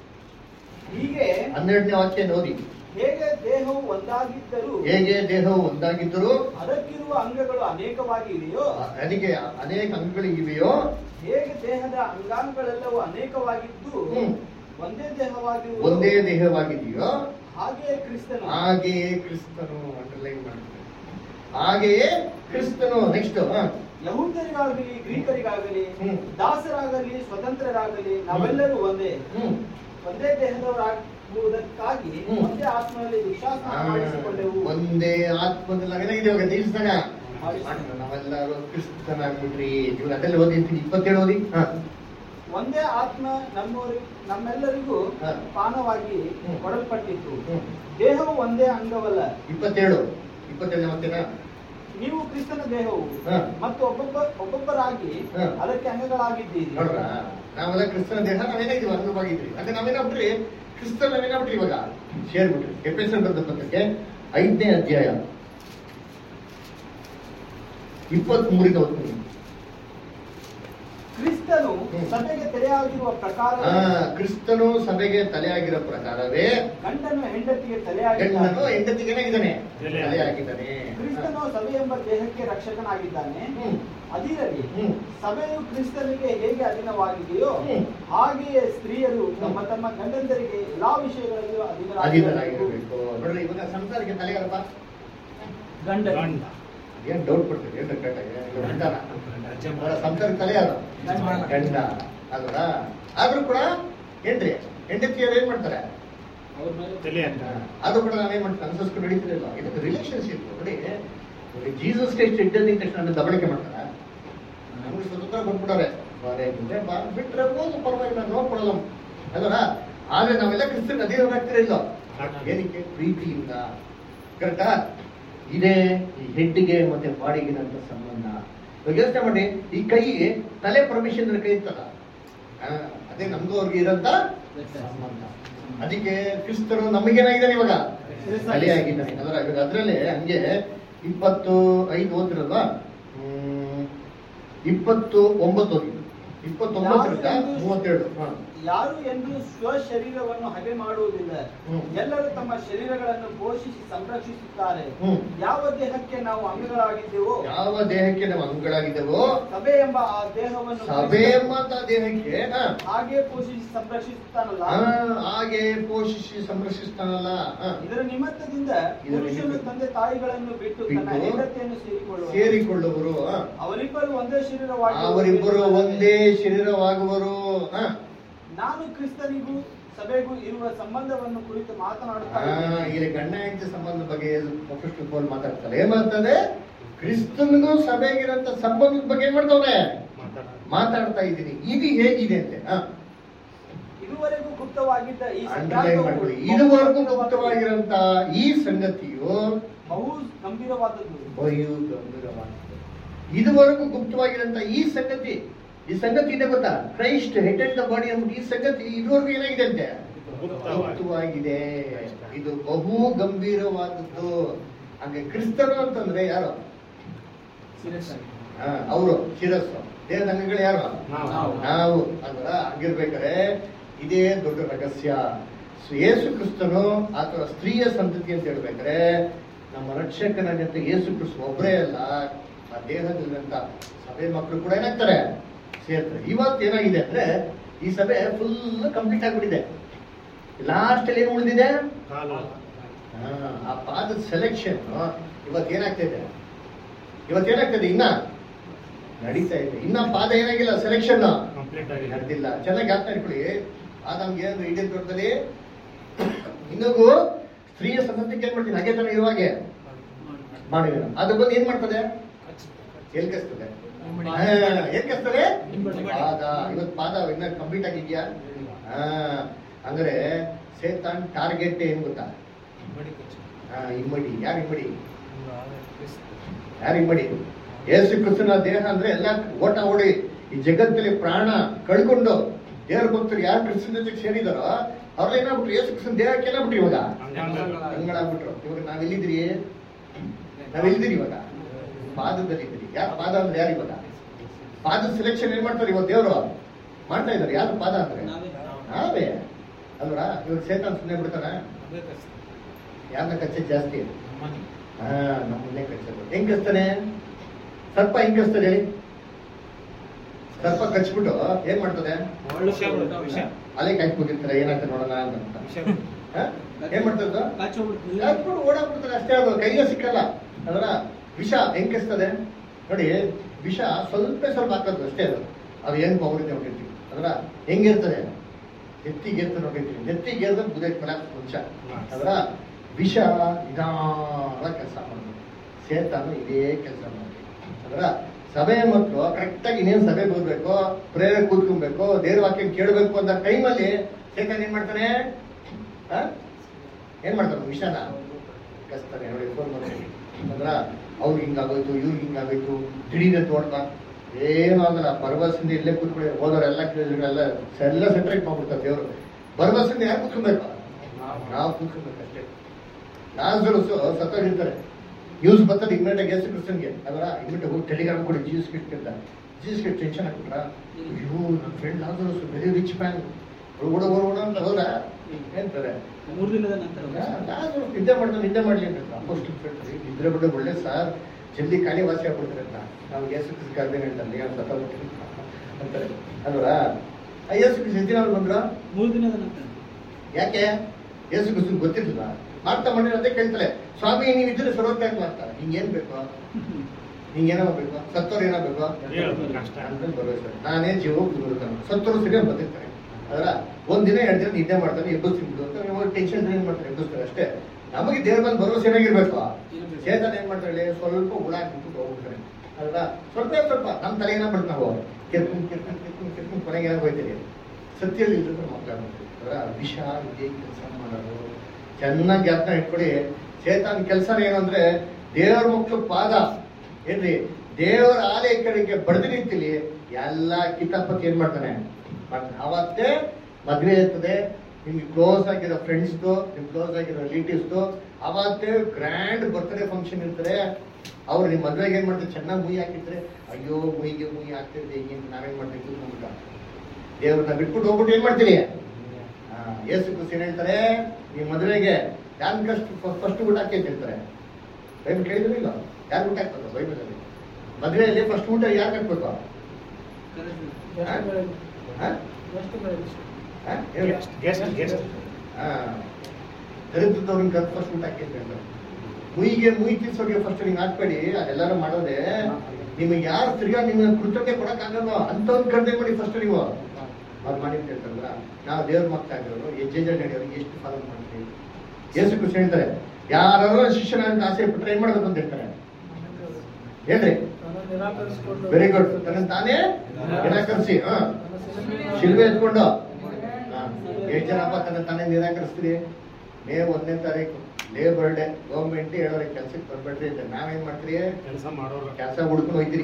ಹೀಗೆ ಹನ್ನೆರಡನೇ ವಾಕ್ಯ ಓದಿ ಹೇಗೆ ದೇಹವು ಒಂದಾಗಿದ್ದರೂ ಹೇಗೆ ದೇಹವು ಒಂದಾಗಿದ್ದರೂ ಅದಕ್ಕಿರುವ ಅಂಗಗಳು ಅನೇಕವಾಗಿ ಇದೆಯೋ ಅದಕ್ಕೆ ಅನೇಕ ಅಂಗಗಳಿವೆಯೋ ಹೇಗೆ ದೇಹದ ಅಂಗಾಂಗಗಳೆಲ್ಲವೂ ಅನೇಕವಾಗಿದ್ದು ಹ್ಮ್. ಒಂದೇ ದೇಹವಾಗಿ ಒಂದೇ ದೇಹವಾಗಿದೆಯೋ ಹಾಗೆಯೇ ಕ್ರಿಸ್ತನು ಹಾಗೆಯೇ ಕ್ರಿಸ್ತನು ಅಂಡರ್ಲೈನ್ ಮಾಡ್ತಾರೆ ಹಾಗೆಯೇ ಕ್ರಿಸ್ತನು ನೆಕ್ಸ್ಟ್ ಯಹೂದ್ಯರಿಗಾಗಲಿ ಗ್ರೀಕರಿಗಾಗಲಿ ಹ್ಮ್. ದಾಸರಾಗಲಿ ಸ್ವತಂತ್ರರಾಗಲಿ ನಾವೆಲ್ಲರೂ ಒಂದೇ ಹ್ಮ್ ಒಂದೇ ದೇಹದವರಾಗುವುದಕ್ಕಾಗಿ ಹ್ಮ್. ಒಂದೇ ಆತ್ಮನಲ್ಲಿ ವಿಶ್ವಾಸ ಮಾಡಿಸಿಕೊಂಡೆವು ಒಂದೇ ಆತ್ಮದಲ್ಲಿ ನಾವೇನಾಗಿದೆ ಇವಾಗ ದೇವಸ್ಥಾನ ಮಾಡಿಸ್ತಾನೆ. ನಾವೆಲ್ಲರೂ ಕ್ರಿಸ್ತನಾಗ್ಬಿಟ್ರಿ ನೀವು ಅದೆಲ್ಲ ಓದಿರ್ತೀನಿ ಇಪ್ಪತ್ತೇಳು ಓದಿ ಹಾ ಒಂದೇ ಆತ್ಮ ನಮ್ಮವರಿ ನಮ್ಮೆಲ್ಲರಿಗೂ ಹಾ. ಪಾನವಾಗಿ ಹ್ಮ್. ಕೊಡಲ್ಪಟ್ಟಿತ್ತು ಹ್ಮ್. ದೇಹವು ಒಂದೇ ಅಂಗವಲ್ಲ ಇಪ್ಪತ್ತೇಳು ಇಪ್ಪತ್ತೇಳನೇ ಮತ್ತೇನಾ ನೀವು ಕ್ರಿಸ್ತನ ದೇಹವು ಹಾ. ಮತ್ತು ಒಬ್ಬೊಬ್ಬ ಒಬ್ಬೊಬ್ಬರಾಗಿ ಹಾ. ಅದಕ್ಕೆ ಅಂಗಗಳಾಗಿದ್ದೀರಿ ನೋಡ್ರ ನಾವೆಲ್ಲ ಕ್ರಿಸ್ತನ ದೇಹ ನಾವೇನಾಗಿದ್ವಿ ಅಂಗವಾಗಿದ್ವಿ ಅಂದ್ರೆ ನಾವೇನಾಗ್ಬಿಟ್ರಿ ಕ್ರಿಸ್ತನ್ ನಾವೇನಾಗ್ಬಿಟ್ರಿ ಇವಾಗ ಸೇರ್ಬಿಟ್ರಿ ಎಪಿಸೋಡ್ ಬರೆದ ಪತ್ರಕ್ಕೆ ಐದನೇ ಅಧ್ಯಾಯ ಇಪ್ಪತ್ತ್ ಮೂರಿಂದ ಓದ್ತೀನಿ ಕ್ರಿಸ್ತನು ಹ್ಮ್. ಸಭೆಗೆ ತೆರೆಯಾಗಿರುವ ಪ್ರಕಾರ ಆ, ಕ್ರಿಸ್ತನು ಸಭೆಗೆ ತಲೆಯಾಗಿರೋ ಪ್ರಕಾರವೇ ಗಂಡನು ಹೆಂಡತಿಗೆ ಗಂಡನು ತಲೆಯಾಗಿದ್ದಾನೆ ಹೆಂಡತಿಗೆ ಏನಾಗಿದ್ದಾನೆ ತಲೆ. ತಲೆಯಾಗಿದ್ದಾನೆ ಕ್ರಿಸ್ತನು ಸಭೆ ಎಂಬ ದೇಹಕ್ಕೆ ರಕ್ಷಕನಾಗಿದ್ದಾನೆ ಹ್ಮ್. ಅದಿರಲಿ ಹ್ಮ್. ಸಭೆಯು ಕ್ರಿಸ್ತನಿಗೆ ಹೇಗೆ ಅಧೀನವಾಗಿದೆಯೋ ಹ್ಮ್. ಹಾಗೆಯೇ ಸ್ತ್ರೀಯರು ತಮ್ಮ ತಮ್ಮ ಗಂಡಂದರಿಗೆ ಎಲ್ಲಾ ವಿಷಯಗಳಲ್ಲೂ ಅಧೀನರಾಗಿರಬೇಕು ಅಧೀನರಾಗಿರ್ಬೇಕು ನೋಡ್ರಿ ಇವಾಗ ಸಂಸಾರಕ್ಕೆ ತಲೆಯಾರಪ್ಪ ಗಂಡ ಗಂಡ ಏನ್ ಡೌಟ್ ಪಡ್ತೀರಿ ಏನ್ ಕರೆಕ್ಟಾಗಿ ಗಂಡನ ಅವರ ಸಂಸಾರಕ್ಕೆ ತಲೆಯಾರ ಗಂಡ. ಗಂಡ ಅಲ್ವಾ ಆದ್ರೂ ಕೂಡ ಏನ್ರಿ ಹೆಂಡತಿಯರು ಏನ್ ಮಾಡ್ತಾರೆ ಅವ್ರ ಮೇಲೆ ತಲೆ ಅಂತ ಅದು ಕೂಡ ನಾವೇನ್ ಮಾಡ್ತೀವಿ ಅನ್ಸಸ್ಕೊಂಡು ನಡೀತಿರಲ್ಲ ಇದಕ್ಕೆ ರಿಲೇಶನ್ಶಿಪ್ ನೋಡಿ ನೋಡಿ ಜೀಸಸ್ ಕ್ರೈಸ್ಟ್ ಇದ್ದದ ತಕ್ಷಣ ನಮ್ಮನ್ನ ದಬಳಿಕೆ ಮಾಡ್ತಾರ ನಮ್ಗೆ ಸ್ವತಂತ್ರ ಕೊಟ್ಬಿಡೋರೆ ಬಾರೆ ಮುಂದೆ ಬಾ ಬಿಟ್ರೆ ಹೋಗು ಪರವಾಗಿಲ್ಲ ನೋಡ್ಕೊಡಲ್ಲ ಅಲ್ವಾ ಆದ್ರೆ ನಾವೆಲ್ಲ ಕ್ರಿಸ್ತನ್ ಅಧೀನರಾಗ್ತಿರ ಇಲ್ಲ ಏನಕ್ಕೆ ಪ್ರೀತಿಯಿಂದ ಕರೆಕ್ಟಾ ಇದೇ ಈ ಹೆಡ್ಗೆ ಮತ್ತೆ ಬಾಡಿಗಿನಂತ ಸಂಬಂಧ ಇವಾಗ ಯೋಚನೆ ಮಾಡಿ ಈ ಕೈ ತಲೆ ಪರ್ಮಿಷನ್ ಕೈ ಇರ್ತದ ಆ, ಅದೇ ನಮ್ಗೂ ಅವ್ರಿಗೆ ಇರಂತ ಸಂಬಂಧ ಅದಕ್ಕೆ ಕ್ರಿಸ್ತರು ನಮಗೇನಾಗಿದ್ದಾನೆ ಇವಾಗ ತಲೆಯಾಗಿದ್ದಾನೆ ಅದರ ಇವಾಗ ಅದ್ರಲ್ಲೇ ಹಂಗೆ ಇಪ್ಪತ್ತು ಐದು ಓದಿರಲ್ವಾ ಹ್ಮ್, ಇಪ್ಪತ್ತು ಒಂಬತ್ತು ಓದಿ ಇಪ್ಪತ್ತೊಂಬತ್ತರಿಂದ ಮೂವತ್ತೆರಡು ಹಾ ಯಾರು ಎಂದು ಸ್ವಶರೀರವನ್ನು ಹಗೆ ಮಾಡುವುದಿಲ್ಲ ಹ್ಮ್. ಎಲ್ಲರೂ ತಮ್ಮ ಶರೀರಗಳನ್ನು ಪೋಷಿಸಿ ಸಂರಕ್ಷಿಸುತ್ತಾರೆ ಹ್ಮ್. ಯಾವ ದೇಹಕ್ಕೆ ನಾವು ಅಂಗಗಳಾಗಿದ್ದೇವೋ ಯಾವ ದೇಹಕ್ಕೆ ನಾವು ಅಂಗಗಳಾಗಿದ್ದೆವೋ ಸಭೆ ಎಂಬ ಆ ದೇಹವನ್ನು ಸಭೆ ಎಂಬಂತ ದೇಹಕ್ಕೆ ಆ, ಹಾಗೆ ಪೋಷಿಸಿ ಸಂರಕ್ಷಿಸುತ್ತಾನಲ್ಲ ಆ, ಹಾಗೆ ಪೋಷಿಸಿ ಸಂರಕ್ಷಿಸ್ತಾನಲ್ಲ ಆ, ಇದರ ನಿಮಿತ್ತದಿಂದ ಇದರ ಪುರುಷನು ನಿಮಿತ್ತ- ತಂದೆ ತಾಯಿಗಳನ್ನು ಬಿಟ್ಟು ತನ್ನ ಬಿಟ್ಟು ಹೆಂಡತಿಯನ್ನು ಸೇರಿಕೊಳ್ಳುವ ಸೇರಿಕೊಳ್ಳುವರು ಆ, ಅವರಿಬ್ಬರು ಒಂದೇ ಶರೀರವಾಗಿ ಅವರಿಬ್ಬರು ಒಂದೇ ಶರೀರವಾಗುವರು ಆ, ನಾನು ಕ್ರಿಸ್ತನಿಗೂ ಸಭೆಗೂ ಇರುವ ಸಂಬಂಧವನ್ನು ಕುರಿತು ಆ, ಮಾತನಾಡುತ್ತಾ ಇಲ್ಲಿ ಗಂಡ ಹೆಂಡತಿ ಸಂಬಂಧ ಬಗ್ಗೆ ಅಪೋಸ್ಟಲ್ ಪೌಲ್ ಮಾತಾಡ್ತಾರೆ ಏನ್ ಮಾಡ್ತಾರೆ ಕ್ರಿಸ್ತನಿಗೂ ಸಭೆಗಿರಂತ ಸಂಬಂಧದ ಬಗ್ಗೆ ಏನ್ ಮಾಡ್ತಾವ್ರೆ ಮಾತಾಡ್ತಾ ಇದ್ದೀನಿ ಇದು ಹೇಗಿದೆ ಅಂತೆ ಆ, ಇದುವರೆಗೂ ಗುಪ್ತವಾಗಿದ್ದ ಈ ಅಂಡರ್ಲೈನ್ ಮಾಡ್ಕೊಳ್ಳಿ ಇದುವರೆಗೂ ಗುಪ್ತವಾಗಿರಂತ ಈ ಸಂಗತಿಯು ಬಹು ಗಂಭೀರವಾದದ್ದು ಬಯು ಗಂಭೀರವಾಗಿದೆ ಇದುವರೆಗೂ ಗುಪ್ತವಾಗಿರಂತ ಈ ಸಂಗತಿ ಈ ಸಂಗತಿ ಇದೆ ಗೊತ್ತಾ Christ head and the body ಅಂದ್ಬಿಟ್ಟು ಈ ಸಂಗತಿ ಇದುವರೆಗೂ ಏನಾಗಿದೆ ಅಂತೆ ಗುಪ್ತವಾಗಿದೆ ಇದು ಬಹು ಗಂಭೀರವಾದದ್ದು ಹಾಗೆ ಕ್ರಿಸ್ತರು ಅಂತಂದ್ರೆ ಯಾರು ಅವರು ಶಿರಸ್ಸು ದೇಹದ ಅಂಗಗಳು ಯಾರು ನಾವು. ನಾವು ಅಂದ್ರ ಹಂಗಿರ್ಬೇಕಾದ್ರೆ ಇದೇ ದೊಡ್ಡ ರಹಸ್ಯ ಸ- ಯೇಸು ಕ್ರಿಸ್ತನು ಅಥವಾ ಸ್ತ್ರೀಯ ಸಂತತಿ ಅಂತ ಹೇಳ್ಬೇಕಾದ್ರೆ ನಮ್ಮ ರಕ್ಷಕನಾಗಂತ ಯೇಸು ಕ್ರಿಸ್ತ ಒಬ್ಬರೇ ಅಲ್ಲ ಆ ದೇಹದಲ್ಲಿರುವಂತ ಸಭೆ ಮಕ್ಕಳು ಕೂಡ ಏನಾಗ್ತಾರೆ ಸೇರ್ತಾರೆ ಇವತ್ತು ಏನಾಗಿದೆ ಅಂದ್ರೆ ಈ ಸಭೆ ಫುಲ್ ಕಂಪ್ಲೀಟ್ ಆಗ್ಬಿಟ್ಟಿದೆ ಲಾಸ್ಟ್ ಅಲ್ಲಿ ಏನ್ ಉಳಿದಿದೆ ಕಾಲು ಹಾ, ಆ ಪಾದದ ಸೆಲೆಕ್ಷನ್ ಇವತ್ತು ಏನಾಗ್ತಾ ಇದೆ ಇವತ್ತು ಏನಾಗ್ತದೆ ಇನ್ನ ನಡೀತಾ ಇದೆ ಇನ್ನ ಪಾದ ಏನಾಗಿಲ್ಲ ಸೆಲೆಕ್ಷನ್ ಕಂಪ್ಲೀಟ್ ಆಗಿದೆ ನಡೆದಿಲ್ಲ ಚೆನ್ನಾಗಿ ಅರ್ಥ ಇಟ್ಕೊಳ್ಳಿ ಆದಮ್ಗೆ ಏನು ಇಡೀ ದೊಡ್ಡದಲ್ಲಿ ಇನ್ನೊಂದು ಸ್ತ್ರೀಯ ಸಂತತಿಗೆ ಏನ್ ಮಾಡ್ತೀನಿ ಹಾಗೆ ತಾನೇ ಇರುವಾಗೆ ಮಾಡಿದ ಅದು ಬಂದು ಏನ್ ಮಾಡ್ತದೆ ಎಲ್ಲಿ ಕಸ್ತದೆ ಏನ್ ಕಸ್ತದೆ ಪಾದ ಇವತ್ತು ಪಾದ ಇನ್ನ ಕಂಪ್ಲೀಟ್ ಆಗಿದ್ಯಾ ಹಾ ಅಂದ್ರೆ ಸೇತಾನ್ ಟಾರ್ಗೆಟ್ ಏನ್ ಗೊತ್ತಾ ಹಾ ಇಮ್ಮಡಿ ಯಾರು ಇಮ್ಮಡಿ ಯಾರು ಇಮ್ಮಡಿ ಯೇಸು ಕ್ರಿಸ್ತನ ದೇಹ ಅಂದ್ರೆ ಎಲ್ಲ ಓಟ ಓಡಿ ಈ ಜಗತ್ತಲ್ಲಿ ಪ್ರಾಣ ಕಳ್ಕೊಂಡು ದೇವರ ಭಕ್ತರು ಯಾರು ಕ್ರಿಸ್ತನ ಜೊತೆಗೆ ಸೇರಿದಾರೋ ಅವ್ರೆಲ್ಲ ಏನಾಗ್ಬಿಟ್ರು ಯೇಸು ಕ್ರಿಸ್ತನ ದೇಹಕ್ಕೆ ಏನಾಗ್ಬಿಟ್ರು ಇವಾಗ ಹಂಗಳಾಗ್ಬಿಟ್ರು ಇವಾಗ ನಾವೆಲ್ಲಿದ್ದೀರಿ ನಾವೆಲ್ಲಿದ್ದೀರಿ ಇವಾಗ ಪಾದದಲ್ಲಿ ಇದ್ದೀರಿ ಯಾರು ಪಾದ ಅಂದ್ರೆ ಯಾರು ಇವಾಗ ಪಾದ ಸೆಲೆಕ್ಷನ್ ಏನ್ ಮಾಡ್ತಾರೆ ಇವತ್ತು ದೇವರು ಮಾಡ್ತಾ ಇದಾರೆ ಯಾರು ಪಾದ ಅಂದ್ರೆ ನಾವೇ ಅಲ್ವಾ ಇವಾಗ ಸೇತಾನ್ ಸುಮ್ಮನೆ ಬಿಡ್ತಾನ ಯಾರನ್ನ ಕಚ್ಚೋದು ಜಾಸ್ತಿ ಹಾ ನಮ್ಮನ್ನೇ ಕಚ್ಚೋದು ಹೆಂಗ್ ಕಚ್ತಾನೆ ಸರ್ಪ ಹೆಂಗ್ ಕಚ್ತದೆ ಹೇಳಿ ಸರ್ಪ ಕಚ್ಬಿಟ್ಟು ಏನ್ ಮಾಡ್ತದೆ ಅಲೆ ಕಾಯ್ಕೊಂಡಿರ್ತಾರೆ ಏನಾಗ್ತದೆ ನೋಡೋಣ ಅಂತ ಹಾ? ಏನ್ ಮಾಡ್ತದ ಕಚ್ಬಿಟ್ಟು ಓಡಾಡ್ಬಿಡ್ತಾರೆ ಅಷ್ಟೇ ಅದು ಕೈಗೆ ಸಿಕ್ಕಲ್ಲ ಅದರ ವಿಷ ಹೆಂಗ್ ಕಚ್ತದೆ ನೋಡಿ ವಿಷ ಸ್ವಲ್ಪ ಸ್ವಲ್ಪ ಹಾಕೋದು ಅಷ್ಟೇ ಅದು ಅದು ಏನ್ ಪವರ್ ಇದೆ ನೋಡಿರ್ತೀವಿ ಅದರ ಹೆಂಗಿರ್ತದೆ ನೆತ್ತಿಗೇರ್ತ ನೋಡಿರ್ತೀವಿ ನೆತ್ತಿಗೇರ್ದ ಬುದೇ ಕೊಲಾಪ್ಸ್ ಮುಂಚ ಅದರ ವಿಷ ನಿಧಾನ ಕೆಲಸ ಮಾಡೋದು ಸೇತಾನು ಇದೇ ಕೆಲಸ ಮಾಡಿ ಅದರ ಸಭೆ ಮಕ್ಕಳು ಕರೆಕ್ಟಾಗಿ ಇನ್ನೇನು ಸಭೆ ಬರ್ಬೇಕು ಪ್ರೇರೆ ಕೂತ್ಕೊಬೇಕು ದೇವ್ರ ವಾಕ್ಯ ಕೇಳಬೇಕು ಅಂತ ಟೈಮಲ್ಲಿ ಸೇತಾನ್ ಏನ್ ಮಾಡ್ತಾನೆ ಆ? ಏನ್ ಮಾಡ್ತಾನೆ ವಿಷನ ಕಸ್ತಾನೆ ನೋಡಿ ಫೋನ್ ಮಾಡ್ತೀನಿ ಅಂದ್ರ ಅವ್ರಿಗೆ ಹಿಂಗಾಗೋಯ್ತು ಇವ್ರಿಗೆ ಹಿಂಗಾಗೋಯ್ತು ದಿಢೀರ್ ತೋಡ್ತಾ ಏನೂ ಆಗಲ್ಲ ಭರವಸೆಯಿಂದ ಇಲ್ಲೇ ಕೂತ್ಕೊಳ್ಳಿ ಹೋದವರೆಲ್ಲ ಕೇಳಿದ್ರೆಲ್ಲ ಎಲ್ಲ ಸೆಟ್ರೇಟ್ ಮಾಡ್ಬಿಡ್ತಾರೆ ದೇವರು ಭರವಸೆಯಿಂದ ಯಾರು ಕೂತ್ಕೊಬೇಕು ನಾವು ಕೂತ್ಕೊಬೇಕು ಅಷ್ಟೇ ಲಾಜರಸ್ ಸತ್ತೋಗಿರ್ತಾರೆ ನ್ಯೂಸ್ ಬರ್ತದೆ ಇಮ್ಮಿಡಿಯೇಟ್ ಯೇಸು ಕ್ರಿಸ್ತನ್ಗೆ ಅದರ ಇಮ್ಮಿಡಿಯೇಟ್ ಹೋಗಿ ಟೆಲಿಗ್ರಾಮ್ ಕೊಡಿ ಜೀಸಸ್ ಕಿಟ್ ಅಂತ ಜೀಸಸ್ ಕಿಟ್ ಟೆನ್ಷನ್ ಹಾಕ್ಬಿಟ್ರ ಅಯ್ಯೋ ನನ್ನ friend Lazarus very rich man ಓಡ ಓಡ ಓಡ ಅಂತ ಹೋದ್ರ ಹೇಳ್ತಾರೆ ಮೂರು ದಿನದ ನಂತರ ಲಾಜರಸ್ ನಿದ್ದೆ ಮಾಡ್ತಾನೆ ನಿದ್ದೆ ಮಾಡ್ಲಿ ಅಂತ ಅಪೋಸ್ಟ್ ನಿದ್ರೆ ಬಿಟ್ಟು ಒಳ್ಳೆ ಸರ್ ಜಲ್ದಿ ಖಾಲಿ ವಾಸಿ ಆಗ್ಬಿಡ್ತಾರೆ ಅಂತ ನಾವು ಯೇಸು ಕ್ರಿಸ್ತ ಕರ್ದೇನೆ ಹೇಳ್ತಾರೆ ಏನು ಸತ್ತೋಗ್ಬಿಟ್ರಿ ಅಂತಾರೆ ಅಲ್ವಾ ಆ ಯೇಸು ಕ್ರಿಸ್ತ ಎಷ್ಟು ದಿನ ಅವ್ರು ಬಂದ್ರು ಮೂರು ದಿನದ ನಂತರ ಯಾಕೆ ಯೇಸು ಕ್ರಿಸ್ತನ್ ಗೊತ್ತಿರ್ಲಿಲ್ಲ ಮಾಡ್ತಾ ಮಾಡಿ ಅದೇ ಕೇಳ್ತಾಳೆ ಸ್ವಾಮಿ ನೀವು ಇದ್ರೆ ಸರ್ವತ್ಯಾಗ ಮಾಡ್ತಾರೆ ನಿಂಗೆ ಏನ್ ಬೇಕು ನಿಂಗೆ ಏನೋ ಬೇಕು ಸತ್ತೋರು ಏನೋ ಬೇಕು ಹೇಳ್ಬೇಕು ಅಷ್ಟೇ. ಅಂದ್ರೆ ಭರವಸೆ ನಾನೇ ಜೀವ ಬಿಡ್ತಾನೆ ಸತ್ತೋರು ಸರಿ ಬದುಕ್ತಾರೆ ಅದರ ಒಂದ್ ದಿನ ಎರಡು ದಿನ ನಿದ್ದೆ ಮಾಡ್ತಾನೆ ಎಬ್ಬಿಸ್ತೀನಿ ಬಿಡು ಅಂತ ನೀವು ಟೆನ್ಷನ್ ಏನ್ ಮಾಡ್ತಾರೆ ಎಬ್ಬಿಸ್ತಾರೆ ಅಷ್ಟೇ ನಮಗೆ ದೇವ್ರ ಬಂದು ಭರವಸೆ ಏನಾಗಿರ್ಬೇಕು ಚೇತನ ಏನ್ ಮಾಡ್ತಾಳೆ ಸ್ವಲ್ಪ ಹುಳ ಹಾಕ್ಬಿಟ್ಟು ಹೋಗ್ಬಿಡ್ತಾರೆ ಅಲ್ವಾ ಸ್ವಲ್ಪ ಸ್ವಲ್ಪ ನಮ್ಮ ತಲೆ ಏನೋ ಬಿಡ್ತು ನಾವು ಕೆರ್ಕೊಂಡ್ ಕೆರ್ಕೊಂಡ್ ಕೆರ್ಕೊಂಡ್ ಕೆರ್ಕೊಂಡ್ ಕೊನೆಗೆ ಏನೋ ಹೋಯ್ತೀರಿ ಸತ್ಯಲ್ಲಿ ಇಲ್ಲದ್ರೆ ಮಾತಾಡ್ಬೇಕು ಅದರ ವಿಷ ಇದೇ ಕೆಲಸ ಮಾಡೋದು ಚೆನ್ನಾಗಿ ಜ್ಞಾಪನ ಇಟ್ಕೊಡಿ ಚೇತನ ಕೆಲಸ ಏನಂದ್ರೆ ದೇವರ ಮಕ್ಕಳು ಪಾದ ಏನ್ರಿ ದೇವರ ಆಲಯ ಕಡೆಗೆ ಬಡ್ದು ನಿಂತಿಲಿ ಎಲ್ಲ ಕಿತಾಪತಿ ಏನ್ ಮಾಡ್ತಾನೆ ಮಾಡ್ತಾನೆ ಅವತ್ತೇ ಮದ್ವೆ ಇರ್ತದೆ ನಿಮ್ಗೆ ಕ್ಲೋಸ್ ಆಗಿರೋ ಫ್ರೆಂಡ್ಸ್ದು ನಿಮ್ ಕ್ಲೋಸ್ ಆಗಿರೋ ರಿಲೇಟಿವ್ಸ್ದು ಅವತ್ತೇ ಗ್ರ್ಯಾಂಡ್ ಬರ್ತ್ಡೇ ಫಂಕ್ಷನ್ ಇರ್ತದೆ ಅವ್ರು ನಿಮ್ ಮದ್ವೆಗೆ ಏನ್ ಮಾಡ್ತಾರೆ ಚೆನ್ನಾಗಿ ಮುಯಿ ಹಾಕಿದ್ರೆ ಅಯ್ಯೋ ಮುಯಿಗೆ ಮುಯಿ ಹಾಕ್ತಿರ್ದೆ ಹಿಂಗೆ ಅಂತ ನಾವೇನ್ ಮಾಡ್ತೀವಿ ಕೂತ್ಕೊಂಡ್ಬಿಟ್ಟ ದೇವ್ರನ್ನ ಬಿಟ್ಬಿಟ್ಟು ಹೋಗ್ಬಿಟ್ಟು ಏನ್ ಮಾಡ್ತೀರಿ ಆ, ಯೇಸು ಕ್ರಿಸ್ತ ಏನ್ ಹೇಳ್ತಾರೆ ಈ ಮದುವೆಗೆ ಯಾರು ಕಷ್ಟ ಫಸ್ಟ್ ಊಟ ಹಾಕಿ ಅಂತ ಹೇಳ್ತಾರೆ ಬೈಬಲ್ ಕೇಳಿದ್ರೆ ಇಲ್ಲ ಯಾರು ಊಟ ಹಾಕ್ಬೇಕು ಬೈಬಲ್ ಅಲ್ಲಿ ಮದುವೆಯಲ್ಲಿ ಫಸ್ಟ್ ಊಟ ಯಾರು ಹಾಕ್ಬೇಕು ಹಾ? ಹಾ? ಹೇಳು. ಹಾ. ದರಿದ್ರದವ್ರನ್ನ ಕರ್ದು ಫಸ್ಟ್ ಊಟ ಹಾಕಿ ಅಂತ ಹೇಳ್ತಾರೆ ಮುಯಿಗೆ ಮುಯಿ ತಿರ್ಸೋಗೆ ಫಸ್ಟ್ ನಿಂಗೆ ಹಾಕ್ಬೇಡಿ ಅದೆಲ್ಲಾರು ಮಾಡೋದೆ ನಿಮಗೆ ಯಾರು ತಿರ್ಗಾ ನಿಮ್ಗೆ ಕೃತಜ್ಞತೆ ಕೊಡಕ್ ಆಗಲ್ವೋ ಅಂತವ್ರು ಕರ್ದೆ ಮಾಡಿ ಫಸ್ಟ್ ನೀವು ಅವ್ರು ಮಾಡಿ ಅಂತ ಹೇಳ್ತಾರಲ್ಲ ನಾವು ದೇವ್ರ ಮಕ್ಳು ಆಗಿರೋರು ಹೆಜ್ಜೆ ನಡೆಯೋರು ಎಷ್ಟು ಫಾಲೋ ಮಾಡ್ತೀವಿ ಯೇಸು ಕೃಷ್ಣ ಹೇಳ್ತಾರೆ ಯಾರು ಶಿಷ್ಯನ ಅಂತ ಆಸೆ ಪಟ್ರೆ ಏನ್ ಮಾಡ್ಬೇಕು ಅಂತ ಹೇಳ್ತಾರೆ ಹೇಳ್ರಿ ವೆರಿ ಗುಡ್ ತನ್ನ ತಾನೇ ನಿರಾಕರಿಸಿ ಹಾ ಶಿಲ್ವೆ ಎತ್ಕೊಂಡು ಹಾ. ಎಷ್ಟ್ ಜನಪ್ಪ ತನ್ನ ತಾನೇ ನಿರಾಕರಿಸ್ತೀರಿ ಮೇ ಒಂದನೇ ತಾರೀಕು ಲೇಬರ್ ಡೇ ಗೌರ್ಮೆಂಟ್ ಹೇಳೋರೆ ಕೆಲ್ಸಕ್ಕೆ ಬರ್ಬೇಡ್ರಿ ಅಂತ ನಾವೇನ್ ಮಾಡ್ತೀರಿ ಕೆಲಸ ಮಾಡೋರು ಕೆಲಸ ಹುಡ್ಕೊಂಡು ಹೋಯ್ತೀರಿ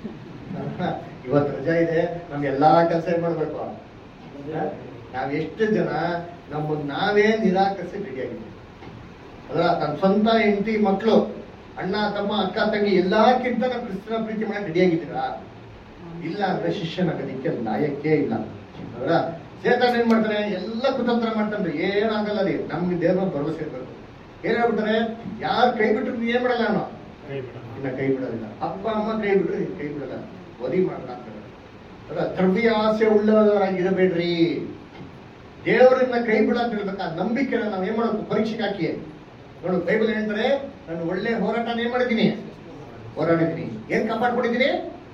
ಇವತ್ತು ರಜಾ ಇದೆ ನಮ್ ಎಲ್ಲಾ ಕೆಲಸ ಏನ್ ಮಾಡ್ಬೇಕು ಹಾ? ನಾವ್ ಎಷ್ಟು ಜನ ನಮ್ಮನ್ನ ನಾವೇ ನಿರಾಕರಿಸಿ ರೆಡಿ ಆಗಿದ್ದೀವಿ ಅದ್ರ ತನ್ನ ಸ್ವಂತ ಹೆಂಡತಿ ಮಕ್ಕಳು ಅಣ್ಣ ತಮ್ಮ ಅಕ್ಕ ತಂಗಿ ಎಲ್ಲಕ್ಕಿಂತ ನಾವು ಕ್ರಿಸ್ತನ ಪ್ರೀತಿ ಮಾಡಕ್ ರೆಡಿ ಆಗಿದ್ದೀರಾ ಇಲ್ಲ ಅಂದ್ರೆ ಶಿಷ್ಯನಾಗೋದಿಕ್ಕೆ ಲಾಯಕ್ಕೇ ಇಲ್ಲ ಅವರ ಸೇತಾನ್ ಏನ್ ಮಾಡ್ತಾನೆ ಎಲ್ಲ ಕುತಂತ್ರ ಮಾಡ್ತಾನೆ ಏನಾಗಲ್ಲ ರೀ ನಮ್ಗೆ ದೇವ್ರ ಭರವಸೆ ಇರ್ಬೇಕು ಏನ್ ಹೇಳ್ಬಿಟ್ಟಾರೆ ಯಾರು ಕೈ ಬಿಟ್ರು ನೀನ್ ಏನ್ ಮಾಡಲ್ಲ ನಾನು ಕೈ ಬಿಡ ಇನ್ನ ಕೈ ಬಿಡೋದಿಲ್ಲ ಅಪ್ಪ ಅಮ್ಮ ಕೈ ಬಿಟ್ರೆ ನೀನ್ ಕೈ ಬಿಡಲ್ಲ ಒದಿ ಮಾಡಲ್ಲ ಅಂತಾರೆ ಅಲ್ಲ ದ್ರವ್ಯ ಆಸೆ ಉಳ್ಳವರಾಗಿರಬೇಡ್ರಿ ದೇವರನ್ನ ಕೈ ಬಿಡ ಅಂತ ಹೇಳ್ಬೇಕು ಆ ನಂಬಿಕೆನ ನಾವ್ ಏನ್ ಮಾಡಬೇಕು ಪರೀಕ್ಷೆಗೆ ಹಾಕಿ ನೋಡು ಬೈಬಲ್ ಹೇಳ್ತಾರೆ ನಾನು ಒಳ್ಳೆ ಹೋರಾಟ ಏನ್ ಮಾಡಿದ್ದೀನಿ ಹೋರಾಡಿದ್ದೀನಿ ಏನ್ ಕಾಪಾಡ್ಕೊಂಡಿದ್ದೀನಿ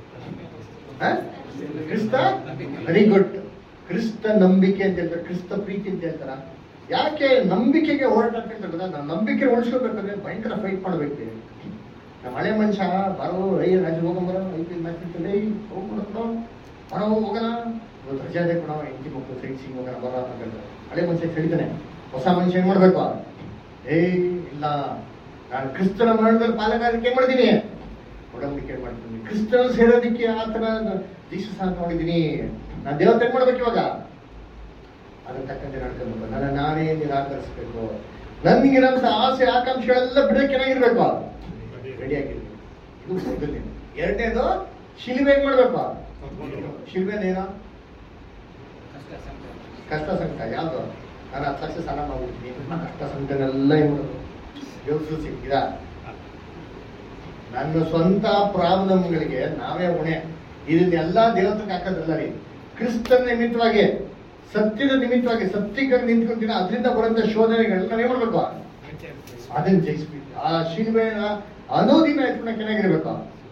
ಹ? ಕ್ರಿಸ್ತ ವೆರಿ ಗುಡ್ ಕ್ರಿಸ್ತ ನಂಬಿಕೆ ಅಂತ ಹೇಳ್ತಾರೆ ಕ್ರಿಸ್ತ ಪ್ರೀತಿ ಅಂತ ಹೇಳ್ತಾರ ಯಾಕೆ ನಂಬಿಕೆಗೆ ಹೋರಾಟ ಅಂತ ಹೇಳ್ತಾರೆ ಗೊತ್ತಾ? ನಾವು ನಂಬಿಕೆ ಉಳಿಸ್ಕೋಬೇಕಂದ್ರೆ ಭಯಂಕರ ಫೈಟ್ ಮಾಡ್ಬೇಕು ನಮ್ಮ ಹಳೆ ಮನುಷ್ಯ ಬರೋ ರೈ ರಾಜ ಹೋಗಂಬರ ಐದು ಮ್ಯಾಚ್ ಇರ್ತದೆ ಹೋಗ್ಬಿಡೋ ಬರೋ ಹೋಗೋಣ ಇವತ್ತು ರಜೆ ಇದೆ ಕೊಡೋ ಹೆಂಡತಿ ಮಕ್ಕಳು ಸೈಟ್ ಸಿಂಗ್ ಹೋಗೋಣ ಬರೋ ಅಂತ ಹೇಳ್ತಾರೆ ಹಳೆ ಮನುಷ್ಯ ಕರೀತಾನೆ ಹೊಸ ಮನುಷ್ಯ ಏನ್ ಮಾಡ್ಬೇಕು ಏಯ್ ಇಲ್ಲ ನಾನು ಕ್ರಿಸ್ತನ ಮರಣದಲ್ಲಿ ಪಾಲಗಾರಿಕೆ ಮಾಡಿದ್ದೀನಿ ಒಡಂಬಡಿಕೆ ಮಾಡ್ತೀನಿ ಕ್ರಿಸ್ತನ ಸೇರೋದಕ್ಕೆ ಆತನ ಜೀಸಸ್ ಅಂತ ನೋಡಿದ್ದೀನಿ ನಾನು ದೇವತೆ ಏನ್ ಮಾಡ್ಬೇಕು ಇವಾಗ ಅದನ್ನ ತಕ್ಕಂತೆ ನಡ್ಕೊಬೇಕು ನನ್ನ ನಾನೇ ನಿರಾಕರಿಸ್ಬೇಕು ನನ್ಗಿರೋಂಥ ಆಸೆ ಆಕಾಂಕ್ಷೆಗಳೆಲ್ಲ ಬಿಡಕ್ಕೆ ಏನಾಗಿರ್ಬೇಕು ರೆಡಿ ಆಗಿರ್ಬೇಕು ಇದು ಮೊದಲನೇ ಎರಡನೇದು ಶಿಲ್ಬೆ ಏನ್ ಮಾಡ್ಬೇಕು ಶಿಲ್ಬೆನೇನು ಕಷ್ಟ ಸಂಕಟ ಯಾವ್ದು ನಾನು ಹತ್ತು ಲಕ್ಷ ಸಾಲ ಮಾಡ್ಬಿಡ್ತೀನಿ ಕಷ್ಟ ಸಂಕಟನೆಲ್ಲ ಏನ್ ಮಾಡೋದು ದೇವ್ರು ಸಿಕ್ಕಿದ ನನ್ನ ಸ್ವಂತ ಪ್ರಾಬ್ಲಮ್ಗಳಿಗೆ ನಾವೇ ಹೊಣೆ ಇದನ್ನೆಲ್ಲ ದೇವತೆಗೆ ಹಾಕೋದಲ್ಲ ರೀ ಕ್ರಿಸ್ತನ ನಿಮಿತ್ತವಾಗಿ ಸತ್ಯದ ನಿಮಿತ್ತವಾಗಿ ಸತ್ಯಕ್ಕೆ ನಿಂತ್ಕೊಂತೀನಿ ಅದರಿಂದ ಬರುವಂತ ಶೋಧನೆಗಳನ್ನ ನಾವೇ ಮಾಡ್ಬೇಕು ಅದನ್ನ ಜಯಿಸ್ಬೇಕು ಆ ಶಿಲ್ಬೆನ ಅನೋದಿನ ಎತ್ಕೊಂಡ ಚೆನ್ನಾಗಿರ್ಬೇಕು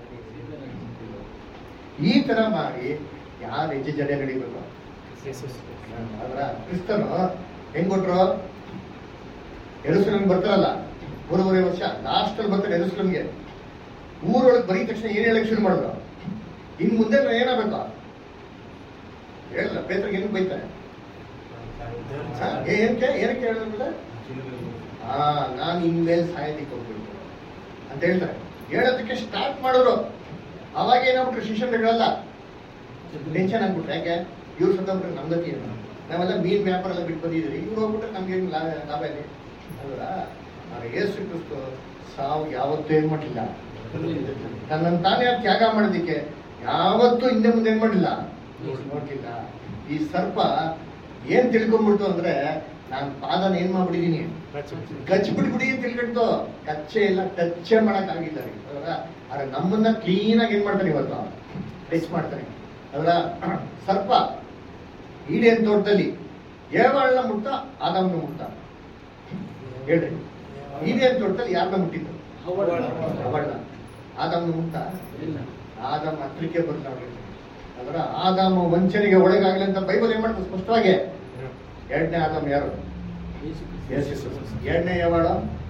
ಈ ತರ ಮಾಡಿ ಯಾರು ಹೆಜ್ಜೆ ಜಡೆ ನಡಿಬೇಕು ಅದ್ರ ಕ್ರಿಸ್ತನು ಹೆಂಗ್ ಕೊಟ್ರು ಎರುಸಲಂ ಬರ್ತಾರಲ್ಲ ಮೂರುವರೆ ವರ್ಷ ಲಾಸ್ಟ್ ಅಲ್ಲಿ ಬರ್ತಾರೆ ಎರುಸಲಂಗೆ ಊರೊಳಗೆ ಬರೀ ತಕ್ಷಣ ಏನ್ ಹೇಳಕ್ ಶುರು ಮಾಡಿದ್ರು ಇನ್ ಮುಂದೆ ನಾವ್ ಏನಾಗಬೇಕು ಹೇಳಲ್ಲ ಪೇತ್ರಗೆ ಏನಕ್ಕೆ ಬೈತಾರೆ ಹಾ? ಏನಕ್ಕೆ ಏನಕ್ಕೆ ಹೇಳಿದ್ರೆ ಹಾ ನಾನು ಇನ್ಮೇಲೆ ಸಾಯೋದಿಕ್ಕೆ ಹೋಗ್ಬೇಕು ಅಂತ ಹೇಳ್ತಾರೆ ಹೇಳೋದಕ್ಕೆ ಸ್ಟಾರ್ಟ್ ಮಾಡಿದ್ರು ಅವಾಗ ಏನಾಗ್ಬಿಟ್ರು ಶಿಷ್ಯರುಗಳಲ್ಲ ಟೆನ್ಷನ್ ಆಗ್ಬಿಟ್ರೆ ಯಾಕೆ ಇವ್ರು ಸತ್ತೋಗ್ಬಿಟ್ರೆ ನಮ್ದತಿ ಏನು ನಾವೆಲ್ಲ ಮೀನ್ ವ್ಯಾಪಾರ ಎಲ್ಲ ಬಿಟ್ಟು ಬಂದಿದ್ರಿ ಇವ್ರು ಹೋಗ್ಬಿಟ್ರೆ ನಮ್ಗೆ ಲಾಭ ಲಾಭ ಇದೆ ಅಲ್ವಾ ಆದ್ರೆ ಯೇಸು ಕ್ರಿಸ್ತು ಸಾವು ಯಾವತ್ತೂ ಏನ್ ಮಾಡಿಲ್ಲ ತನ್ನನ್ನು ತಾನೇ ತ್ಯಾಗ ಮಾಡೋದಕ್ಕೆ ಯಾವತ್ತೂ ಹಿಂದೆ ಮುಂದೆ ಏನ್ ಮಾಡಿಲ್ಲ ನೋಡ್ಲಿಲ್ಲ ಈ ಸರ್ಪ ಏನ್ ತಿಳ್ಕೊಂಡ್ಬಿಡ್ತು ಅಂದ್ರೆ ನಾನ್ ಪಾದನ ಏನ್ ಮಾಡ್ಬಿಟ್ಟಿದೀನಿ ಗಚ್ ಬಿಟ್ಬಿಡಿ ಅಂತ ತಿಳ್ಕೊಂಡ್ತು ಕಚ್ಚೆ ಇಲ್ಲ ಟಚ್ಚೇ ಮಾಡಕ್ ಆಗಿಲ್ಲ ರೀ ಹೌದಾ ಆದ್ರೆ ನಮ್ಮನ್ನ ಕ್ಲೀನ್ ಆಗಿ ಏನ್ ಮಾಡ್ತಾನೆ ಇವತ್ತು ಟಚ್ ಮಾಡ್ತಾನೆ ಅದರ ಸರ್ಪ ಈಡೇನ್ ತೋಟದಲ್ಲಿ ಏವಾಳನ್ನ ಮುಟ್ಟ ಆದಮ್ನ ಮುಟ್ಟ ಹೇಳ್ರಿ ಈಡೇನ್ ತೋಟದಲ್ಲಿ ಯಾರನ್ನ ಮುಟ್ಟಿದ್ದು ಅವಳನ್ನ ಆದಮ್ನ ಮುಟ್ಟ ಆದಮ್ ಹತ್ರಕ್ಕೆ ಬರ್ತಾವೆ ಅದರ ಆದಾಮ ವಂಚನೆಗೆ ಒಳಗಾಗಲಿ ಅಂತ ಬೈಬಲ್ ಏನ್ ಮಾಡ್ತಾರೆ ಸ್ಪಷ್ಟವಾಗಿ ಎರಡನೇ ಆದಮ್ ಯಾರು ಯೇಸು ಕ್ರಿಸ್ತ. ಎರಡನೇ ಯಾವಾಳು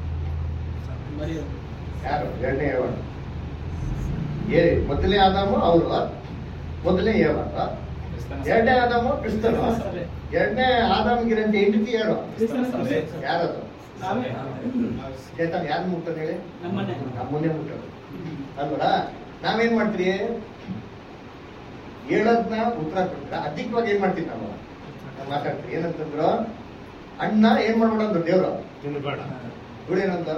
ಯಾರು ಎರಡನೇ ಯಾವಾಳು ಏ ಮೊದಲನೇ ಆದಾಮು ಅವರು ಮೊದಲನೇ ಯಾವಾಗ ಎರಡನೇ ಆದಾಮು ಕ್ರಿಸ್ತನು ಎರಡನೇ ಆದಾಮ್ಗಿರಂತ ಹೆಂಡತಿ ಯಾರು ಯಾರದು ಚೇತನ್ ಯಾರು ಮುಟ್ಟಾನೆ ಹೇಳಿ ನಮ್ಮನೆ ನಮ್ಮನ್ನೇ ಮುಟ್ಟೋದು ಅಲ್ವಲ್ಲ ನಾವೇನ್ ಮಾಡ್ತೀರಿ ಹೇಳೋದ್ನ ಉತ್ತರ ಕೊಟ್ರ ಅಧಿಕವಾಗಿ ಏನ್ ಮಾಡ್ತೀವಿ ನಾವು ನಾವು ಮಾತಾಡ್ತೀವಿ ಏನಂತಂದ್ರು ಅಣ್ಣ ಏನ್ ಮಾಡ್ಬೇಡ ಅಂದ್ರು ದೇವ್ರು ತಿನ್ನಬೇಡ ಇವ್ರು ಏನಂತ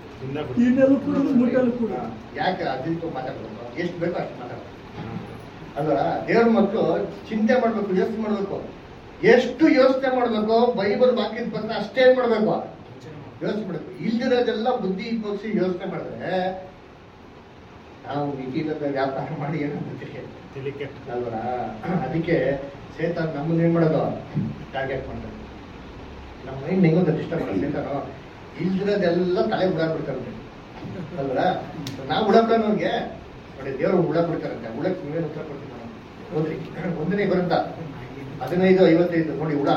ತಿನ್ನಬಿಡು ಯಾಕೆ ಅಧಿಕ ಮಾತಾಡ್ಬೇಕು ಎಷ್ಟು ಬೇಕೋ ಅಷ್ಟು ಮಾತಾಡ್ಬೇಕು ಅಲ್ವಾ ದೇವ್ರ ಮಕ್ಕಳು ಚಿಂತೆ ಮಾಡ್ಬೇಕು ಯೋಚನೆ ಮಾಡ್ಬೇಕು ಎಷ್ಟು ಯೋಚನೆ ಮಾಡ್ಬೇಕು ಬೈಬಲ್ ವಾಕ್ಯದ ಪ್ರಕಾರ ಅಷ್ಟೇ ಮಾಡ್ಬೇಕು ಯೋಚನೆ ಮಾಡ್ಬೇಕು ಇಲ್ದಿರೋದೆಲ್ಲ ಬುದ್ಧಿ ಉಪಯೋಗಿಸಿ ಯೋಚನೆ ಮಾಡಿದ್ರೆ ನಾವು ಮಿತಿ ಇಲ್ಲದ ವ್ಯಾಪಾರ ಮಾಡಿ ಏನಾಗ್ತೀವಿ ಅಲ್ವಾ ಅದಕ್ಕೆ ಸೇತಾನ್ ನಮ್ಮನ್ನ ಏನ್ ಮಾಡೋದು ಟಾರ್ಗೆಟ್ ಮಾಡ್ತಾರೆ ನಮ್ಮ ಮೈಂಡ್ ಹೆಂಗೊಂದು ಡಿಸ್ಟರ್ಬ್ ಮಾಡೋದು ಸೇತಾನು ಇಲ್ದಿರೋದೆಲ್ಲ ತಲೆ ಬಿಡಾಕ್ಬಿಡ್ತಾರಂತೆ ಅಲ್ವಾ ನಾವು ಉಡಾಕ್ತಾನ ಅವ್ರಿಗೆ ನೋಡಿ ದೇವರು ಉಡಾಕ್ ಬಿಡ್ತಾರಂತೆ ಉಡಕ್ ನೀವೇನು ಉತ್ತರ ಕೊಡ್ತೀವಿ ನಾವು ಓದ್ರಿ ಒಂದನೇ ಬರುತ್ತ ಹದಿನೈದು ಐವತ್ತೈದು ನೋಡಿ ಉಡ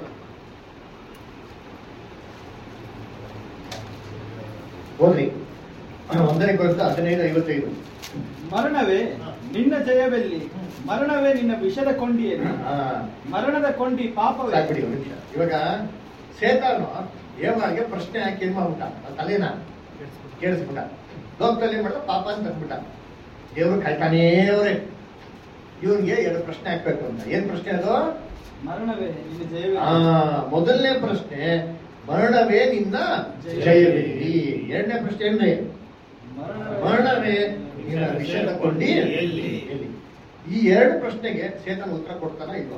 ಓದ್ರಿ ಒಂದನೇ ಬರುತ್ತ ಹದಿನೈದು ಐವತ್ತೈದು ಮರಣವೇ ನಿನ್ನ ಜಯವೆಲ್ಲಿ ಮರಣವೇ ನಿನ್ನ ವಿಷದ ಕೊಂಡಿಯಲ್ಲಿ ಹಾ ಮರಣದ ಕೊಂಡಿ ಪಾಪವೇ ಸಾಕ್ಬಿಡಿ ಒಂದು ನಿಮಿಷ ಇವಾಗ ಸೇತಾನು ಏವಾಗೆ ಪ್ರಶ್ನೆ ಹಾಕಿ ಏನ್ ಮಾಡ್ಬಿಟ್ಟ ಆ ತಲೆನ ಕೇಳಿಸ್ಬಿಟ್ಟ ಲೋಕದಲ್ಲಿ ಏನ್ ಮಾಡ್ದ ಪಾಪ ಅಂತ ಅಂದ್ಬಿಟ್ಟ ದೇವ್ರು ಕಾಯ್ತಾನೇ ಅವ್ರೆ ಇವನ್ಗೆ ಎರಡು ಪ್ರಶ್ನೆ ಹಾಕ್ಬೇಕು ಅಂತ ಏನ್ ಪ್ರಶ್ನೆ ಅದು ಮರಣವೇ ನಿನ್ನ ಆ ಜಯವೆಲ್ಲಿ ಮೊದಲನೇ ಪ್ರಶ್ನೆ ಮರಣವೇ ನಿನ್ನ ಜಯವಿರಿ ಎರಡನೇ ಪ್ರಶ್ನೆ ಏನ್ರಿ ಮರಣವೇ ನಿನ್ನ ವಿಷಯದ ಕೊಂಡಿ ಎಲ್ಲಿ? ಎಲ್ಲಿ ಈ ಎರಡು ಪ್ರಶ್ನೆಗೆ ಸೇತನ ಉತ್ತರ ಕೊಡ್ತಾನ ಇಲ್ವಾ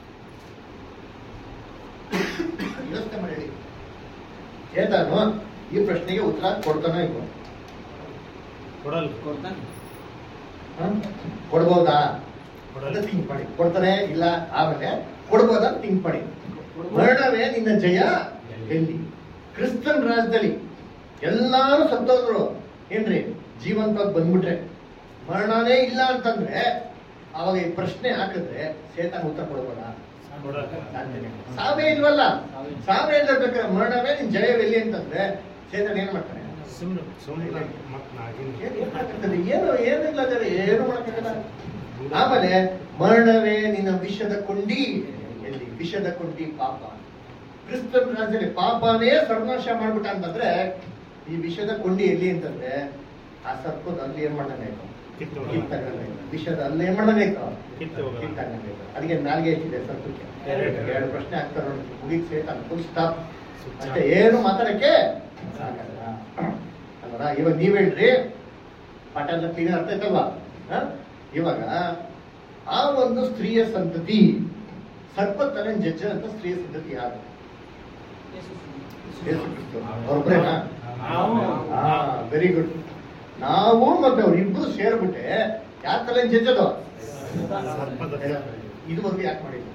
ಯೋಚನೆ ಮಾಡಿ ಹೇಳಿ. ಚೇತನು ಈ ಪ್ರಶ್ನೆಗೆ ಉತ್ತರ ಕೊಡ್ತಾನ ಇಲ್ವಾ ಕೊಡಲ್ ಕೊಡ್ತಾನೆ ಹ? ಕೊಡ್ಬೋದಾ ಕೊಡಲ್ಲ. ಅಂತ ಥಿಂಕ್ ಮಾಡಿ ಕೊಡ್ತಾನೆ ಇಲ್ಲ ಆಮೇಲೆ ಕೊಡ್ಬೋದಾ ಥಿಂಕ್ ಮಾಡಿ ಮರಣವೇ ನಿನ್ನ ಜಯ ಎಲ್ಲಿ ಕ್ರಿಸ್ತನ್ ರಾಜ್ಯದಲ್ಲಿ ಎಲ್ಲಾರು ಸತ್ತೋದ್ರು ಏನ್ರಿ ಜೀವಂತವಾಗಿ ಬಂದ್ಬಿಟ್ರೆ ಮರಣನೇ ಇಲ್ಲ ಅಂತಂದ್ರೆ ಅವಾಗ ಈ ಪ್ರಶ್ನೆ ಹಾಕಿದ್ರೆ ಸೇತನ ಉತ್ತರ ಕೊಡ್ಬೋದಾ ಕೊಡಲ್ಲ. ಸಾಧ್ಯನೇ ಇಲ್ಲ. ಸಾವೇ ಇಲ್ವಲ್ಲ ಸಾವೇ ಇಲ್ಲಬೇಕಾದ್ರೆ ಮರಣವೇ ನಿನ್ ಜಯವೆಲ್ಲಿ ಅಂತಂದ್ರೆ ಸೇತನ ಏನ್ ಮಾಡ್ತಾನೆ ಸುಮ್ನೆ ಸುಮ್ನೆ ಮತ್ ನಾಗಿನ್ ಏನ್ ಏನ್ ಮಾಡಕ್ಕಾಗ್ತದೆ? ಏನು ಏನಿಲ್ಲ ಅಂದ್ರೆ ಏನು ಮಾಡಕ್ಕಾಗಲ್ಲ ಆಮೇಲೆ ಮರಣವೇ ನಿನ್ನ ವಿಷದ ಕೊಂಡಿ ಎಲ್ಲಿ ವಿಷದ ಕೊಂಡಿ ಪಾಪ ಕ್ರಿಸ್ತನ್ ರಾಜ್ಯದಲ್ಲಿ ಪಾಪನೇ ಸರ್ವನಾಶ ಮಾಡ್ಬಿಟ್ಟ ಅಂತಂದ್ರೆ ಈ ವಿಷದ ಕೊಂಡಿ ಎಲ್ಲಿ ಅಂತಂದ್ರೆ ಆ ಸರ್ಪದ ಅಲ್ಲಿ ಏನ್ ಮಾಡಬೇಕು ಕಿತ್ತು ಕಿತ್ತಾಗಬೇಕು ವಿಷದ ಅಲ್ಲಿ ಏನ್ ಮಾಡಬೇಕು ಕಿತ್ತು ಹೋಗಲ್ಲ. ಕಿತ್ತಾಗಬೇಕು ಅದಕ್ಕೆ ನಾಲ್ಗೆ ಎಷ್ಟಿದೆ ಸರ್ಪಕ್ಕೆ ಎರಡು. ಎರಡು ಪ್ರಶ್ನೆ ಆಗ್ತಾರೆ ನೋಡಿ ಮುಗಿದ್ ಸೇತಾನ ಫುಲ್ ಸ್ಟಾಪ್ ಅಷ್ಟೇ ಏನು ಮಾತಾಡಕ್ಕೆ ಆಗಲ್ಲ ಅಲ್ವಾ ಇವಾಗ ನೀವ್ ಹೇಳ್ರಿ ಪಾಠ ಎಲ್ಲ ಕ್ಲೀನ್ ಅರ್ಥ ಆಯ್ತಲ್ವಾ ಹ? ಇವಾಗ ಆ ಒಂದು ಸ್ತ್ರೀಯ ಸಂತತಿ ಸರ್ಪ ತಲೆ ಜಜ್ಜ ಅಂತ ಸ್ತ್ರೀಯ ಸಂತತಿ ಯಾರು ಯೇಸು ಕ್ರಿಸ್ತ. ಅವ್ರೊಬ್ರೇನಾ ವೆರಿ ಗುಡ್ ನಾವು ಮತ್ತೆ ಅವ್ರಿಬ್ರು ಸೇರ್ಬಿಟ್ಟೆ ಯಾರ ತಲೆ ಜಜ್ಜದು ಸರ್ಪದ ಇದುವರೆಗೂ ಯಾಕೆ ಮಾಡಿದ್ರು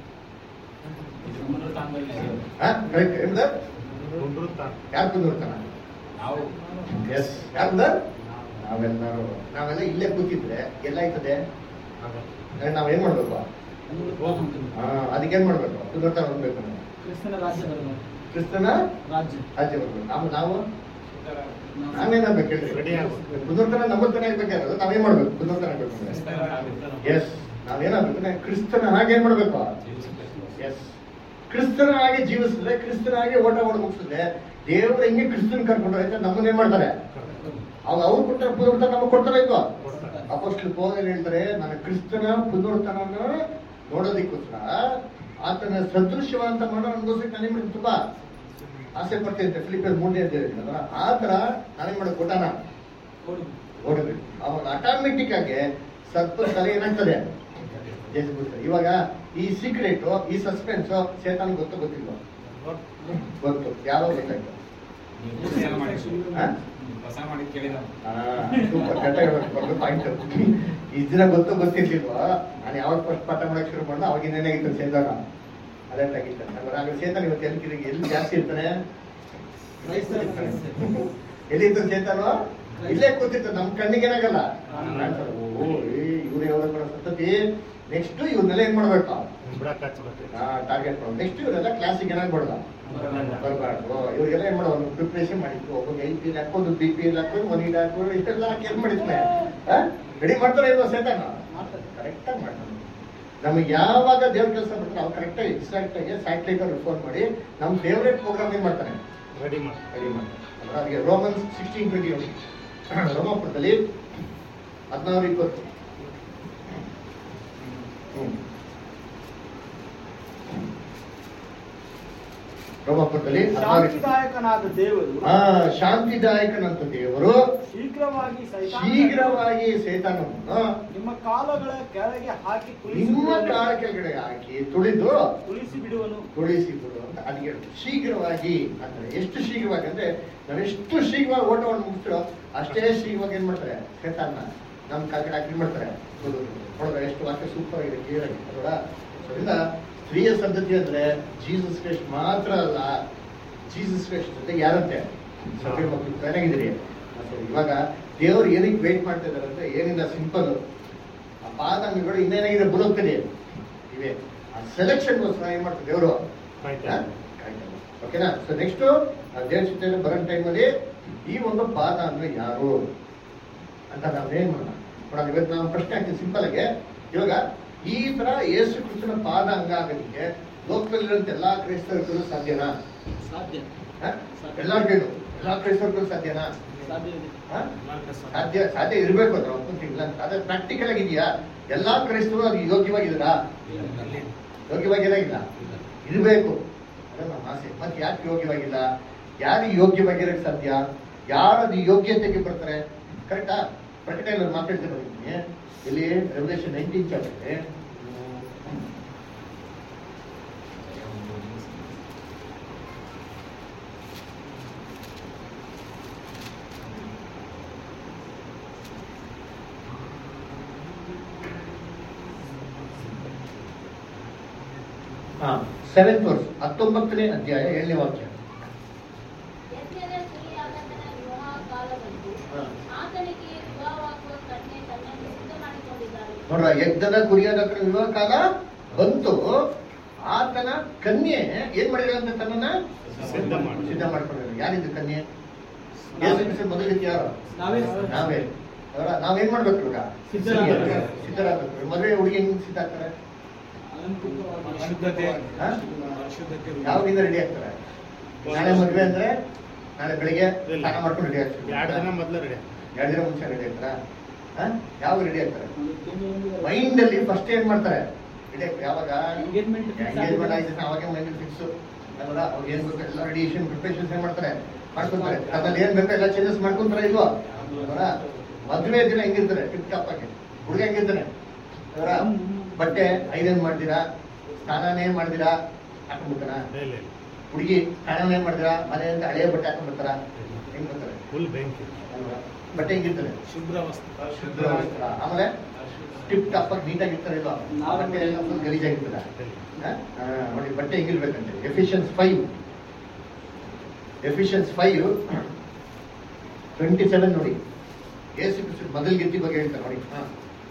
ಹಾ ಕರೆಕ್ಟ್ ಹೇಳಿದ ಕುಂಡ್ರುತ್ತಾನ. ಯಾರು ಕುಂದಿರ್ತಾನ ಎಸ್ ಯಾರ್ದ ನಾವೆಲ್ಲರೂ ನಾವೆಲ್ಲ ಇಲ್ಲೇ ಕೂತಿದ್ರೆ ಎಲ್ಲ ಆಯ್ತದೆ ಆಗಲ್ಲ. ನಾವೇನ್ ಮಾಡ್ಬೇಕು ಹಾ ಅದಕ್ಕೇನ್ ಮಾಡ್ಬೇಕು ಕುಂದಿರ್ತಾನ ಹೋಗ್ಬೇಕು ನಾವು ಕ್ರಿಸ್ತನ ರಾಜ್ಯ ಬರಬೇಕು ಕ್ರಿಸ್ತನ ರಾಜ್ಯ ರಾಜ್ಯ ಬರ್ಬೇಕು ನಾವು ನಾವು ನಾವೇನಾಗ್ಬೇಕು ಹೇಳ್ರಿ Ready ಆಗ್ಬೇಕು. ಕುಂದಿರ್ತಾನ ನಮ್ಮ ತನ ಆಗ್ಬೇಕಾದ್ರೆ ನಾವೇನ್ ಮಾಡ್ಬೇಕು ಕುಂದಿರ್ತಾನ ಆಗ್ಬೇಕು ಎಸ್ ನಾವೇನಾಗ್ಬೇಕು ನಾವು ಕ್ರಿಸ್ತನ ಹಾಗೆ ಏನ್ ಮಾಡ್ಬೇಕು ಎಸ್ ಕ್ರಿಸ್ತನ ಹಾಗೆ ಜೀವಿಸಿದ್ರೆ ಕ್ರಿಸ್ತನ ಹಾಗೆ ಓಟ ಓಡ ಮುಗಿಸಿದ್ರೆ ದೇವ್ರು ಹೆಂಗೆ ಕ್ರಿಸ್ತನ್ ಕರ್ಕೊಂಡು ಹೋಯ್ತಾರೆ ನಮ್ಮನ್ನ ಏನ್ ಮಾಡ್ತಾರೆ ಅವಾಗ ಅವ್ರು ಕೊಟ್ಟಾರೆ ಪುನರುತ್ಥಾನ ನಮಗೆ ಕೊಡ್ತಾರೆ ಇಲ್ವಾ ಕೊಡ್ತಾರೆ. ಅಪೋಸ್ಟಲ್ ಪೌಲ್ ಹೇಳ್ತಾರೆ ನನ್ನ ಕ್ರಿಸ್ತನ ಪುನರುತ್ಥಾನ ನೋಡೋದಕ್ಕೋಸ್ಕರ ಆತನ ಸದೃಶ್ಯವಂತ ಮಾಡೋ ಅನ್ಭವಿಸಕ್ಕೆ ನಾನೇನ್ ಮಾಡಿದ್ದು ತುಂಬಾ ಆಸೆ ಪಡ್ತೀನಿ ಅಂತ ಫಿಲಿಪಿಯನ್ ಮೂರನೇ ಅಧ್ಯಾಯ ಹೇಳಿದ್ನಲ್ಲ, ಆ ತರ ನಾನೇನ್ ಮಾಡೋದು ಕೊಟ್ಟಾನ ಓಡಬೇಕು ಅವಾಗ ಆಟೋಮೆಟಿಕ್ ಆಗಿ ಸರ್ಪ ತಲೆ ಏನಾಗ್ತದೆ ಜಯಿಸ್ಬಿಡ್ತಾರೆ ಇವಾಗ ಈ ಸೀಕ್ರೆಟ್ ಈ ಸಸ್ಪೆನ್ಸ್ ಸೇತಾನ್ ಗೊತ್ತು ಗೊತ್ತಿಲ್ವಾ ಗೊತ್ತು ಯಾವಾಗ ಗೊತ್ತಾಯ್ತು ಹಾ? ಸೂಪರ್ ಕರೆಕ್ಟಾಗಿ ಪಾಯಿಂಟ್ ಈ ದಿನ ಗೊತ್ತು ಗೊತ್ತಿರ್ಲಿಲ್ವಾ ನಾನು ಯಾವಾಗ ಫಸ್ಟ್ ಪಾಠ ಮಾಡಕ್ ಶುರು ಮಾಡ್ದೆ ಅವಾಗಿಂದ ಏನಾಗಿತ್ತು ಸೇತಾನ ಅಲರ್ಟ್ ಆಗಿತ್ತು ಅಂದ್ರೆ ಆಗ ಸೇತಾನ ಇವತ್ತು ಎಲ್ಲಿ ಕಿರಿಗಿ ಎಲ್ಲಿ ಜಾಸ್ತಿ ಇರ್ತಾನೆ ಎಲ್ಲಿ ಇತ್ತು ಸೇತಾನು ಇಲ್ಲೇ ಕೂತಿತ್ತು ನಮ್ ಕಣ್ಣಿಗೆ ಏನಾಗಲ್ಲ ಕಾಣ್ತದೆ. ಓ ಇವ್ರು ಯಾವಾಗ ಸತ್ತತಿ ನೆಕ್ಸ್ಟ್ ಇವ್ರನ್ನೆಲ್ಲ ಏನ್ ಮಾಡ್ಬೇಕು ಬಿಡಕ್ ಹಚ್ಬೇಕು. ಟಾರ್ಗೆಟ್ ಮಾಡೋದು ನೆಕ್ಸ್ಟ್ ಇವರೆಲ್ಲ ಕ್ಲಾಸಿಗೆ ಏನಾಗ್ಬಾರ್ದು ಬರಬಾರ್ದು ಇವ್ರಿಗೆಲ್ಲ ಏನ್ ಮಾಡೋದು ಪ್ರಿಪ್ರೇಷನ್ ಮಾಡಿತ್ತು ಒಬ್ಬ ಎಲ್ ಪಿ ಹಾಕೊಂಡು ಬಿ ಪಿ ಹಾಕೊಂಡು ಒನ್ ಇಡ್ ಹಾಕೊಂಡು ಇಷ್ಟೆಲ್ಲ ಹಾಕಿ ಏನ್ ಮಾಡಿದ್ನೆ ರೆಡಿ ಮಾಡ್ತಾರೆ ಇಲ್ವಾ ಸೇತಾನ ಕರೆಕ್ಟ್ ಆಗಿ ಮಾಡ್ತಾನೆ ನಮಗೆ ಯಾವಾಗ ದೇವ್ರ ಕೆಲಸ ಮಾಡ್ತಾರೆ ಅವ್ರು ಕರೆಕ್ಟ್ ಆಗಿ ಎಕ್ಸಾಕ್ಟ್ ಆಗಿ ಸ್ಯಾಟಲೈಟ್ ಅವ್ರಿಗೆ ಫೋನ್ ಮಾಡಿ ನಮ್ ಫೇವ್ರೇಟ್ ಪ್ರೋಗ್ರಾಮ್ ಏನ್ ಮಾಡ್ತಾನೆ ರೆಡಿ ಮಾಡಿ ರೆಡಿ ಮಾಡ್ತಾರೆ ಅಂದ್ರೆ ಅದಕ್ಕೆ ರೋಮನ್ಸ್ ಸಿಕ್ಸ್ಟೀನ್ ಟ್ವೆಂಟಿ ಒನ್ ರೋಮಾಪುರದಲ್ಲಿ ಹದಿನಾರು ಇಪ್ಪತ್ತು ಹ್ಮ್ ರೋಮಾಪುರದಲ್ಲಿ ಶಾಂತಿದಾಯಕನಾದ ದೇವರು ಆ ಶಾಂತಿದಾಯಕನಂತ ದೇವರು ಶೀಘ್ರವಾಗಿ ಸೈತಾನನನ್ನು ಶೀಘ್ರವಾಗಿ ಸೇತಾನವನ್ನು ನಿಮ್ಮ ಕಾಲಗಳ ಕೆಳಗೆ ಹಾಕಿ ತುಳಿಸಿ ನಿಮ್ಮ ಬಿಡುವನು. ಕಾಲ ಕೆಳಗಡೆ ಹಾಕಿ ತುಳಿದು ತುಳಿಸಿ ಬಿಡುವನು ತುಳಿಸಿ ಬಿಡು ಅಂತ ಅದಕ್ಕೆ ಹೇಳುದು. ಶೀಘ್ರವಾಗಿ ಅಂದ್ರೆ ಎಷ್ಟು ಶೀಘ್ರವಾಗಿ ಅಂದ್ರೆ ನಾವೆಷ್ಟು ಶೀಘ್ರವಾಗಿ ಓಟವನ್ನು ಮುಗಿಸ್ತೀರೋ ಅಷ್ಟೇ ಶೀಘ್ರವಾಗಿ ಏನ್ ಮಾಡ್ತಾರೆ ಸೇತಾನ ನಮ್ಮ ಕಾಲ ಕಡೆ ಹಾಕಿ ಏನ್ ಮಾಡ್ತಾರೆ ನೋಡಿದ್ರೆ ಎಷ್ಟು ವಾಕ್ಯ ಸೂಪರ್ ಆಗಿದೆ ಕ್ಲಿಯರ್ ಆಗಿ ಅಲ್ವಾ So, ಅದರಿಂದ ಸ್ತ್ರೀಯ ಸಂತತಿ ಅಂದ್ರೆ ಜೀಸಸ್ ಕ್ರೈಸ್ಟ್ ಮಾತ್ರ ಅಲ್ಲ ಜೀಸಸ್ ಕ್ರೈಸ್ಟ್ ಜೊತೆ ಯಾರಂತೆ ಸಭೆ ಮಕ್ಕಳು ಚೆನ್ನಾಗಿದ್ದೀರಿ So, ಇವಾಗ ದೇವ್ರು ಏನಕ್ಕೆ ವೇಟ್ ಮಾಡ್ತಾ ಇದಾರೆ ಅಂದ್ರೆ ಏನಿಲ್ಲ ಸಿಂಪಲ್ ಆ ಪಾದಂಗಗಳು ಇನ್ನೇನಾಗಿದೆ ಬುಡೋಗ್ತದೆ ಇವೆ ಆ ಸೆಲೆಕ್ಷನ್ಗೋಸ್ಕರ ಏನ್ ಮಾಡ್ತಾರೆ ದೇವರು ಓಕೆನಾ ಸೊ ನೆಕ್ಸ್ಟ್ ದೇವ್ರ ಚಿತ್ರ ಬರೋ ಟೈಮಲ್ಲಿ ಈ ಒಂದು ಪಾದ ಅಂದ್ರೆ ಯಾರು ಅಂತ ನಾವು ಏನ್ ಮಾಡೋಣ ನೋಡೋಣ ಇವತ್ತು ನಾವು ಪ್ರಶ್ನೆ ಹಾಕ್ತೀನಿ ಸಿಂಪಲ್ ಆಗಿ ಇವಾಗ ಈ ತರ ಯೇಸು ಕ್ರಿಸ್ತನ ಪಾದ ಅಂಗ ಆಗೋದಕ್ಕೆ ಲೋಕದಲ್ಲಿರುವಂತ ಎಲ್ಲಾ ಕ್ರೈಸ್ತರಿಗೂ ಸಾಧ್ಯನಾ ಸಾಧ್ಯ ಹ? ಎಲ್ಲಾರ ಕೈಲೂ ಎಲ್ಲಾ ಕ್ರೈಸ್ತರಿಗೂ ಸಾಧ್ಯನಾ ಸಾಧ್ಯ ಇದೆ ಹ? ಸಾಧ್ಯ ಸಾಧ್ಯ ಇರಬೇಕು ಅದ್ರ ಒಪ್ಪಂತಿಲ್ಲ ಅಂತ ಅದ್ರ ಪ್ರಾಕ್ಟಿಕಲ್ ಆಗಿದೆಯಾ ಎಲ್ಲಾ ಕ್ರೈಸ್ತರು ಅದು ಯೋಗ್ಯವಾಗಿದ್ದೀರಾ ಯೋಗ್ಯವಾಗಿಲ್ಲ ಇರಬೇಕು ಅದೇ ನಮ್ಮ ಆಸೆ ಮತ್ತೆ ಯಾಕೆ ಯೋಗ್ಯವಾಗಿಲ್ಲ ಯಾರು ಯೋಗ್ಯವಾಗಿರಕ್ಕೆ ಸಾಧ್ಯ ಯಾರು ಅದು ಯೋಗ್ಯತೆಗೆ ಬರ್ತಾರೆ ಕರೆಕ್ಟಾ ಪ್ರಕಟಣೆ ಮಾತಾಡ್ತೀನಿ ನೋಡಿದ್ದೀನಿ ಇಲ್ಲಿ ರೆವಲ್ಯೂಷನ್ ನೈನ್ಟೀನ್ ಚಾಪ್ಟರ್ ಹಾ ಸೆವೆಂತ್ ವರ್ಸ್ ಹತ್ತೊಂಬತ್ತನೇ ಅಧ್ಯಾಯ ಏಳನೇ ವಾಕ್ಯ ಯಜ್ಞದ ಸ್ತ್ರೀಯಾಗತನ ವಿವಾಹ ಕಾಲ ಬಂತು ಹಾ. ಆತನಿಗೆ ವಿವಾಹವಾಗುವ ಕನ್ಯೆ ತನ್ನನ್ನು ಸಿದ್ಧ ಮಾಡಿಕೊಂಡಿದ್ದಾಳೆ ನೋಡ್ರ ಯಜ್ಞದ ಕುರಿಯಾದ ವಿವಾಹ ಕಾಲ ಬಂತು ಆತನ ಕನ್ಯೆ ಏನ್ ಮಾಡಿದ ಅಂತ ತನ್ನನ್ನ ಸಿದ್ಧ ಮಾಡಿ. ಸಿದ್ಧ ಮಾಡ್ಕೊಂಡಿದ್ದಾರೆ ಯಾರಿದ್ದು ಕನ್ಯೆ ಯೇಸು ಕ್ರಿಸ್ತನ ಮೊದಲಿಗೆ ಯಾರು ನಾವೇ ನಾವೇ ಅವರ ನಾವೇನ್ ಮಾಡ್ಬೇಕು ಇವಾಗ ಸಿದ್ಧರಾಗ್ಬೇಕು. ಸಿದ್ಧರಾಗಬೇಕು ಮದುವೆ ಹುಡುಗಿ ಹೆಂಗ್ ಸಿದ್ಧ ಆಗ್ತಾರೆ ಅಲಂಕೃತವಾಗಿ ಶುದ್ಧತೆ ಹಾ? ಶುದ್ಧತೆ ಯಾವಾಗಿಂದ ರೆಡಿ ಆಗ್ತಾರೆ ನಾಳೆ ಮದುವೆ ಅಂದ್ರೆ ನಾಳೆ ಬೆಳಿಗ್ಗೆ ಸ್ನಾನ ಮಾಡ್ಕೊಂಡು ರೆಡಿ ಆಗ್ತಾರೆ ಎರಡು ದಿನ ಮೊದಲು ರೆಡಿ ಎರಡು ದಿನ ಮುಂಚೆ ರೆಡಿ ಆಗ್ತಾರ ಯಾವಾಗ ರೆಡಿ ಆಗ್ತಾರೆ ಒಂದು ತಿಂಗಳು ಮೈಂಡ್ ಅಲ್ಲಿ ಫಸ್ಟ್ ಏನ್ ಮಾಡ್ತಾರೆ ರೆಡಿ ಆಗ್ತಾರೆ ಯಾವಾಗ Engagement fix ಎಂಗೇಜ್ಮೆಂಟ್ ಆಗಿದೆ. ಆಯ್ತು ಅವಾಗೆ ಮೈಂಡ್ ಫಿಕ್ಸ್ ಅಲ್ವಲ್ಲ ಅವಾಗ ಏನ್ ಬೇಕು ಎಲ್ಲ ರೆಡಿಯೇಷನ್ ಪ್ರಿಪರೇಷನ್ಸ್ ಏನ್ ಮಾಡ್ತಾರೆ ಮಾಡ್ಕೊಂತಾರೆ ಅದ್ರಲ್ಲಿ ಏನ್ ಬೇಕೋ ಎಲ್ಲ ಚೇಂಜಸ್ ಮಾಡ್ಕೊಂತಾರೆ ಇಲ್ವಾ ಅಲ್ವಲ್ಲ ಮದುವೆ ದಿನ ಹೆಂಗಿರ್ತಾರೆ ಟಿಪ್ ಟಾಪ್ ಆಗಿ ಹುಡುಗ ಹೆಂಗಿರ್ತಾನೆ ಅವರ ಬಟ್ಟೆ ಐರನ್ ಮಾಡ್ತೀರಾ ಸ್ನಾನನೇ ಮಾಡ್ತೀರಾ ಹಾಕೊಂಡ್ಬಿಡ್ತಾರ ಇಲ್ಲ ಇಲ್ಲ ಹುಡುಗಿ ಸ್ನಾನನೇ ಮಾಡ್ತೀರಾ ಮನೆಯಿಂದ ಹಳೆಯ ಬಟ್ಟೆ ಹಾಕೊಂಡ್ಬರ್ತಾರ ಹೆಂಗ್ ಬರ್ತಾರೆ ಫುಲ್ ಬೆಂಕಿ ಅಲ್ವಾ? ಬಟ್ಟೆ ಹೆಂಗಿರ್ತಾರೆ ಶುಭ್ರ ವಸ್ತು ಶುದ್ಧ ವಸ್ತ್ರ. ಆಮೇಲೆ ಟಿಪ್ ಟಾಪ್ ಆಗಿ ನೀಟಾಗಿರ್ತಾರೆ ಇಲ್ವಾ ನಾವು- ಬಟ್ಟೆ ಎಲ್ಲ ಫುಲ್ ಗಲೀಜಾಗಿರ್ತದ ನೋಡಿ ಬಟ್ಟೆ ಹೆಂಗಿರ್ಬೇಕಂತೆ Ephesians five Ephesians five twenty seven ನೋಡಿ ಏಸು ಕ್ರಿಸ್ತ ಮೊದಲ ಗೆದ್ದಿ ಬಗ್ಗೆ ಹೇಳ್ತಾರೆ ನೋಡಿ ಹಾ.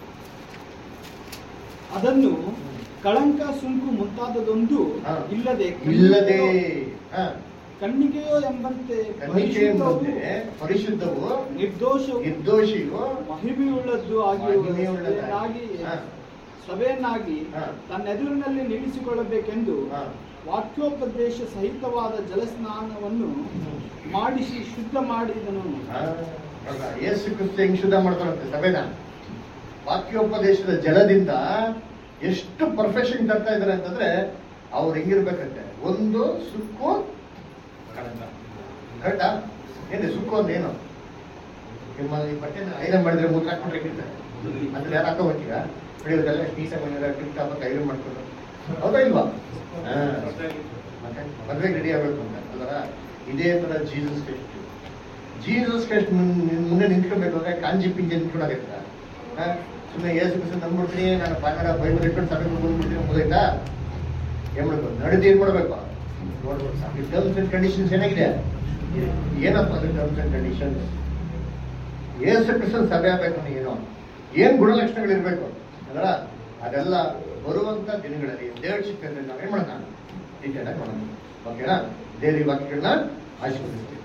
ಅದನ್ನು ಕಳಂಕ ಸುಂಕು ಮುಂತಾದದೊಂದು ಹಾ. ಇಲ್ಲದೆ ಇಲ್ಲದೆ ಹಾ, ಕಣ್ಣಿಗೆಯೋ ಎಂಬಂತೆ ಕನ್ನಿಕೆ ಪರಿಶುದ್ಧವೂ, ಎಂಬಂತೆ ಪರಿಶುದ್ಧವು ನಿರ್ದೋಷವು ನಿರ್ದೋಷಿಯು ಮಹಿಮೆಯುಳ್ಳದ್ದು ಆಗಿರುವ ಮಹಿಮೆಯುಳ್ಳದ್ದಾಗಿ. ಸಭೆಯನ್ನಾಗಿ ಹಾ. ಸಭೆಯನ್ನಾಗಿ ಹಾ. ತನ್ನೆದುರಿನಲ್ಲಿ ನಿಲ್ಲಿಸಿಕೊಳ್ಳಬೇಕೆಂದು ಹಾ. ವಾಕ್ಯೋಪದೇಶ ಸಹಿತವಾದ ಜಲಸ್ನಾನವನ್ನು ಮಾಡಿಸಿ ಶುದ್ಧ ಮಾಡಿದನು ಹಾ, ಅಲ್ವಾ? ಯೇಸು ಕ್ರಿಸ್ತ ಹೆಂಗ್ ಶುದ್ಧ ಮಾಡ್ತಾರಂತೆ ಸಭೆನ ವಾಕ್ಯೋಪದೇಶದ ಜಲದಿಂದ ಎಷ್ಟು ಪರ್ಫೆಕ್ಷನ್ ತರ್ತಾ ಇದಾರೆ ಅಂತಂದ್ರೆ ಅವ್ರು ಹೆಂಗಿರ್ಬೇಕಂತೆ ಒಂದು ಸುಕ್ಕು ಕಳಂಕ ಕರೆಕ್ಟಾ ಏನ್ರಿ ಸುಕ್ಕು ಅಂದ್ರೆ ಏನು ನಿಮ್ಮ ಈ ಬಟ್ಟೆನ ಐರನ್ ಮಾಡಿದ್ರೆ ಮೂತ್ರ ಹಾಕೊಂಡ್ರೆ ಹೆಂಗಿರ್ತಾರೆ ಅಂದ್ರೆ ಯಾರು ಹಾಕೋ ಹೋಗ್ತೀರಾ ಬೆಳಿಯೋದೆಲ್ಲ ನೀಟಾಗಿ ಬಂದಿರ ಟಿಪ್ ಟಾಪ್ ಅಂತ ಐರನ್ ಮಾಡ್ಕೊಂಡು ಹೌದಾ ಇಲ್ವಾ ಹಾ. ಮತ್ತೆ ಮದ್ವೆಗೆ ರೆಡಿ ಆಗ್ಬೇಕು ಅಂತ ಅಲ್ವರ ಇದೇ ತರ ಜೀಸಸ್ ಕ್ರೈಸ್ಟ್ ಜೀಸಸ್ ಕ್ರೈಸ್ಟ್ ಮುಂದೆ ನಿಂತ್ಕೊಬೇಕಾದ್ರೆ ಕಾಂಜಿ ಪಿಂಜಿ ನಿಂತ್ಕೊಳಕತ್ತ ಸುಮ್ಮನೆ ಏಸು ಕ್ರಿಸ್ತ ನಂದ್ಬಿಡ್ತೀನಿ ನಾನು ಕನ್ನಡ ಬೈಬಲ್ ಇಟ್ಕೊಂಡು ಸಭೆ ಬಂದ್ಬಿಡ್ತೀನಿ ಮುಗಿದೈತಾ ಏನ್ ಮಾಡ್ಬೇಕು ನಡೆದು ಏನ್ ಮಾಡ್ಬೇಕು ನೋಡ್ಬೇಕು ಟರ್ಮ್ಸ್ ಅಂಡ್ ಕಂಡೀಷನ್ಸ್ ಏನಾಗಿದೆ ಏನಪ್ಪ ಅದು ಟರ್ಮ್ಸ್ ಅಂಡ್ ಕಂಡೀಷನ್ಸ್ ಏಸು ಕ್ರಿಸ್ತನ್ ಸಭೆ ಆಗ್ಬೇಕು ಏನೋ ಏನ್ ಗುಣಲಕ್ಷಣಗಳು ಇರ್ಬೇಕು ಅದರ ಅದೆಲ್ಲ ಬರುವಂತ ದಿನಗಳಲ್ಲಿ ದೇವ್ರ ಚಿತ್ರದಲ್ಲಿ ನಾವೇನ್ ಮಾಡೋಣ ಡೀಟೇಲ್ ಆಗಿ ಮಾಡೋಣ ಓಕೆನಾ ದೇವ್ರ ವಾಕ್ಯಗಳನ್ನ ಆಶೀರ್ವದಿಸ್ತೀವಿ